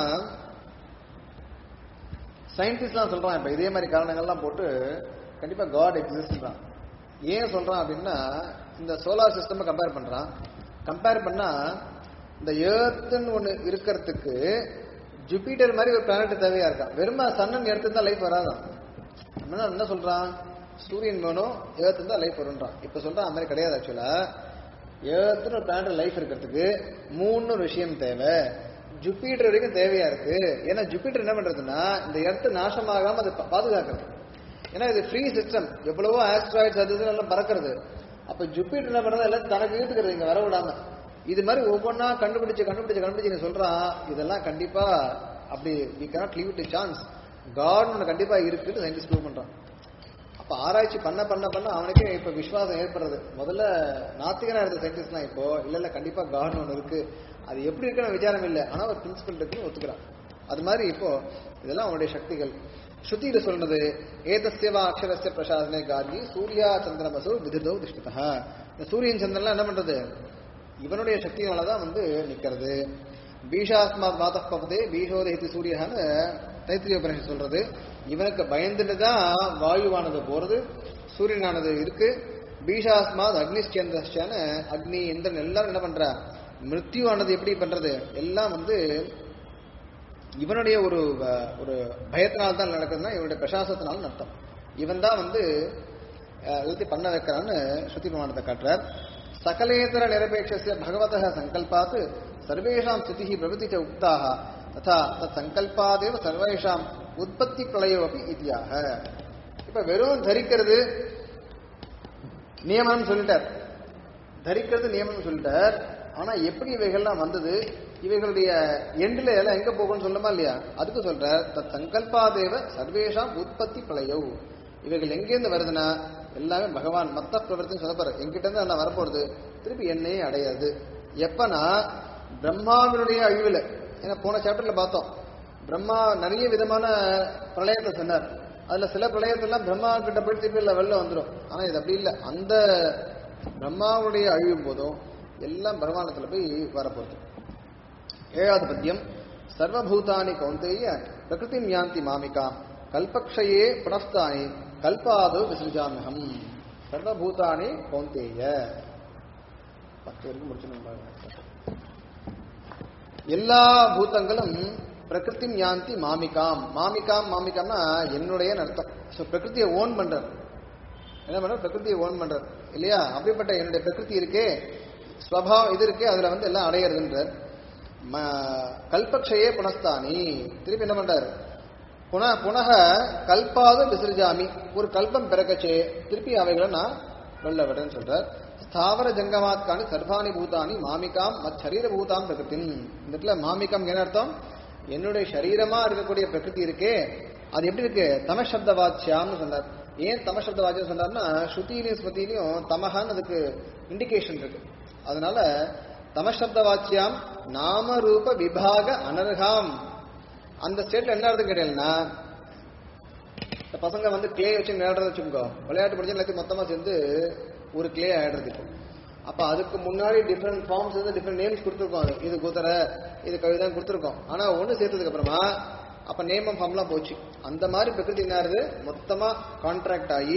சயின்டிஸ்ட்லாம் சொல்றான் இப்ப இதே மாதிரி காரணங்கள்லாம் போட்டு கண்டிப்பா காட் எக்ஸிஸ்ட்றான் ஏன் சொல்றான் அப்படின்னா இந்த சோலார் சிஸ்டமை கம்பேர் பண்றான் கம்பேர் பண்ணா இந்த ஏர்த்துன்னு ஒண்ணு இருக்கிறதுக்கு ஜூபிட்டர் மாதிரி ஒரு பிளானட் தேவையா இருக்கான் வெறும் சன்னன் எடுத்து தான் லைஃப் வராதான் அப்படின்னா என்ன சொல்றான் சூரியன் வேணும் ஏர்த்து தான் லைஃப் வரும்ன்றான் இப்ப சொல்றான் அந்த மாதிரி கிடையாது ஆக்சுவலா ஏர்த்துன்னு ஒரு பிளானட் லைஃப் இருக்கிறதுக்கு மூணு ஒரு விஷயம் தேவை ஜூபிட்டர் வரைக்கும் தேவையா இருக்கு ஏன்னா ஜூபிட்டர் என்ன பண்றதுன்னா இந்த எர்த்து நாசமாகாம அதை பா- பாதுகாக்கிறது ஏன்னா இது ஃப்ரீ சிஸ்டம் எவ்வளவோ ஆஸ்ட்ராய்ட்ஸ் அது இதுன்னு எல்லாம் பறக்கிறது அப்ப ஜூபிட்டர் என்ன பண்றது எல்லாம் தனக்கு இழுத்துக்கிறது இங்க வர விடாம இது மாதிரி ஒவ்வொன்றா கண்டுபிடிச்சு கண்டுபிடிச்சு கண்டுபிடிச்சு நீ சொல்றான் இதெல்லாம் கண்டிப்பா அப்படி we cannot leave it to chance God ஒன்று கண்டிப்பா இருக்குன்னு சயின்டிஸ்ட் ப்ரூவ் பண்றான் அப்ப ஆராய்ச்சி பண்ண பண்ண பண்ண அவனுக்கே இப்ப விசுவாசம் ஏற்படுறது முதல்ல நாத்திகனா இருந்த சயின்டிஸ்ட்லாம் இப்போ இல்ல இல்ல கண்டிப்பா காட் ஒன்று இருக்கு அது எப்படி இருக்குன்னு விசாரம் இல்லை ஆனா ஒரு பிரின்சிபல் இருக்குன்னு ஒத்துக்கிறான் அது மாதிரி இப்போ இதெல்லாம் அவனுடைய சக்திகள் ஸ்ருதியில சொல்றது ஏதஸ்யவா அக்ஷரஸ்ய பிரசாதனை கார்கி சூர்யா சந்திரமசு விதிர்தோ திஷ்டிதா இந்த சூரியன் சந்திரன்லாம் என்ன பண்றது இவனுடைய சக்தியினாலதான் வந்து நிக்கிறது பீஷாஸ்மாத் மாதப் பவதே பீஷோதேதி சூரியன்னு தைத்திரிய உபனிஷத் சொல்றது இவனுக்கு பயந்துட்டு தான் வாயுவானது போறது சூரியனானது இருக்கு பீஷாஸ்மாத் அக்னிச்சந்திரஸ்டான அக்னி இந்திரன் எல்லாரும் என்ன பண்றா மிருத்யுவானது எப்படி பண்றது எல்லாம் வந்து இவனுடைய ஒரு அஹ், ஒரு பயத்தினால் தான் நடக்குதுன்னா இவனுடைய பிரசாசத்தினால அர்த்தம் இவன் தான் வந்து அஹ், எல்லாத்தையும் பண்ண வைக்கிறான்னு ஸ்ருதி பிரமாணத்தை காட்டுறார் சகலேதர நிரபேட்சஸ்ய பகவதः சங்கல்பாத் சர்வேஷாம் ஸ்திதிः பிரவೃತ್ತಿ ச உக்தாக ததா தத் சங்கல்பாதேவ சர்வேஷாம் உற்பத்தி பிரளயோபி இத்தியாக இப்ப வெறும் தரிக்கிறது நியமனம் சொல்லிட்டார் தரிக்கிறது நியமனம் சொல்லிட்டார் ஆனா எப்படி இவைகள்லாம் வந்தது இவைகளுடைய எண்டுல எல்லாம் எங்க போகும்னு சொல்லுமா இல்லையா அதுக்கு சொல்றார் தத் சங்கல்பாதேவ சர்வேஷாம் உற்பத்தி பிரளயோ இவைகள் எங்கேருந்து வருதுன்னா எல்லாமே பகவான் மத்த பிரவர்த்தின்னு சொல்லப்பாரு எங்கிட்ட இருந்து எல்லாம் வரப்போறது திருப்பி என்னையே அடையாது எப்பனா பிரம்மாவினுடைய அழிவுல ஏன்னா போன சாப்டர்ல பார்த்தோம் பிரம்மா நிறைய விதமான பிரளயத்தை சொன்னார் அதுல சில பிரளயத்தெல்லாம் பிரம்மா கிட்ட போய் திருப்பி இல்ல வெளில வந்துடும் ஆனா இது அப்படி இல்லை அந்த பிரம்மாவுடைய அழியும் போதும் எல்லாம் பிரமாணத்துல போய் வரப்போகுது ஏழாவது பத்தியம் சர்வபூதானி கௌந்தேய பிரகிருதிம் யாந்தி மாமிகா கல்பக்ஷயே புனஸ்தானி கல்பாதோ விசிருஜாமிகம் சர்வபூதானி கௌந்தேய பத்து வரைக்கும் முடிச்சு எல்லா பூதங்களும் பிரகிருதி யாந்தி மாமிகாம் மாமிகாம் மாமிகாம்னா என்னுடைய அர்த்தம் ஸோ பிரகிருதியை ஓன் பண்றார் என்ன பண்ற பிரகிருதியை ஓன் பண்றார் இல்லையா அப்படிப்பட்ட என்னுடைய பிரகிருதி இருக்கே ஸ்வபாவம் இது இருக்கே அதுல வந்து எல்லாம் அடையிறதுன்றார் ம- கல்பக்ஷயே புனஸ்தானி திருப்பி என்ன பண்றாரு புன புனக கல்பாத விசிறிஜாமி ஒரு கல்பம் பிறக்கச்சே திருப்பி அவைகளை நான் வெள்ள விடுறேன்னு சொல்றார் ஸ்தாவர ஜங்கமாத்கானி சர்வாணி பூதானி மாமிகாம் மத் சரீர பூதாம் பிரகிருத்தின் இந்த இடத்துல மாமிகாம் என்ன அர்த்தம் என்னுடைய சரீரமா இருக்கக்கூடிய பிரகிருதி இருக்கே அது எப்படி இருக்கு தமசப்த வாச்சியாம்னு சொன்னார் ஏன் தமசப்த வாச்சியம் சொன்னார்னா ஸ்ருதியிலையும் ஸ்மதியிலையும் தமகான்னு அதுக்கு இண்டிகேஷன் இருக்கு அதனால தமசப்த வாச்சியாம் நாம ரூப விபாக அனர்ஹாம் அந்த ஸ்டேட்ல என்ன அர்த்தம் கேட்டீங்கன்னா இந்த பசங்க வந்து கிளே வச்சு விளையாடுறது வச்சுக்கோ விளையாட்டு படிச்சு எல்லாத்தையும் மொத்தமா சேர்ந்து ஒரு கிளே ஆயிடுறது இப்போ அப்ப அதுக்கு முன்னாடி டிஃப்ரெண்ட் ஃபார்ம்ஸ் வந்து டிஃப்ரெண்ட் நேம்ஸ் கொடுத்துருக்கோம் அது இது குதிரை இது கவிதான் கொடுத்துருக்கோம் ஆனா ஒண்ணு சேர்த்ததுக்கு அப்புறமா அப்ப நேமம் ஃபார்ம்லாம் போச்சு அந்த மாதிரி பிரகிருதி என்ன ஆகுது மொத்தமா கான்ட்ராக்ட் ஆகி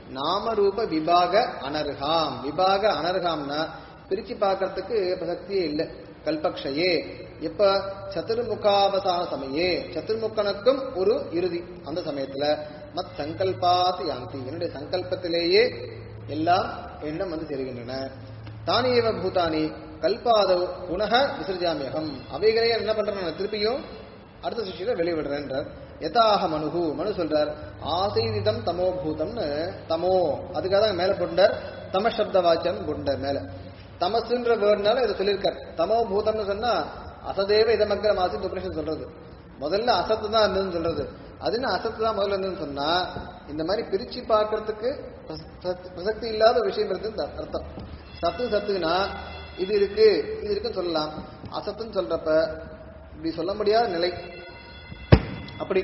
நாமரூப விபாக அனர்ஹாம் விபாக அனர்ஹாம்னா பிரிச்சு பார்க்கறதுக்கு பிரசக்தியே இல்லை கல்பக்ஷயே எப்ப சதுர்முகாவசான சமயே சதுர்முகனுக்கும் ஒரு இறுதி அந்த சமயத்துல மத் சங்கல்பாத் யாந்தி என்னுடைய சங்கல்பத்திலேயே எல்லாம் எண்ணம் வந்து சேருகின்றன தானியேவ பூதானி கல்பாதவ் புனக விசிறிஜாமியகம் அவைகளே என்ன பண்றேன் நான் திருப்பியும் அடுத்த சிருஷ்டியில வெளிவிடுறேன்றார் யதாக மனுகு மனு சொல்றார் ஆசைதிதம் தமோ பூதம்னு தமோ அதுக்காக தான் மேல போட்டார் தமசப்த வாச்சம் போட்டார் மேல தமசுன்ற வேர்ட்னால இதை சொல்லியிருக்கார் தமோ பூதம்னு சொன்னா அசதேவ இதமக்கிற மாசி உபனிஷன் சொல்றது முதல்ல அசத்து தான் இருந்ததுன்னு சொல்றது அதுன்னு அசத்து தான் முதல்ல இருந்ததுன்னு சொன்னா இந்த மாதிரி பிரிச்சு பார்க்கறதுக்கு பிரச- பிரச- பிரசக்தி இல்லாத விஷயம் இருக்குன்னு அர்த்தம் சத்து சத்துனா இது இருக்கு இது இருக்குன்னு சொல்லலாம் அசத்துன்னு சொல்றப்ப இப்படி சொல்ல முடியாத நிலை அப்படி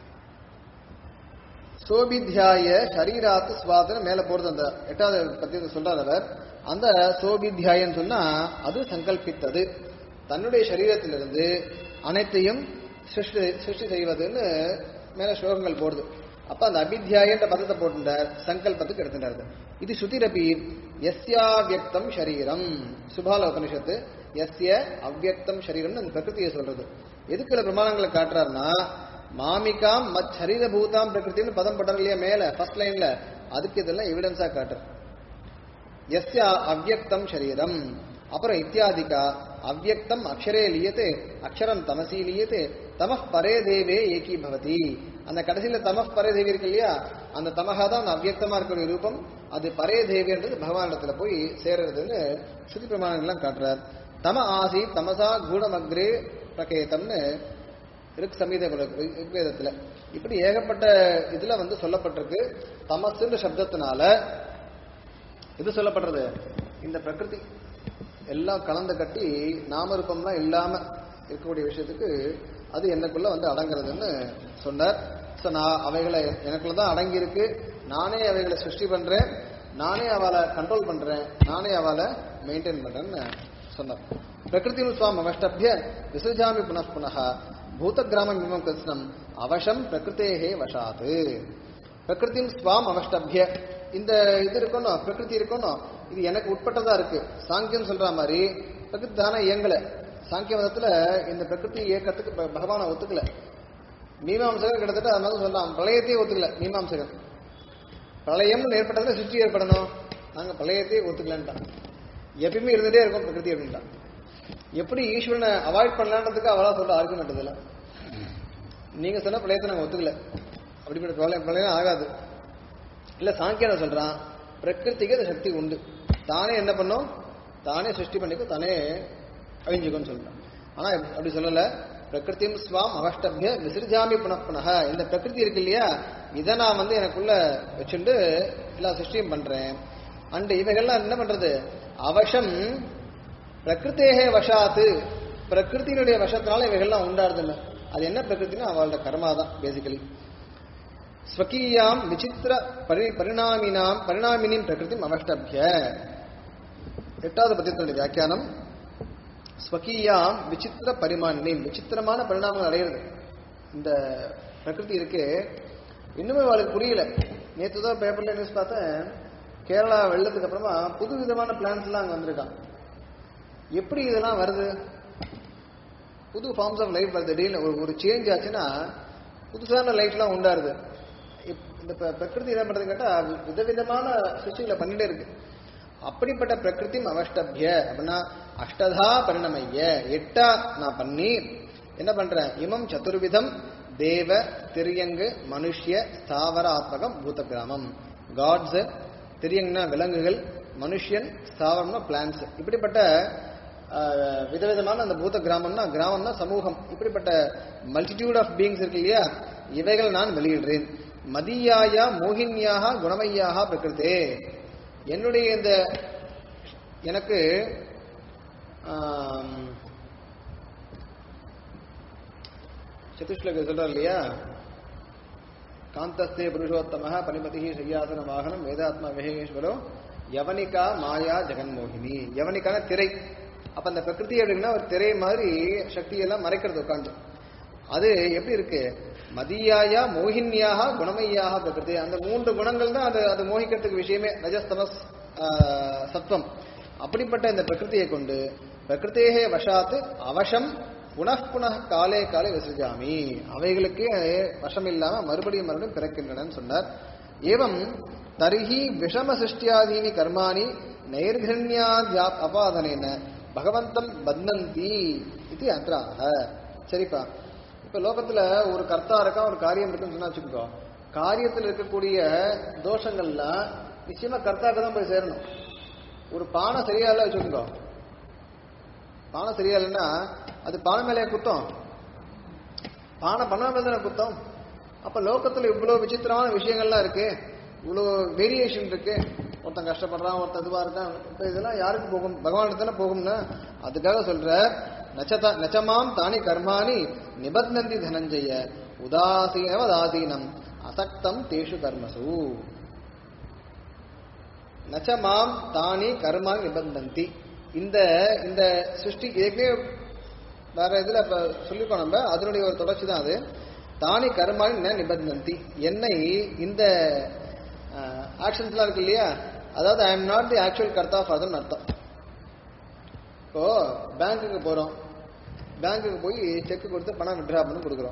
சோபித்யாய சரீராத்து சுவாதன மேல போறது அந்த எட்டாவது பத்தி சொல்றார் அவர் அந்த சோபித்யாயன்னு சொன்னா அது சங்கல்பித்தது தன்னுடைய சரீரத்திலிருந்து அனைத்தையும் சிருஷ்டி சிருஷ்டி செய்வதுன்னு மேல ஸ்லோகங்கள் போடுது அப்ப அந்த அபித்யாயன்ற பதத்தை போட்டுட்டார் சங்கல்பத்துக்கு எடுத்துட்டாரு இது ஸ்ருதிரபி எஸ்யா வியக்தம் சரீரம் சுபால உபனிஷத்து எஸ்ய அவ்யக்தம் சரீரம்னு அந்த பிரகிருதியை சொல்றது எதுக்குள்ள பிரமாணங்களை காட்டுறாருன்னா மாமிகாம் மத் சரீரபூதாம் பிரகிருத்தின்னு பதம் போட்டார் இல்லையா மேல ஃபர்ஸ்ட் லைன்ல அதுக்கு இதெல்லாம் எவிடன்ஸா காட்டுற எஸ்ய அவ்யக்தம் சரீரம் அப்புறம் இத்தியாதிகா அவ்யக்தம் அக்ஷரே லீயத்தே அக்ஷரம் தமசி லீயத்தே தமஹ் பரே தேவே ஏகி பவதி அந்த கடைசியில தமஹ் பரே தேவி இருக்கு இல்லையா அந்த தமஹா தான் அந்த அவ்யக்தமா இருக்கிற ரூபம் அது பரே தேவின்றது பகவானிடத்துல போய் சேர்றதுன்னு ஸ்ருதி பிரமாணங்கள்லாம் காட்டுறார் தம ஆசி தமசா கூடமக்ரே பிரகேதம்னு ரிக் சமீத ரிக்வேதத்துல இப்படி ஏகப்பட்ட இதுல வந்து சொல்லப்பட்டிருக்கு தமசுன்ற சப்தத்தினால இது சொல்லப்படுறது இந்த பிரகிருதி எல்லாம் கலந்து கட்டி நாமரூபம்லாம் இல்லாம இருக்கக்கூடிய விஷயத்துக்கு அது எனக்குள்ள வந்து அடங்குறதுன்னு சொன்னார் ஸோ நான் அவைகளை எனக்குள்ள தான் அடங்கி இருக்கு நானே அவைகளை சிருஷ்டி பண்றேன் நானே அவளை கண்ட்ரோல் பண்றேன் நானே அவளை மெயின்டைன் பண்றேன்னு சொன்னார் பிரகிருதி சுவாம் அவஷ்டபிய விசர்ஜாமி புனః புனः பூத கிராமம் இமம் கிருஷ்ணம் அவசம் பிரகிருத்தேகே வசாத்து பிரகிருத்தின் ஸ்வாம் அவஷ்டபிய இந்த இது இருக்கணும் பிரகிருதி இருக்கணும் இது எனக்கு உட்பட்டதா இருக்கு சாங்கியம் சொல்ற மாதிரி பிரகிருதி தானே இயங்கல சாங்கிய மதத்துல இந்த பிரகிருதி இயக்கத்துக்கு ப- பகவானை ஒத்துக்கல மீமாம்சகர் கிட்டத்தட்ட அது மாதிரி சொல்றான் பிரளயத்தையே ஒத்துக்கல மீமாம்சகர் பிரளயம்னு ஏற்பட்டதுல சிருஷ்டி ஏற்படணும் நாங்க பிரளயத்தையே ஒத்துக்கலன்ட்டான் எப்பயுமே இருந்துட்டே இருக்கும் பிரகிருதி அப்படின்ட்டான் எப்படி ஈஸ்வரனை அவாய்ட் பண்ணலான்றதுக்கு அவளா சொல்ற ஆர்குமெண்ட் இதெல்லாம் நீங்க சொன்ன பிரளயத்தை நாங்க ஒத்துக்கல அப்படிப்பட்ட பிரளயம் பிரளயம் ஆகாது இல்ல சாங்கியான சொல்றான் பிரகிருதிக்கு அந்த சக்தி உண்டு தானே என்ன பண்ணும் தானே சிருஷ்டி பண்ணிக்கும் தானே அழிஞ்சுக்கும்னு சொல்றான் ஆனா அப்படி சொல்லல பிரகிருதியும் ஸ்வாம் அவஷ்டபிய விசிறிஜாமி புனః புனக இந்த பிரகிருதி இருக்கு இல்லையா இதை நான் வந்து எனக்குள்ள வச்சுண்டு எல்லா சிருஷ்டியும் பண்றேன் அண்ட் இவைகள்லாம் என்ன பண்றது அவசம் பிரகிருத்தேகே வசாத்து பிரகிருத்தினுடைய வசத்தினால இவைகள்லாம் உண்டாடுதுன்னு அது என்ன பிரகிருத்தினா அவளோட கர்மா தான் பேசிக்கலி ஸ்வகீயாம் விசித்திர பரி பரிணாமினாம் பரிணாமினின் பிரகிருதிம் அவஷ்டபிய எட்டாவது பத்தியத்தினுடைய வியாக்கியானம் ஸ்வகீயாம் விசித்திர பரிமாணினின் விசித்திரமான பரிணாமங்கள் அடையிறது இந்த பிரகிருதி இருக்கு இன்னுமே அவளுக்கு புரியல நேற்று தான் பேப்பர்ல நியூஸ் பார்த்தேன் கேரளா வெள்ளத்துக்கு அப்புறமா புது விதமான பிளான்ஸ் எல்லாம் அங்க வந்திருக்கான் எப்படி இதெல்லாம் வருது புது ஃபார்ம்ஸ் ஆஃப் லைஃப் வருது திடீர்னு ஒரு ஒரு சேஞ்ச் ஆச்சுன்னா புதுசான லைஃப்லாம் உண்டாருது இப்- இந்த பிர- பிரகிருதி என்ன பண்றது கேட்டா விதவிதமான சிருஷ்டிகளை பண்ணிட்டே இருக்கு அப்படிப்பட்ட பிரகிருதி அவஷ்டபிய அப்படின்னா அஷ்டதா பரிணமைய எட்டா நான் பண்ணி என்ன பண்றேன் இமம் சதுர்விதம் தேவ திரியங்கு மனுஷ்ய ஸ்தாவர ஆத்மகம் பூத கிராமம் காட்ஸ் திரியங்னா விலங்குகள் மனுஷன் ஸ்தாவரம்னா பிளான்ஸ் இப்படிப்பட்ட ஆஹ், விதவிதமான அந்த பூத கிராமம்னா கிராமம்னா சமூகம் இப்படிப்பட்ட மல்டிடியூட் ஆஃப் பீயிங்ஸ் இருக்கு இல்லையா இவைகள் நான் வெளியிடுறேன் மதியாயா மோகினியாக குணமையாக பிரகிருத்தே என்னுடைய இந்த எனக்கு ஆம், சதுஷ்லக சொல்றார் இல்லையா காந்தஸ்தே புருஷோத்தம பனிபதி சையாசன வாகனம் வேதாத்மா விஹேஸ்வரோ யவனிகா மாயா ஜெகன்மோகினி யவனிக்கான திரை அப்ப அந்த பிரகிருதி அப்படின்னா ஒரு திரை மாதிரி சக்தியெல்லாம் மறைக்கிறது உட்காந்து அது எப்படி இருக்கு மதியாயா மோகினியாக குணமையாக பிரகிருதி அந்த மூன்று குணங்கள் தான் அது அது மோகிக்கிறதுக்கு விஷயமே ரஜஸ்தமஸ் ஆஹ், சத்வம் அப்படிப்பட்ட இந்த பிரகிருதியை கொண்டு பிரகிருத்தேகே வசாத்து அவசம் புனః புனಃ காலே காலே விசிஜாமி அவைகளுக்கு வசம் இல்லாம மறுபடியும் மறுபடியும் பிறக்கின்றன சொன்னார் ஏவம் தரிஹி விஷம சிருஷ்டியாதீனி கர்மாணி நைர்கண்யா அபாதனேன பகவந்தம் பத்னந்தி இது அந்தராக சரிப்பா இப்ப லோகத்துல ஒரு கர்த்தா இருக்கா ஒரு காரியம் இருக்குன்னு சொன்னா வச்சுக்கோ காரியத்தில் இருக்கக்கூடிய தோஷங்கள்லாம் நிச்சயமா கர்த்தாக்கு தான் போய் சேரணும் ஒரு பானை சரியா இல்ல வச்சுக்கோ பானை சரியா இல்லைன்னா அது பானை மேலே குத்தம் பானை பண்ண மேல தானே குத்தம் அப்ப லோகத்துல இவ்வளவு விசித்திரமான விஷயங்கள்லாம் இருக்கு இவ்வளவு வேரியேஷன் இருக்கு ஒருத்தன் கஷ்டப்படுறான் ஒருத்தன் இதுவா இருக்கான் இப்ப இதெல்லாம் யாருக்கு போகும் பகவானுக்கு தானே போகும்னா அதுக்காக சொல்ற நச்சதா நச்சமாம் தானி கர்மாணி நிபத்னந்தி தனஞ்சய உதாசீனவ உதாசீனம் அசக்தம் தேஷு கர்மசு நச்சமாம் தானி கர்மாணி நிபந்தந்தி இந்த இந்த சிருஷ்டி ஏற்கனவே வேற இதுல இப்ப சொல்லிருக்கோம் நம்ம அதனுடைய ஒரு தொடர்ச்சி தான் அது தானி கர்மாணி ந நிபந்தந்தி என்னை இந்த ஆக்ஷன்ஸ்லாம் இருக்கு இல்லையா அதாவது I am not the actual கர்த்தா ஃபாதர்னு அர்த்தம் இப்போ பேங்க்குக்கு போறோம் பேங்க்குக்கு போய் செக் கொடுத்து பணம் விட்ரா பண்ணி கொடுக்குறோம்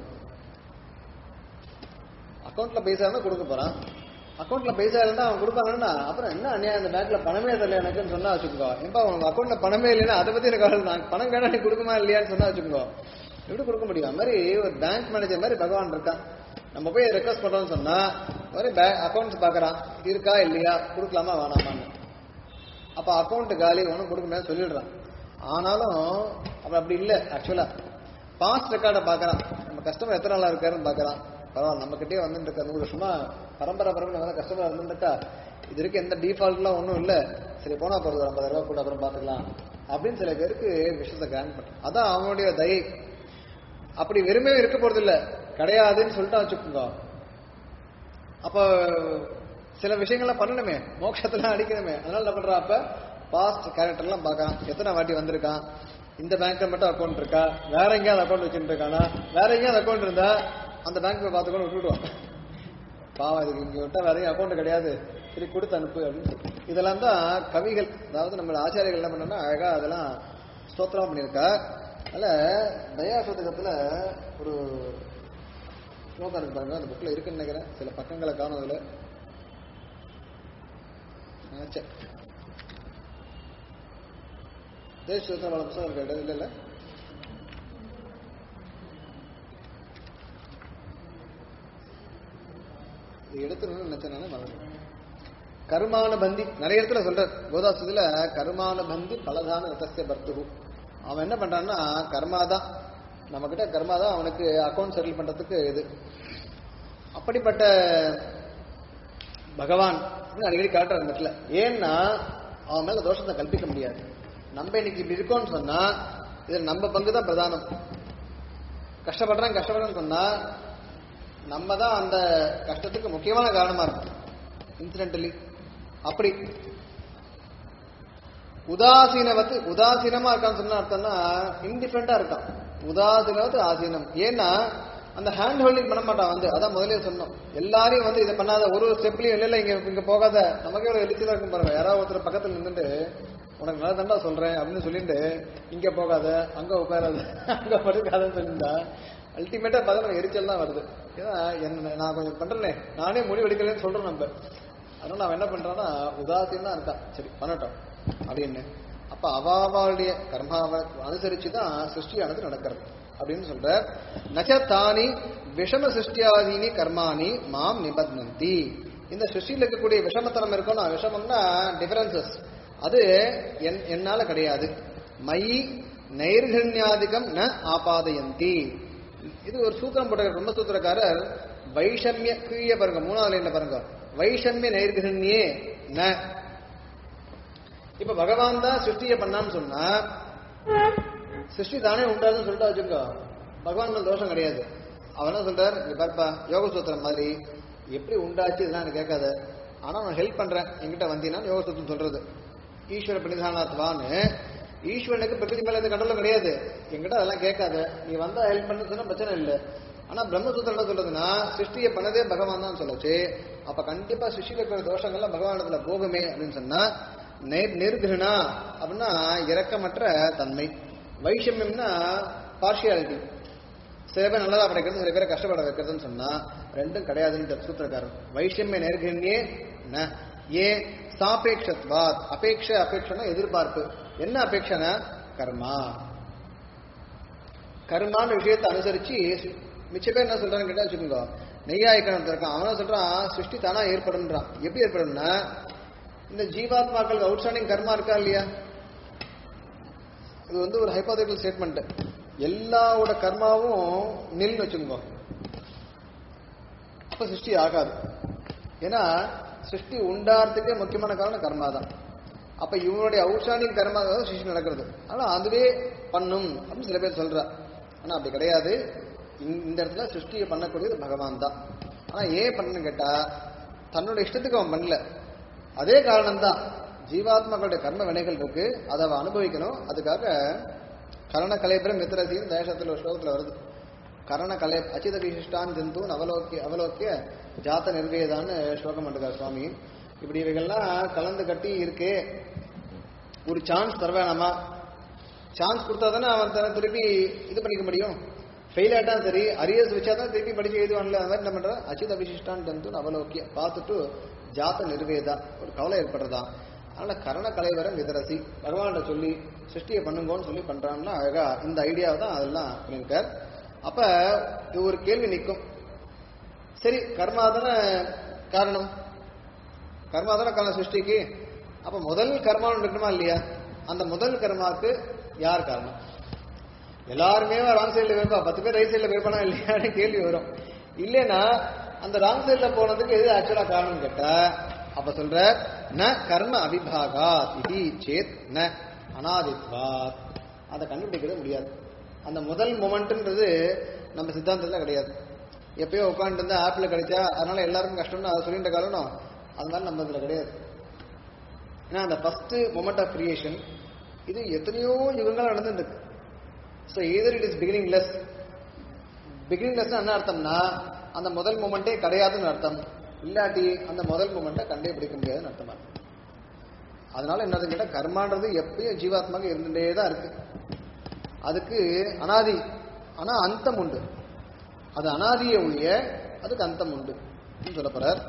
அக்கௌண்ட்ல பைசா இருந்தா கொடுக்க போறான் அக்கௌண்ட்ல பைசா இல்லைன்னா அவன் கொடுப்பாங்கன்னா அப்புறம் என்ன அநியாயம் அந்த பேங்க்ல பணமே தரல எனக்குன்னு சொன்னா வச்சுக்கோ ஏன்பா உனக்கு அக்கௌண்ட்ல பணமே இல்லைன்னா அதை பத்தி எனக்கு கவலை இல்லை. நான் பணம் கேட்டா நீ கொடுக்குமா இல்லையான்னு சொன்னா வச்சுக்கோ எப்படி கொடுக்க முடியும் அது மாதிரி ஒரு பேங்க் மேனேஜர் மாதிரி பகவான் இருக்கான் நம்ம போய் ரெக்வஸ்ட் பண்றோம்னு சொன்னா மாதிரி அக்கௌண்ட்ஸ் பாக்குறான் இருக்கா இல்லையா கொடுக்கலாமா வேணாமான்னு அப்ப அக்கௌண்ட் காலி ஒன்றும் கொடுக்க முடியாது சொல்லிடுறான் ஆனாலும் அவன் அப்படி இல்லை ஆக்சுவலா பாஸ்ட் ரெக்கார்டை பார்க்கறான் நம்ம கஸ்டமர் எத்தனை நாளா இருக்காருன்னு பார்க்கறான் பரவாயில்ல நம்ம கிட்டே வந்துட்டு இருக்க நூறு வருஷமா பரம்பரை பரம்பரை வந்து கஸ்டமர் இருந்துட்டா இது இருக்க எந்த டிஃபால்ட்லாம் ஒன்றும் இல்லை சரி போனா போறது ஒரு ஐம்பதாயிரம் ரூபாய் கூட அப்புறம் பார்த்துக்கலாம் அப்படின்னு சில பேருக்கு விஷயத்தை கிராண்ட் பண்ணுறான் அதான் அவனுடைய தயை அப்படி வெறுமே இருக்க போறது இல்ல கிடையாதுன்னு சொல்லிட்டு வச்சுக்கோங்க அப்ப சில விஷயங்கள்லாம் பண்ணணுமே மோட்சத்தெல்லாம் அடிக்கணுமே அதனால என்ன பண்றா அப்ப பாஸ்ட் கேரக்டர்லாம் பார்க்கலாம் எத்தனை வாட்டி வந்திருக்கான் இந்த பேங்க்ல மட்டும் அக்கௌண்ட் இருக்கா வேற எங்கேயாவது அக்கௌண்ட் வச்சுட்டு இருக்கானா வேற எங்கேயாவது அக்கௌண்ட் இருந்தா அந்த பேங்க்ல பார்த்துக்கொண்டு விட்டுடுவான் பாவம் இதுக்கு இங்க விட்டா வேற எங்கேயும் அக்கௌண்ட் கிடையாது சரி கொடுத்து அனுப்பு அப்படின்னு சொல்லி. இதெல்லாம் தான் கவிகள் அதாவது நம்ம ஆச்சாரியர்கள் என்ன பண்ணா அழகா அதெல்லாம் ஸ்தோத்திரம் பண்ணியிருக்கா அதனால தயா சதகத்துல ஒரு ஸ்லோகம் இருக்கு பாருங்க அந்த புக்ல இருக்குன்னு நினைக்கிறேன் சில பக்கங்களை காணும் அதுல நினைச்சேன் தேச சுத்தமான புத்தகம் இருக்க இடம் இல்ல இது எடுத்துன்னு நினைச்சனால மறந்து கருமான பந்தி நிறைய இடத்துல சொல்ற கோதாசுல கருமான பந்தி பலதான ரத்தசிய பர்த்துகு அவன் என்ன பண்றான்னா கர்மா தான் நம்ம கிட்ட கர்மா தான் அவனுக்கு அக்கௌண்ட் செட்டில் பண்றதுக்கு இது அப்படிப்பட்ட பகவான் அடிக்கடி காட்டுற அந்த இடத்துல ஏன்னா அவன் மேல தோஷத்தை கல்பிக்க முடியாது நம்ம இன்னைக்கு இப்படி இருக்கோம்னு சொன்னா இதுல நம்ம பங்கு தான் பிரதானம் கஷ்டப்படுறேன் கஷ்டப்படுறேன்னு சொன்னா நம்ம தான் அந்த கஷ்டத்துக்கு முக்கியமான காரணமா இருக்கும் இன்சிடென்டலி அப்படி உதாசீனவத்து உதாசீனமா இருக்கான்னு சொன்ன அர்த்தம்னா இன்டிஃபரெண்டா இருக்கான் உதாசீனவத்து ஆசீனம் ஏன்னா அந்த ஹேண்ட் ஹோல்டிங் பண்ண மாட்டான் வந்து அதான் முதலே சொன்னோம் எல்லாரையும் வந்து இதை பண்ணாத ஒரு ஒரு ஸ்டெப்லயும் இல்ல இல்ல இங்க இங்க போகாத நமக்கே ஒரு எரிச்சலா இருக்கும் பாருங்க யாராவது ஒருத்தர் பக்கத்துல நின்னுட்டு உனக்கு நல்ல தண்டா சொல்றேன் அப்படின்னு சொல்லிட்டு இங்க போகாத அங்க உட்காராத அங்க படுக்காதன்னு சொல்லியிருந்தா அல்டிமேட்டா பார்த்தா எனக்கு எரிச்சல் தான் வருது ஏன்னா என்ன நான் கொஞ்சம் பண்றேனே நானே முடிவு எடுக்கலன்னு சொல்றேன் நம்ம அதனால அவன் என்ன பண்றான்னா உதாசீனா இருக்கான் சரி பண்ணட்டும் அப்படின்னு அப்ப அவாவாளுடைய கர்மாவை அனுசரிச்சு தான் சிருஷ்டியானது நடக்கிறது அப்படின்னு சொல்ற நச்ச தானி விஷம சிருஷ்டியாதீனி கர்மாணி மாம் நிபத்னந்தி இந்த சிருஷ்டியில் இருக்கக்கூடிய விஷமத்தனம் இருக்கும் நான் விஷமம்னா டிஃபரன்சஸ் அது என் என்னால கிடையாது மயி நைர்கண்யாதிகம் ந ஆபாதயந்தி இது ஒரு சூத்திரம் போட்ட ரொம்ப சூத்திரக்காரர் வைஷமிய கீழே பாருங்க மூணாவது லைன்ல பாருங்க வைஷமிய நைர்கண்யே ந இப்ப பகவான் தான் சிருஷ்டியை பண்ணான்னு சொன்னா சிருஷ்டி தானே உண்டாதுன்னு சொல்லிட்டு வச்சுக்கோ பகவான் மேல தோஷம் கிடையாது அவன் என்ன சொல்றார் இங்க பாருப்பா யோக சூத்திரம் மாதிரி எப்படி உண்டாச்சு இதெல்லாம் எனக்கு கேட்காத ஆனா நான் ஹெல்ப் பண்றேன் என்கிட்ட வந்தீங்கன்னா யோக சூத்திரம் சொல்றது ஈஸ்வர பிரணிதானாத்வான்னு ஈஸ்வரனுக்கு பிரகிருதி மேல எந்த கண்ட்ரோலும் கிடையாது என்கிட்ட அதெல்லாம் கேட்காத நீ வந்தா ஹெல்ப் பண்ண சொன்னா பிரச்சனை இல்லை ஆனா பிரம்மசூத்திரம் என்ன சொல்றதுன்னா சிருஷ்டியை பண்ணதே பகவான் தான் சொல்லச்சு அப்ப கண்டிப்பா சிருஷ்டியில் இருக்கிற தோஷங்கள்லாம் பகவானத்துல போகுமே அப்படின்னு சொன்னா நெ- நிர்கிருணா அப்படின்னா இரக்கமற்ற தன்மை வைஷமியம்னா பார்ஷியாலிட்டி சில பேர் நல்லதா படைக்கிறது சில பேரை கஷ்டப்பட வைக்கிறதுன்னு சொன்னா ரெண்டும் கிடையாதுன்னு சூத்திரக்காரன் வைஷமிய நேர்கிரண்யே ந ஏ சாபேக்ஷத்வாத் அபேக்ஷ அபேக்ஷனா எதிர்பார்ப்பு என்ன அபேட்சனா கர்மா கர்மான விஷயத்தை அனுசரிச்சு மிச்ச பேர் என்ன சொல்றான்னு கேட்டா வச்சுக்கோங்க நெய்யாயிக்கணும் இருக்கான் அவன சொல்றான் சிருஷ்டி தானா ஏற்படும்ன்றான் எப்படி ஏற்படும்னா இந்த ஜீவாத்மாக்கள் அவுட்ஸ்டாண்டிங் கர்மா இருக்கா இல்லையா இது வந்து ஒரு ஹைப்போதேட்டிக்கல் ஸ்டேட்மெண்ட் எல்லாவோட கர்மாவும் நில்னு வச்சுக்கோங்க அப்ப சிருஷ்டி ஆகாது ஏன்னா சிருஷ்டி உண்டாறதுக்கே முக்கியமான காரணம் கர்மா தான் அப்ப இவனுடைய அவுட்ஸ்டாண்டிங் கர்மா தான் சிருஷ்டி நடக்கிறது ஆனா அதுவே பண்ணும் அப்படின்னு சில பேர் சொல்றா ஆனா அப்படி கிடையாது இந்த- இந்த இடத்துல சிருஷ்டியை பண்ணக்கூடியது பகவான் தான் ஆனா ஏன் பண்ணு கேட்டா தன்னோட இஷ்டத்துக்கு அவன் பண்ணல அதே காரணம் தான் ஜீவாத்மாக்களுடைய கர்ம வினைகள் இருக்கு அதை அவன் அனுபவிக்கணும் அதுக்காக கரண கலைபுரம் மித்திரசின்னு தேசத்துல ஒரு ஸ்லோகத்துல வருது கரண கலை அச்சித விசிஷ்டான் ஜந்தூன் அவலோக்கிய அவலோக்கிய ஜாத்த நிர்வேதான்னு ஸ்லோகம் பண்ணிருக்கார் சுவாமி இப்படி இவைகள்லாம் கலந்து கட்டி இருக்கு ஒரு சான்ஸ் தர வேணாமா சான்ஸ் கொடுத்தா தானே அவன் தன்னை திருப்பி இது பண்ணிக்க முடியும் ஃபெயில் ஆயிட்டா சரி அரியர்ஸ் வச்சா தான் திருப்பி படிச்சு எழுதுவான்ல அந்த மாதிரி என்ன பண்றான் அச்சித விசிஷ்டான் ஜந்து அவலோக்கிய பார்த்துட்டு ஜாத்த நிர்வேதா ஒரு கவலை ஏற்படுறதா அதனால கரண கலைவரம் விதரசி பகவான்கிட்ட சொல்லி சிருஷ்டியை பண்ணுங்கன்னு சொல்லி பண்றான்னா அழகா இந்த ஐடியாவை தான் அதெல்லாம் பண்ணியிருக்கார் அப்ப இது ஒரு கேள்வி நிற்கும் சரி கர்மா தானே காரணம் கர்மா தானே காரணம் சிருஷ்டிக்கு அப்ப முதல் கர்மான்னு இருக்கணுமா இல்லையா அந்த முதல் கர்மாவுக்கு யார் காரணம் எல்லாருமே ராங் சைடில் போயிருப்பா பத்து பேர் ரைட் சைடில் போயிருப்பானா இல்லையான்னு கேள்வி வரும் இல்லைன்னா அந்த ராங் சைடில் போனதுக்கு எது ஆக்சுவலா காரணம் கேட்டா அப்ப சொல்ற ந கர்ம அவிபாகாத் இது சேத் ந அனாதித்வாத் அதை கண்டுபிடிக்கவே முடியாது அந்த முதல் மொமெண்ட்ன்றது நம்ம சித்தாந்தத்துல கிடையாது எப்பயோ உட்காந்துட்டு இருந்தா ஆப்பிள் கிடைச்சா அதனால எல்லாருக்கும் கஷ்டம்னு அதை சொல்லிட்டு காரணம் அது மாதிரி நம்ம இதுல கிடையாது ஏன்னா அந்த ஃபர்ஸ்ட் மொமெண்ட் ஆஃப் கிரியேஷன் இது எத்தனையோ யுகங்கள் நடந்துட்டு இருக்கு so either it is beginningless beginningless என்ன அர்த்தம்னா அந்த முதல் மூமெண்ட்டே கிடையாதுன்னு அர்த்தம் இல்லாட்டி அந்த முதல் மூமெண்ட்டை கண்டே பிடிக்க முடியாதுன்னு அர்த்தமா இருக்கு. அதனால என்னது கேட்டால் கர்மான்றது எப்பயும் ஜீவாத்மாக இருந்துட்டே தான் இருக்கு அதுக்கு அனாதி ஆனா அந்தம் உண்டு அது அனாதிய ஒழிய அதுக்கு அந்தம் உண்டு சொல்ல போறார்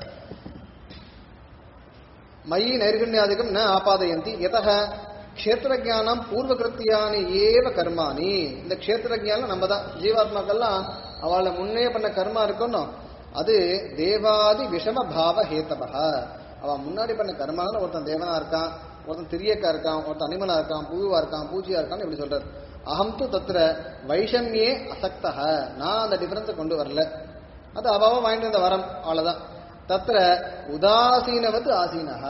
மயி நைர்கண்யாதிகம் ந ஆபாதயந்தி எதக க்ஷேத்திரஜானம் பூர்வகிருத்தியானி ஏவ கர்மானி இந்த க்ஷேத்திரஜானம் நம்ம தான் ஜீவாத்மாக்கெல்லாம் அவளை முன்னே பண்ண கர்மா இருக்கணும் அது தேவாதி விஷம பாவ ஹேத்தபக அவன் முன்னாடி பண்ண கர்மாவில் ஒருத்தன் தேவனா இருக்கான் ஒருத்தன் திரியக்கா இருக்கான் ஒருத்தன் அனிமலா இருக்கான் பூவா இருக்கான் பூஜையா இருக்கான்னு இப்படி சொல்றாரு அகம் து தத்திர வைஷமியே அசக்தக நான் அந்த டிஃபரன்ஸை கொண்டு வரல அது அவாவ வாங்கிட்டு வந்த வரம் அவ்வளவுதான் தத்திர உதாசீனவது ஆசீனக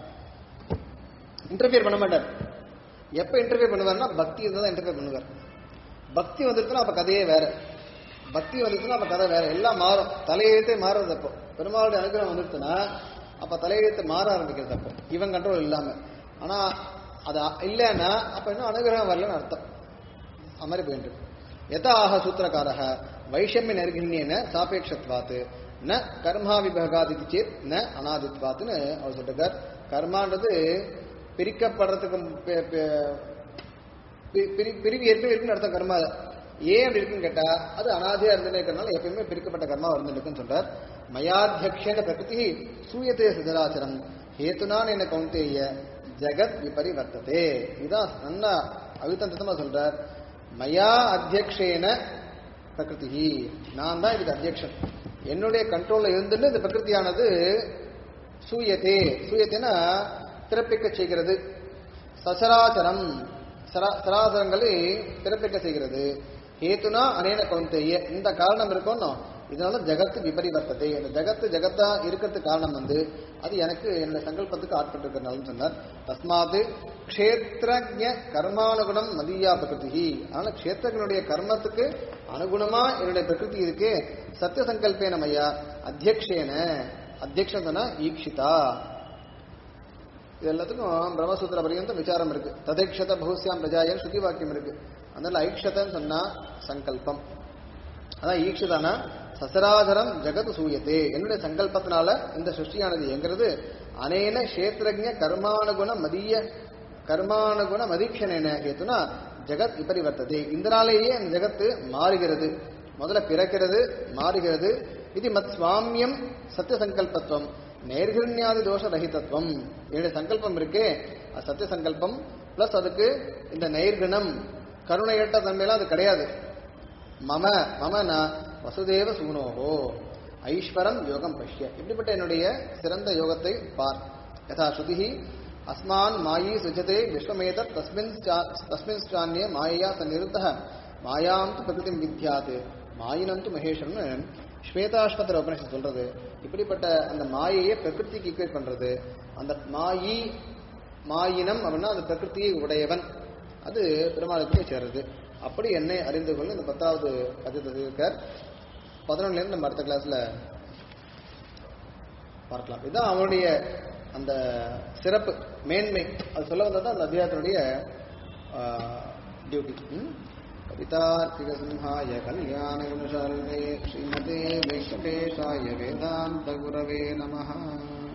இன்டர்ஃபியர் பண்ண மாட்டார் எப்ப இன்டர்ஃபியர் பண்ணுவார்னா பக்தி இருந்தால் தான் இன்டர்ஃபியர் பண்ணுவார் பக்தி வந்துருச்சுன்னா அப்ப கதையே வேற பக்தி வந்துருச்சுன்னா அப்ப கதை வேற எல்லாம் மாறும் தலையெழுத்தே மாறுறது அப்போ பெருமாளுடைய அனுகிரகம் வந்துருச்சுன்னா அப்ப தலையெழுத்து மாற ஆரம்பிக்கிறது அப்போ இவன் கண்ட்ரோல் இல்லாம ஆனா அது இல்லைன்னா அப்ப இன்னும் அனுகிரகம் வரலன்னு அர்த்தம் அது மாதிரி போயிட்டு இருக்கு. யதா ஆக சூத்திரக்காரக வைஷமிய நெருகிண்யன சாபேட்சத்வாத்து ந கர்மா விபகாதிக்கு சேத் ந அனாதித்வாத்துன்னு அவர் சொல்லிருக்கார் கர்மான்றது பிரிக்கப்படுறதுக்கு பி- பி- பி- பிரி- பிரிவு ஏற்கனவே இருக்குன்னு அர்த்தம் கர்மா ஏன் அப்படி இருக்குன்னு கேட்டா அது அனாதியா இருந்துட்டே இருக்கிறனால எப்பயுமே பிரிக்கப்பட்ட கர்மா இருந்துருக்குன்னு சொல்றார் மயாத்தியக்ஷேன பிரகிருதி சூயத்தே சுதராச்சரம் ஹேத்துனான் என்ன கௌந்தேய ஜெகத் விபரிவர்த்ததே இதான் நல்லா அழுத்தந்தமா சொல்றார் மயா அத்தியக்ஷேன பிரகிருதி நான் தான் இதுக்கு அத்தியக்ஷன் என்னுடைய கண்ட்ரோல்ல இருந்துட்டு இந்த பிரகிருதியானது சூயத்தே சூயத்தேனா பிறப்பிக்க செய்கிறது சசராச்சரம் சரா சராசரங்களை பிறப்பிக்க செய்கிறது ஹேத்துனா அனேன கௌந்தேய இந்த காரணம் இருக்கணும் இதனால ஜகத்து விபரிவர்த்ததை இந்த ஜகத்து ஜகத்தா இருக்கிறதுக்கு காரணம் வந்து அது எனக்கு என்னோட சங்கல்பத்துக்கு ஆட்பட்டு இருக்கிறனாலும் சொன்னார் தஸ்மாது க்ஷேத்திரஜ கர்மானுகுணம் மதியா பிரகிருதி அதனால க்ஷேத்திரங்களுடைய கர்மத்துக்கு அனுகுணமா என்னுடைய பிரகிருதி இருக்கு சத்திய சங்கல்பேன மையா அத்தியக்ஷேன அத்தியக்ஷன் சொன்னா ஈக்ஷிதா இது எல்லாத்துக்கும் பிரம்மசூத்திர பரியந்தம் விசாரம் இருக்கு ததைக்ஷத பகுஸ்யாம் பிரஜாயன் ஸ்ருதி வாக்கியம் இருக்கு அதனால ஐக்ஷதன்னு சொன்னா சங்கல்பம் அதான் ஈக்ஷதானா சசராதரம் ஜெகத் சூயத்தே என்னுடைய சங்கல்பத்தினால இந்த சிருஷ்டியானது என்கிறது அனேன கஷேத்திரஜ கர்மானுகுண மதிய கர்மானுகுண மதீக்ஷணேன ஹேத்துனா ஜெகத் விபரிவர்த்ததே இதனாலேயே அந்த ஜெகத்து மாறுகிறது முதல்ல பிறக்கிறது மாறுகிறது இது மத் சுவாமியம் சத்திய சங்கல்பத்துவம் நேர்கிருண்யாதி தோஷ ரஹிதத்துவம் என்னுடைய சங்கல்பம் இருக்கே அது சத்திய சங்கல்பம் பிளஸ் அதுக்கு இந்த நைர்குணம் கருணையற்ற தன்மையெல்லாம் அது கிடையாது மம மமன வசுதேவ சூனோகோ ஐஸ்வரம் யோகம் பஷ்ய இப்படிப்பட்ட என்னுடைய சிறந்த யோகத்தை பார் யதா ஸ்ருதி அஸ்மான் மாயி சுஜதே விஸ்வமேதத் தஸ்மின் சா- தஸ்மின் சான்யே மாயையா சந்நிருத்தः மாயாம் து பிரகிருதிம் வித்யாத் மாயினம் து மகேஸ்வரம்னு ஸ்வேதாஸ்வதர உபனிஷத் சொல்றது இப்படிப்பட்ட அந்த மாயையை பிரகிருதிக்கு ஈக்குவேட் பண்றது அந்த மாயி மாயினம் அப்படின்னா அந்த பிரகிருதியை உடையவன் அது பெருமாளுக்கே சேருது அப்படி என்னை அறிந்து கொள்ள இந்த பத்தாவது பதிவு இருக்கார் பதினொன்னுல இருந்து நம்ம அடுத்த கிளாஸ்ல பார்க்கலாம் இதுதான் அவனுடைய அந்த சிறப்பு மேன்மை அது சொல்ல வந்தது அந்த அத்தியாயத்தினுடைய டியூட்டி கவிதார்த்திக சிம்ஹாய கல்யாண குணசாலினே ஸ்ரீமதே வெங்கடேஷாய வேதாந்த குரவே நமஹ